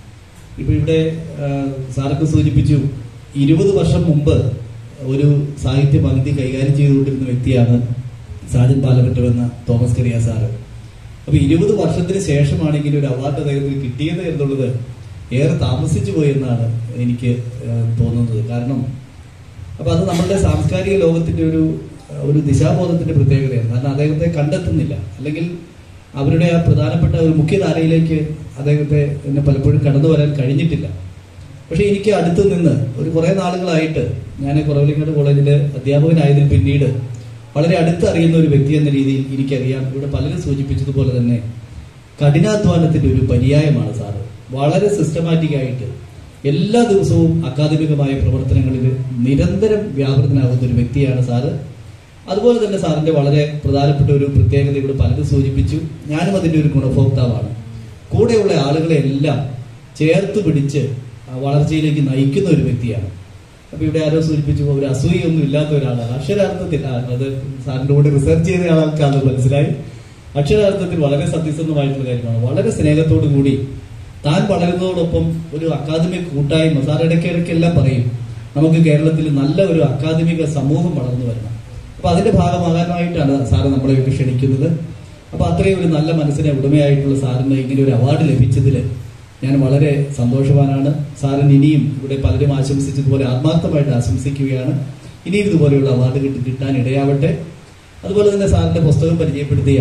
ഇപ്പൊ ഇവിടെ ആ, സാറൊക്കെ സൂചിപ്പിച്ചു ഇരുപത് വർഷം മുമ്പ് ഒരു സാഹിത്യ പങ്ക്തി കൈകാര്യം ചെയ്തുകൊണ്ടിരുന്ന വ്യക്തിയാണ് സാജൻ പാലപ്പെട്ടു എന്ന തോമസ് കറിയ സാറ് അപ്പൊ ഇരുപത് വർഷത്തിന് ശേഷമാണെങ്കിൽ ഒരു അവാർഡ് അദ്ദേഹത്തിന് കിട്ടിയത് എന്നുള്ളത് ഏറെ താമസിച്ചു പോയി എന്നാണ് എനിക്ക് ആ, തോന്നുന്നത് കാരണം അപ്പൊ അത് നമ്മളുടെ സാംസ്കാരിക ലോകത്തിന്റെ ഒരു ഒരു ദിശാബോധത്തിന്റെ പ്രത്യേകതയാണ് കാരണം അദ്ദേഹത്തെ കണ്ടെത്തുന്നില്ല അല്ലെങ്കിൽ അവരുടെ ആ പ്രധാനപ്പെട്ട ഒരു മുഖ്യധാരയിലേക്ക് അദ്ദേഹത്തെ എന്നെ പലപ്പോഴും കടന്നു വരാൻ കഴിഞ്ഞിട്ടില്ല പക്ഷെ എനിക്ക് അടുത്ത് നിന്ന് ഒരു കുറെ നാളുകളായിട്ട് ഞാൻ കുറവലിങ്ങാട് കോളേജിലെ അധ്യാപകനായതിൽ പിന്നീട് വളരെ അടുത്ത് അറിയുന്ന ഒരു വ്യക്തി എന്ന രീതിയിൽ എനിക്കറിയാം ഇവിടെ പലരും സൂചിപ്പിച്ചതുപോലെ തന്നെ കഠിനാധ്വാനത്തിന്റെ ഒരു പര്യായമാണ് സാറ് വളരെ സിസ്റ്റമാറ്റിക് ആയിട്ട് എല്ലാ ദിവസവും അക്കാദമികമായ പ്രവർത്തനങ്ങളിൽ നിരന്തരം വ്യാപൃതനാകുന്ന ഒരു വ്യക്തിയാണ് സാറ് അതുപോലെ തന്നെ സാറിന്റെ വളരെ പ്രധാനപ്പെട്ട ഒരു പ്രത്യേകത ഇവിടെ പലരും സൂചിപ്പിച്ചു ഞാനും അതിന്റെ ഒരു ഗുണഭോക്താവാണ് കൂടെയുള്ള ആളുകളെ എല്ലാം ചേർത്ത് പിടിച്ച് ആ വളർച്ചയിലേക്ക് നയിക്കുന്ന ഒരു വ്യക്തിയാണ് അപ്പൊ ഇവിടെ ആരോ സൂചിപ്പിച്ചു ഒരു അസൂയൊന്നും ഇല്ലാത്ത ഒരാളാണ് അക്ഷരാർത്ഥത്തിൽ ആ, അത് സാറിന്റെ കൂടെ റിസർച്ച് ചെയ്ത ആൾക്ക് അത് മനസ്സിലായി അക്ഷരാർത്ഥത്തിൽ വളരെ സത്യസന്ധമായിട്ടുള്ള കാര്യമാണ് വളരെ സ്നേഹത്തോടു കൂടി താൻ വളരുന്നതോടൊപ്പം ഒരു അക്കാദമിക് കൂട്ടായ്മ സാർ ഇടയ്ക്ക് ഇടയ്ക്ക് എല്ലാം പറയും നമുക്ക് കേരളത്തിൽ നല്ല ഒരു അക്കാദമിക സമൂഹം വളർന്നു വരണം അപ്പൊ അതിന്റെ ഭാഗമാകാനായിട്ടാണ് സാറ് നമ്മളെയൊക്കെ ക്ഷണിക്കുന്നത് അപ്പൊ അത്രയും ഒരു നല്ല മനസ്സിനെ ഉടമയായിട്ടുള്ള സാറിന് ഇങ്ങനെ ഒരു അവാർഡ് ലഭിച്ചതിൽ ഞാൻ വളരെ സന്തോഷവാനാണ് സാറിന് ഇനിയും ഇവിടെ പലരും ആശംസിച്ചതുപോലെ ആത്മാർത്ഥമായിട്ട് ആശംസിക്കുകയാണ് ഇനിയും ഇതുപോലെയുള്ള അവാർഡ് കിട്ടി കിട്ടാൻ ഇടയാവട്ടെ അതുപോലെ തന്നെ സാറിന്റെ പുസ്തകം പരിചയപ്പെടുത്തിയ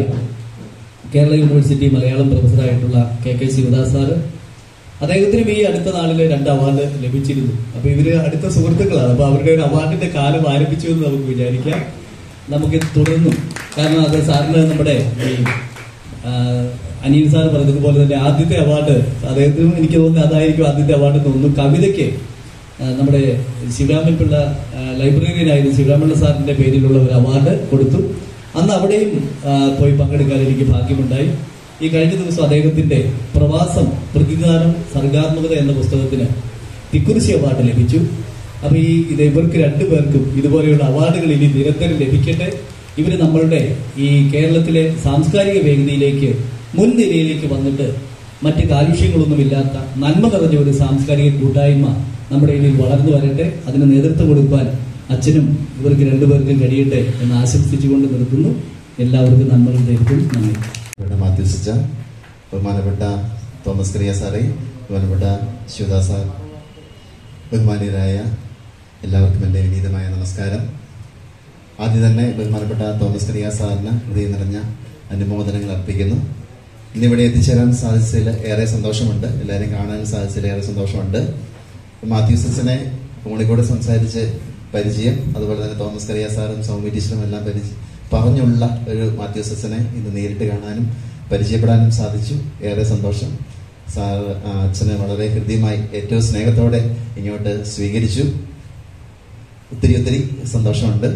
കേരള യൂണിവേഴ്സിറ്റി മലയാളം പ്രൊഫസറായിട്ടുള്ള കെ കെ ശിവദാസ് സാറ് അദ്ദേഹത്തിനും ഈ അടുത്ത നാളില് രണ്ട് അവാർഡ് ലഭിച്ചിരുന്നു അപ്പൊ ഇവര് അടുത്ത സുഹൃത്തുക്കളാണ് അപ്പൊ അവരുടെ ഒരു അവാർഡിന്റെ കാലം ആരംഭിച്ചു എന്ന് നമുക്ക് വിചാരിക്കാം നമുക്ക് തുടർന്നും കാരണം അത് സാറിന് നമ്മുടെ ഈ ആ, അനിയൻ സാർ പറഞ്ഞതുപോലെ തന്നെ ആദ്യത്തെ അവാർഡ് അദ്ദേഹത്തിനും എനിക്ക് തോന്നുന്നത് അതായിരിക്കും ആദ്യത്തെ അവാർഡ് തോന്നുന്നു കവിതയ്ക്ക് ആ, നമ്മുടെ ശിവരാമൻ പിള്ള ആ, ലൈബ്രറിയനായിരുന്നു ശിവരാമൻ പിള്ള സാറിന്റെ പേരിലുള്ള ഒരു അവാർഡ് കൊടുത്തു അന്ന് അവിടെയും ആ, പോയി പങ്കെടുക്കാൻ എനിക്ക് ഭാഗ്യമുണ്ടായി ഈ കഴിഞ്ഞ ദിവസം അദ്ദേഹത്തിന്റെ പ്രവാസം പ്രതിദാനം സർഗാത്മകത എന്ന പുസ്തകത്തിന് തിക്കുറിശി അവാർഡ് ലഭിച്ചു അപ്പൊ ഈ ഇത് ഇവർക്ക് രണ്ടുപേർക്കും ഇതുപോലെയുള്ള അവാർഡുകൾ ഇനി നിരന്തരം ലഭിക്കട്ടെ ഇവര് നമ്മളുടെ ഈ കേരളത്തിലെ സാംസ്കാരിക വേദിയിലേക്ക് മുൻനിരയിലേക്ക് വന്നിട്ട് മറ്റ് കാലുഷ്യങ്ങളൊന്നുമില്ലാത്ത നന്മ നിറഞ്ഞ ഒരു സാംസ്കാരിക കൂട്ടായ്മ നമ്മുടെ ഇടയിൽ വളർന്നു വരട്ടെ അതിന് നേതൃത്വം കൊടുക്കാൻ അച്ഛനും ഇവർക്ക് രണ്ടുപേർക്കും കഴിയട്ടെ എന്ന് ആശംസിച്ചുകൊണ്ട് നിർത്തുന്നു എല്ലാവർക്കും നന്മകൾ നേരിട്ടും നന്ദി ഇവിടെ മാത്യുസിച്ച ബഹുമാനപ്പെട്ട തോമസ് കറിയ സാറേ ബഹുമാനപ്പെട്ട ശിവദാസ ബഹുമാനീയരായ എല്ലാവർക്കും എൻ്റെ വിനീതമായ നമസ്കാരം ആദ്യം തന്നെ ബഹുമാനപ്പെട്ട തോമസ് കറിയ സാറിന് ഹൃദയം നിറഞ്ഞ അനുമോദനങ്ങൾ അർപ്പിക്കുന്നു ഇന്നിവിടെ എത്തിച്ചേരാൻ സാധിച്ചതിൽ ഏറെ സന്തോഷമുണ്ട് എല്ലാവരെയും കാണാൻ സാധിച്ചതിൽ ഏറെ സന്തോഷമുണ്ട് മാത്യു സിസിനെ ഫോണിൽ കൂടെ സംസാരിച്ച് പരിചയം അതുപോലെ തന്നെ തോമസ് കറിയ സാറും സൗമ്യ ടീച്ചറും എല്ലാം പരിചയം പറഞ്ഞുള്ള ഒരു മാത്യൂസസിനെ ഇന്ന് നേരിട്ട് കാണാനും പരിചയപ്പെടാനും സാധിച്ചു ഏറെ സന്തോഷം സാർ ആ, അച്ഛനെ വളരെ ഹൃദ്യമായി ഏറ്റവും സ്നേഹത്തോടെ ഇങ്ങോട്ട് സ്വീകരിച്ചു ഒത്തിരി ഒത്തിരി സന്തോഷമുണ്ട്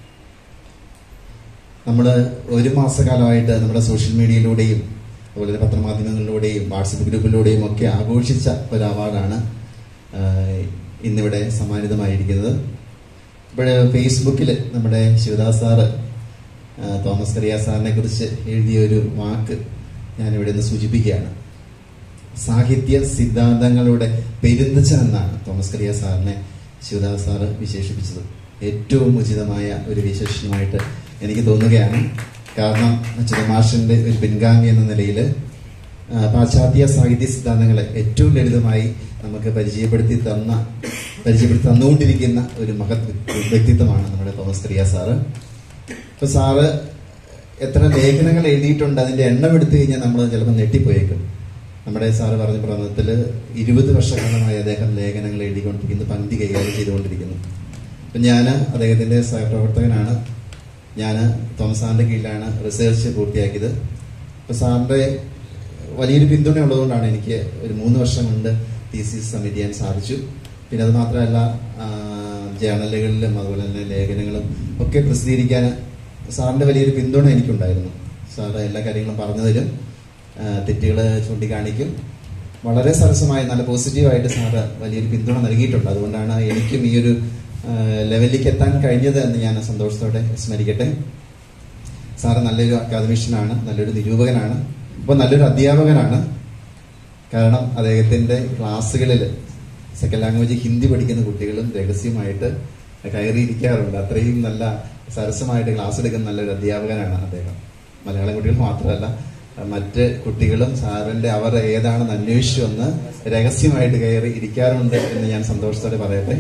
നമ്മൾ ഒരു മാസക്കാലമായിട്ട് നമ്മുടെ സോഷ്യൽ മീഡിയയിലൂടെയും അതുപോലെ തന്നെ പത്രമാധ്യമങ്ങളിലൂടെയും വാട്സപ്പ് ഗ്രൂപ്പിലൂടെയും ഒക്കെ ആഘോഷിച്ച ഒരു അവാർഡാണ് ആഹ്, ഇന്നിവിടെ സമ്മാനിതമായിരിക്കുന്നത് ഇപ്പോൾ ഫേസ്ബുക്കിൽ നമ്മുടെ ശിവദാസ് സാറ് ആഹ്, തോമസ് കറിയ സാറിനെ കുറിച്ച് എഴുതിയ ഒരു വാക്ക് ഞാനിവിടെ നിന്ന് സൂചിപ്പിക്കുകയാണ് സാഹിത്യ സിദ്ധാന്തങ്ങളുടെ പെരുന്തച്ചൻ എന്നാണ് തോമസ് കറിയ സാറിനെ ശിവദാസ് സാറ് വിശേഷിപ്പിച്ചത് ഏറ്റവും ഉചിതമായ ഒരു വിശേഷണമായിട്ട് എനിക്ക് തോന്നുകയാണ് കാരണം ചിതമാഷിന്റെ ഒരു പിൻഗാമി എന്ന നിലയിൽ പാശ്ചാത്യ സാഹിത്യ സിദ്ധാന്തങ്ങളെ ഏറ്റവും ലളിതമായി നമുക്ക് പരിചയപ്പെടുത്തി തന്ന പരിചയപ്പെടുത്തി തന്നുകൊണ്ടിരിക്കുന്ന ഒരു മഹത് വ്യക്തിത്വമാണ് നമ്മുടെ തോമസ് കറിയ സാറ് ഇപ്പൊ സാറ് എത്ര ലേഖനങ്ങൾ എഴുതിയിട്ടുണ്ട് അതിന്റെ എണ്ണം എടുത്തു കഴിഞ്ഞാൽ നമ്മൾ ചിലപ്പോൾ ഞെട്ടിപ്പോയേക്കും നമ്മുടെ സാറ് പറഞ്ഞ പ്രബന്ധത്തിൽ ഇരുപത് വർഷക്കാലമായി അദ്ദേഹം ലേഖനങ്ങൾ എഴുതിക്കൊണ്ടിരിക്കുന്നു പങ്ക്തി കൈകാര്യം ചെയ്തുകൊണ്ടിരിക്കുന്നു അപ്പൊ ഞാൻ അദ്ദേഹത്തിന്റെ സഹപ്രവർത്തകനാണ് ഞാൻ തോമസ് സാറിന്റെ കീഴിലാണ് റിസർച്ച് പൂർത്തിയാക്കിയത് അപ്പൊ സാറിന്റെ വലിയൊരു പിന്തുണ ഉള്ളതുകൊണ്ടാണ് എനിക്ക് ഒരു മൂന്ന് വർഷം കൊണ്ട് തീസിസ് സബ്മിറ്റ് ചെയ്യാൻ സാധിച്ചു പിന്നെ അത് മാത്രമല്ല ആ, ജേണലുകളിലും അതുപോലെ തന്നെ ലേഖനങ്ങളും ഒക്കെ പ്രസിദ്ധീകരിക്കാൻ സാറിന്റെ വലിയൊരു പിന്തുണ എനിക്കുണ്ടായിരുന്നു സാറ് എല്ലാ കാര്യങ്ങളും പറഞ്ഞതിലും തെറ്റുകൾ ചൂണ്ടിക്കാണിക്കും വളരെ സരസമായി നല്ല പോസിറ്റീവായിട്ട് സാറ് വലിയൊരു പിന്തുണ നൽകിയിട്ടുണ്ട് അതുകൊണ്ടാണ് എനിക്കും ഈ ഒരു ആ, ലെവലിലേക്ക് എത്താൻ കഴിഞ്ഞത് എന്ന് ഞാൻ സന്തോഷത്തോടെ സ്മരിക്കട്ടെ സാറ് നല്ലൊരു അക്കാദമിഷ്യനാണ് നല്ലൊരു നിരൂപകനാണ് അപ്പോൾ നല്ലൊരു അധ്യാപകനാണ് കാരണം അദ്ദേഹത്തിന്റെ ക്ലാസ്സുകളിൽ സെക്കൻഡ് ലാംഗ്വേജ് ഹിന്ദി പഠിക്കുന്ന കുട്ടികളും രഹസ്യമായിട്ട് കയറിയിരിക്കാറുണ്ട് അത്രയും നല്ല സരസമായിട്ട് ക്ലാസ് എടുക്കുന്ന നല്ലൊരു അധ്യാപകനാണ് അദ്ദേഹം മലയാളം കുട്ടികൾ മാത്രമല്ല മറ്റ് കുട്ടികളും സാറിന്റെ അവർ ഏതാണെന്ന് അന്വേഷിച്ചു വന്ന് രഹസ്യമായിട്ട് കയറി ഇരിക്കാറുണ്ട് എന്ന് ഞാൻ സന്തോഷത്തോടെ പറയട്ടെ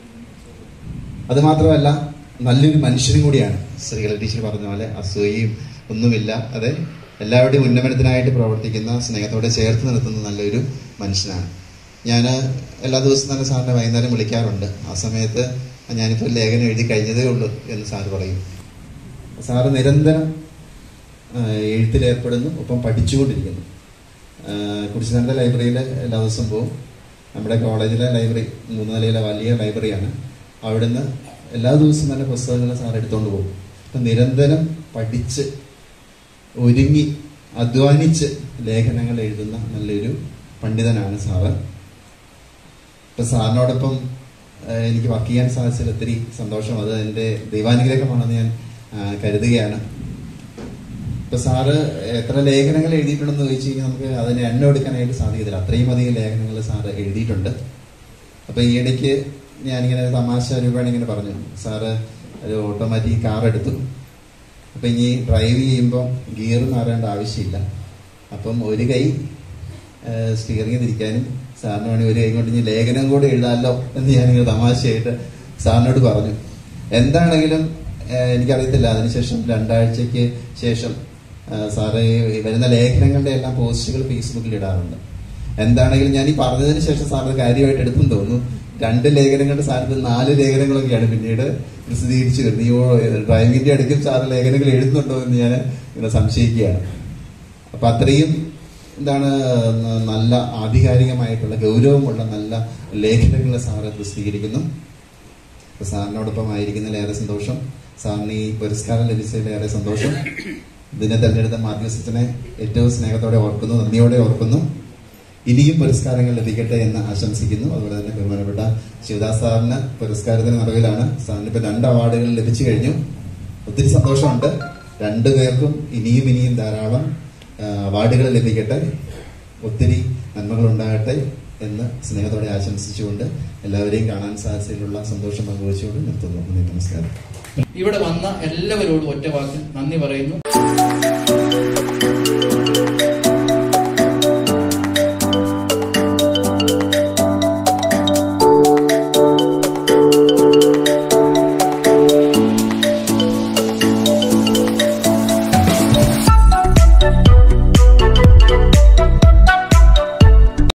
അത് മാത്രമല്ല നല്ലൊരു മനുഷ്യനും കൂടിയാണ് ശ്രീകല ടീച്ചർ പറഞ്ഞ പോലെ അസൂയയും ഒന്നുമില്ല അതെ എല്ലാവരുടെയും ഉന്നമനത്തിനായിട്ട് പ്രവർത്തിക്കുന്ന സ്നേഹത്തോടെ ചേർത്ത് നിർത്തുന്ന നല്ലൊരു മനുഷ്യനാണ് ഞാൻ എല്ലാ ദിവസവും തന്നെ സാറിനെ വൈകുന്നേരം വിളിക്കാറുണ്ട് ആ സമയത്ത് ഞാനിപ്പോൾ ലേഖനം എഴുതി കഴിഞ്ഞതേ ഉള്ളൂ എന്ന് സാറ് പറയും സാറ് നിരന്തരം ആ, എഴുത്തിലേർപ്പെടുന്നു ഒപ്പം പഠിച്ചുകൊണ്ടിരിക്കുന്നു കുടിശ്ശിനന്റെ ലൈബ്രറിയിൽ എല്ലാ ദിവസവും പോകും നമ്മുടെ കോളേജിലെ ലൈബ്രറി മൂന്ന് നിലയിലെ വലിയ ലൈബ്രറിയാണ് അവിടുന്ന് എല്ലാ ദിവസവും തന്നെ പുസ്തകങ്ങൾ സാർ എടുത്തുകൊണ്ട് പോകും അപ്പം നിരന്തരം പഠിച്ച് ഒരുങ്ങി അധ്വാനിച്ച് ലേഖനങ്ങൾ എഴുതുന്ന നല്ലൊരു പണ്ഡിതനാണ് സാറ് ഇപ്പൊ സാറിനോടൊപ്പം ഏഹ്, എനിക്ക് വർക്ക് ചെയ്യാൻ സാധിച്ചതിൽ ഒത്തിരി സന്തോഷം അത് എൻ്റെ ദൈവാനുഗ്രഹമാണെന്ന് ഞാൻ ആ, കരുതുകയാണ് ഇപ്പൊ സാറ് എത്ര ലേഖനങ്ങൾ എഴുതിയിട്ടുണ്ടെന്ന് ചോദിച്ചു കഴിഞ്ഞാൽ നമുക്ക് അതിനെ എണ്ണം എടുക്കാനായിട്ട് സാധിക്കത്തില്ല അത്രയും അധികം ലേഖനങ്ങൾ സാറ് എഴുതിയിട്ടുണ്ട് അപ്പൊ ഈ ഇടയ്ക്ക് ഞാനിങ്ങനെ തമാശ രൂപേണ ഇങ്ങനെ പറഞ്ഞു സാറ് ഒരു ഓട്ടോമാറ്റിക് കാർ എടുത്തു അപ്പൊ ഇനി ഡ്രൈവ് ചെയ്യുമ്പോൾ ഗിയർ മാറേണ്ട ആവശ്യമില്ല അപ്പം ഒരു കൈ സ്റ്റിയറിംഗ് തിരിക്കാനും സാറിന് വേണമെങ്കിൽ ഒരു കൈ കൊണ്ട് ഇനി ലേഖനം കൂടെ എഴുതാമല്ലോ എന്ന് ഞാനിങ്ങനെ തമാശയായിട്ട് സാറിനോട് പറഞ്ഞു എന്താണെങ്കിലും ഏഹ്, എനിക്കറിയത്തില്ല അതിനുശേഷം രണ്ടാഴ്ചയ്ക്ക് ശേഷം ഏഹ്, സാറ് ഈ വരുന്ന ലേഖനങ്ങളുടെ എല്ലാം പോസ്റ്റുകൾ ഫേസ്ബുക്കിൽ ഇടാറുണ്ട് എന്താണെങ്കിലും ഞാൻ ഈ പറഞ്ഞതിന് ശേഷം സാറിന് കാര്യമായിട്ട് എടുത്തെന്ന് തോന്നുന്നു രണ്ട് ലേഖനങ്ങളുടെ സ്ഥാനത്ത് നാല് ലേഖനങ്ങളൊക്കെയാണ് പിന്നീട് പ്രസിദ്ധീകരിച്ചു വരുന്നത് ഈ ഓ- ഡ്രൈവിംഗിന്റെ അടുക്കും സാറ് ലേഖനങ്ങൾ എഴുതുന്നുണ്ടോ എന്ന് ഞാൻ ഇങ്ങനെ സംശയിക്കുകയാണ് അപ്പൊ അത്രയും എന്താണ് ന- നല്ല ആധികാരികമായിട്ടുള്ള ഗൗരവമുള്ള നല്ല ലേഖനങ്ങൾ സാറ് പ്രസിദ്ധീകരിക്കുന്നു അപ്പൊ സാറിനോടൊപ്പം ആയിരിക്കുന്നതിൽ ഏറെ സന്തോഷം സാറിന് ഈ പുരസ്കാരം ലഭിച്ചതിൽ ഏറെ സന്തോഷം ഇതിനെ തെരഞ്ഞെടുത്ത മാധ്യസ്ഥനെ ഏറ്റവും സ്നേഹത്തോടെ ഓർക്കുന്നു നന്ദിയോടെ ഓർക്കുന്നു ഇനിയും പുരസ്കാരങ്ങൾ ലഭിക്കട്ടെ എന്ന് ആശംസിക്കുന്നു അതുപോലെ തന്നെ ബഹുമാനപ്പെട്ട ശിവദാസ് സാറിന് പുരസ്കാരത്തിന് നിറവിലാണ് സാറിന് ഇപ്പൊ രണ്ട് അവാർഡുകൾ ലഭിച്ചു കഴിഞ്ഞു ഒത്തിരി സന്തോഷമുണ്ട് രണ്ടു പേർക്കും ഇനിയും ഇനിയും ധാരാളം ആ, അവാർഡുകൾ ലഭിക്കട്ടെ ഒത്തിരി നന്മകൾ ഉണ്ടാകട്ടെ എന്ന് സ്നേഹത്തോടെ ആശംസിച്ചുകൊണ്ട് എല്ലാവരെയും കാണാൻ സാധിച്ചതിലുള്ള സന്തോഷം പങ്കുവച്ചുകൊണ്ട് നിർത്തുന്നു നന്ദി നമസ്കാരം ഇവിടെ വന്ന എല്ലാവരോടും ഒറ്റ വാക്കിൽ നന്ദി പറയുന്നു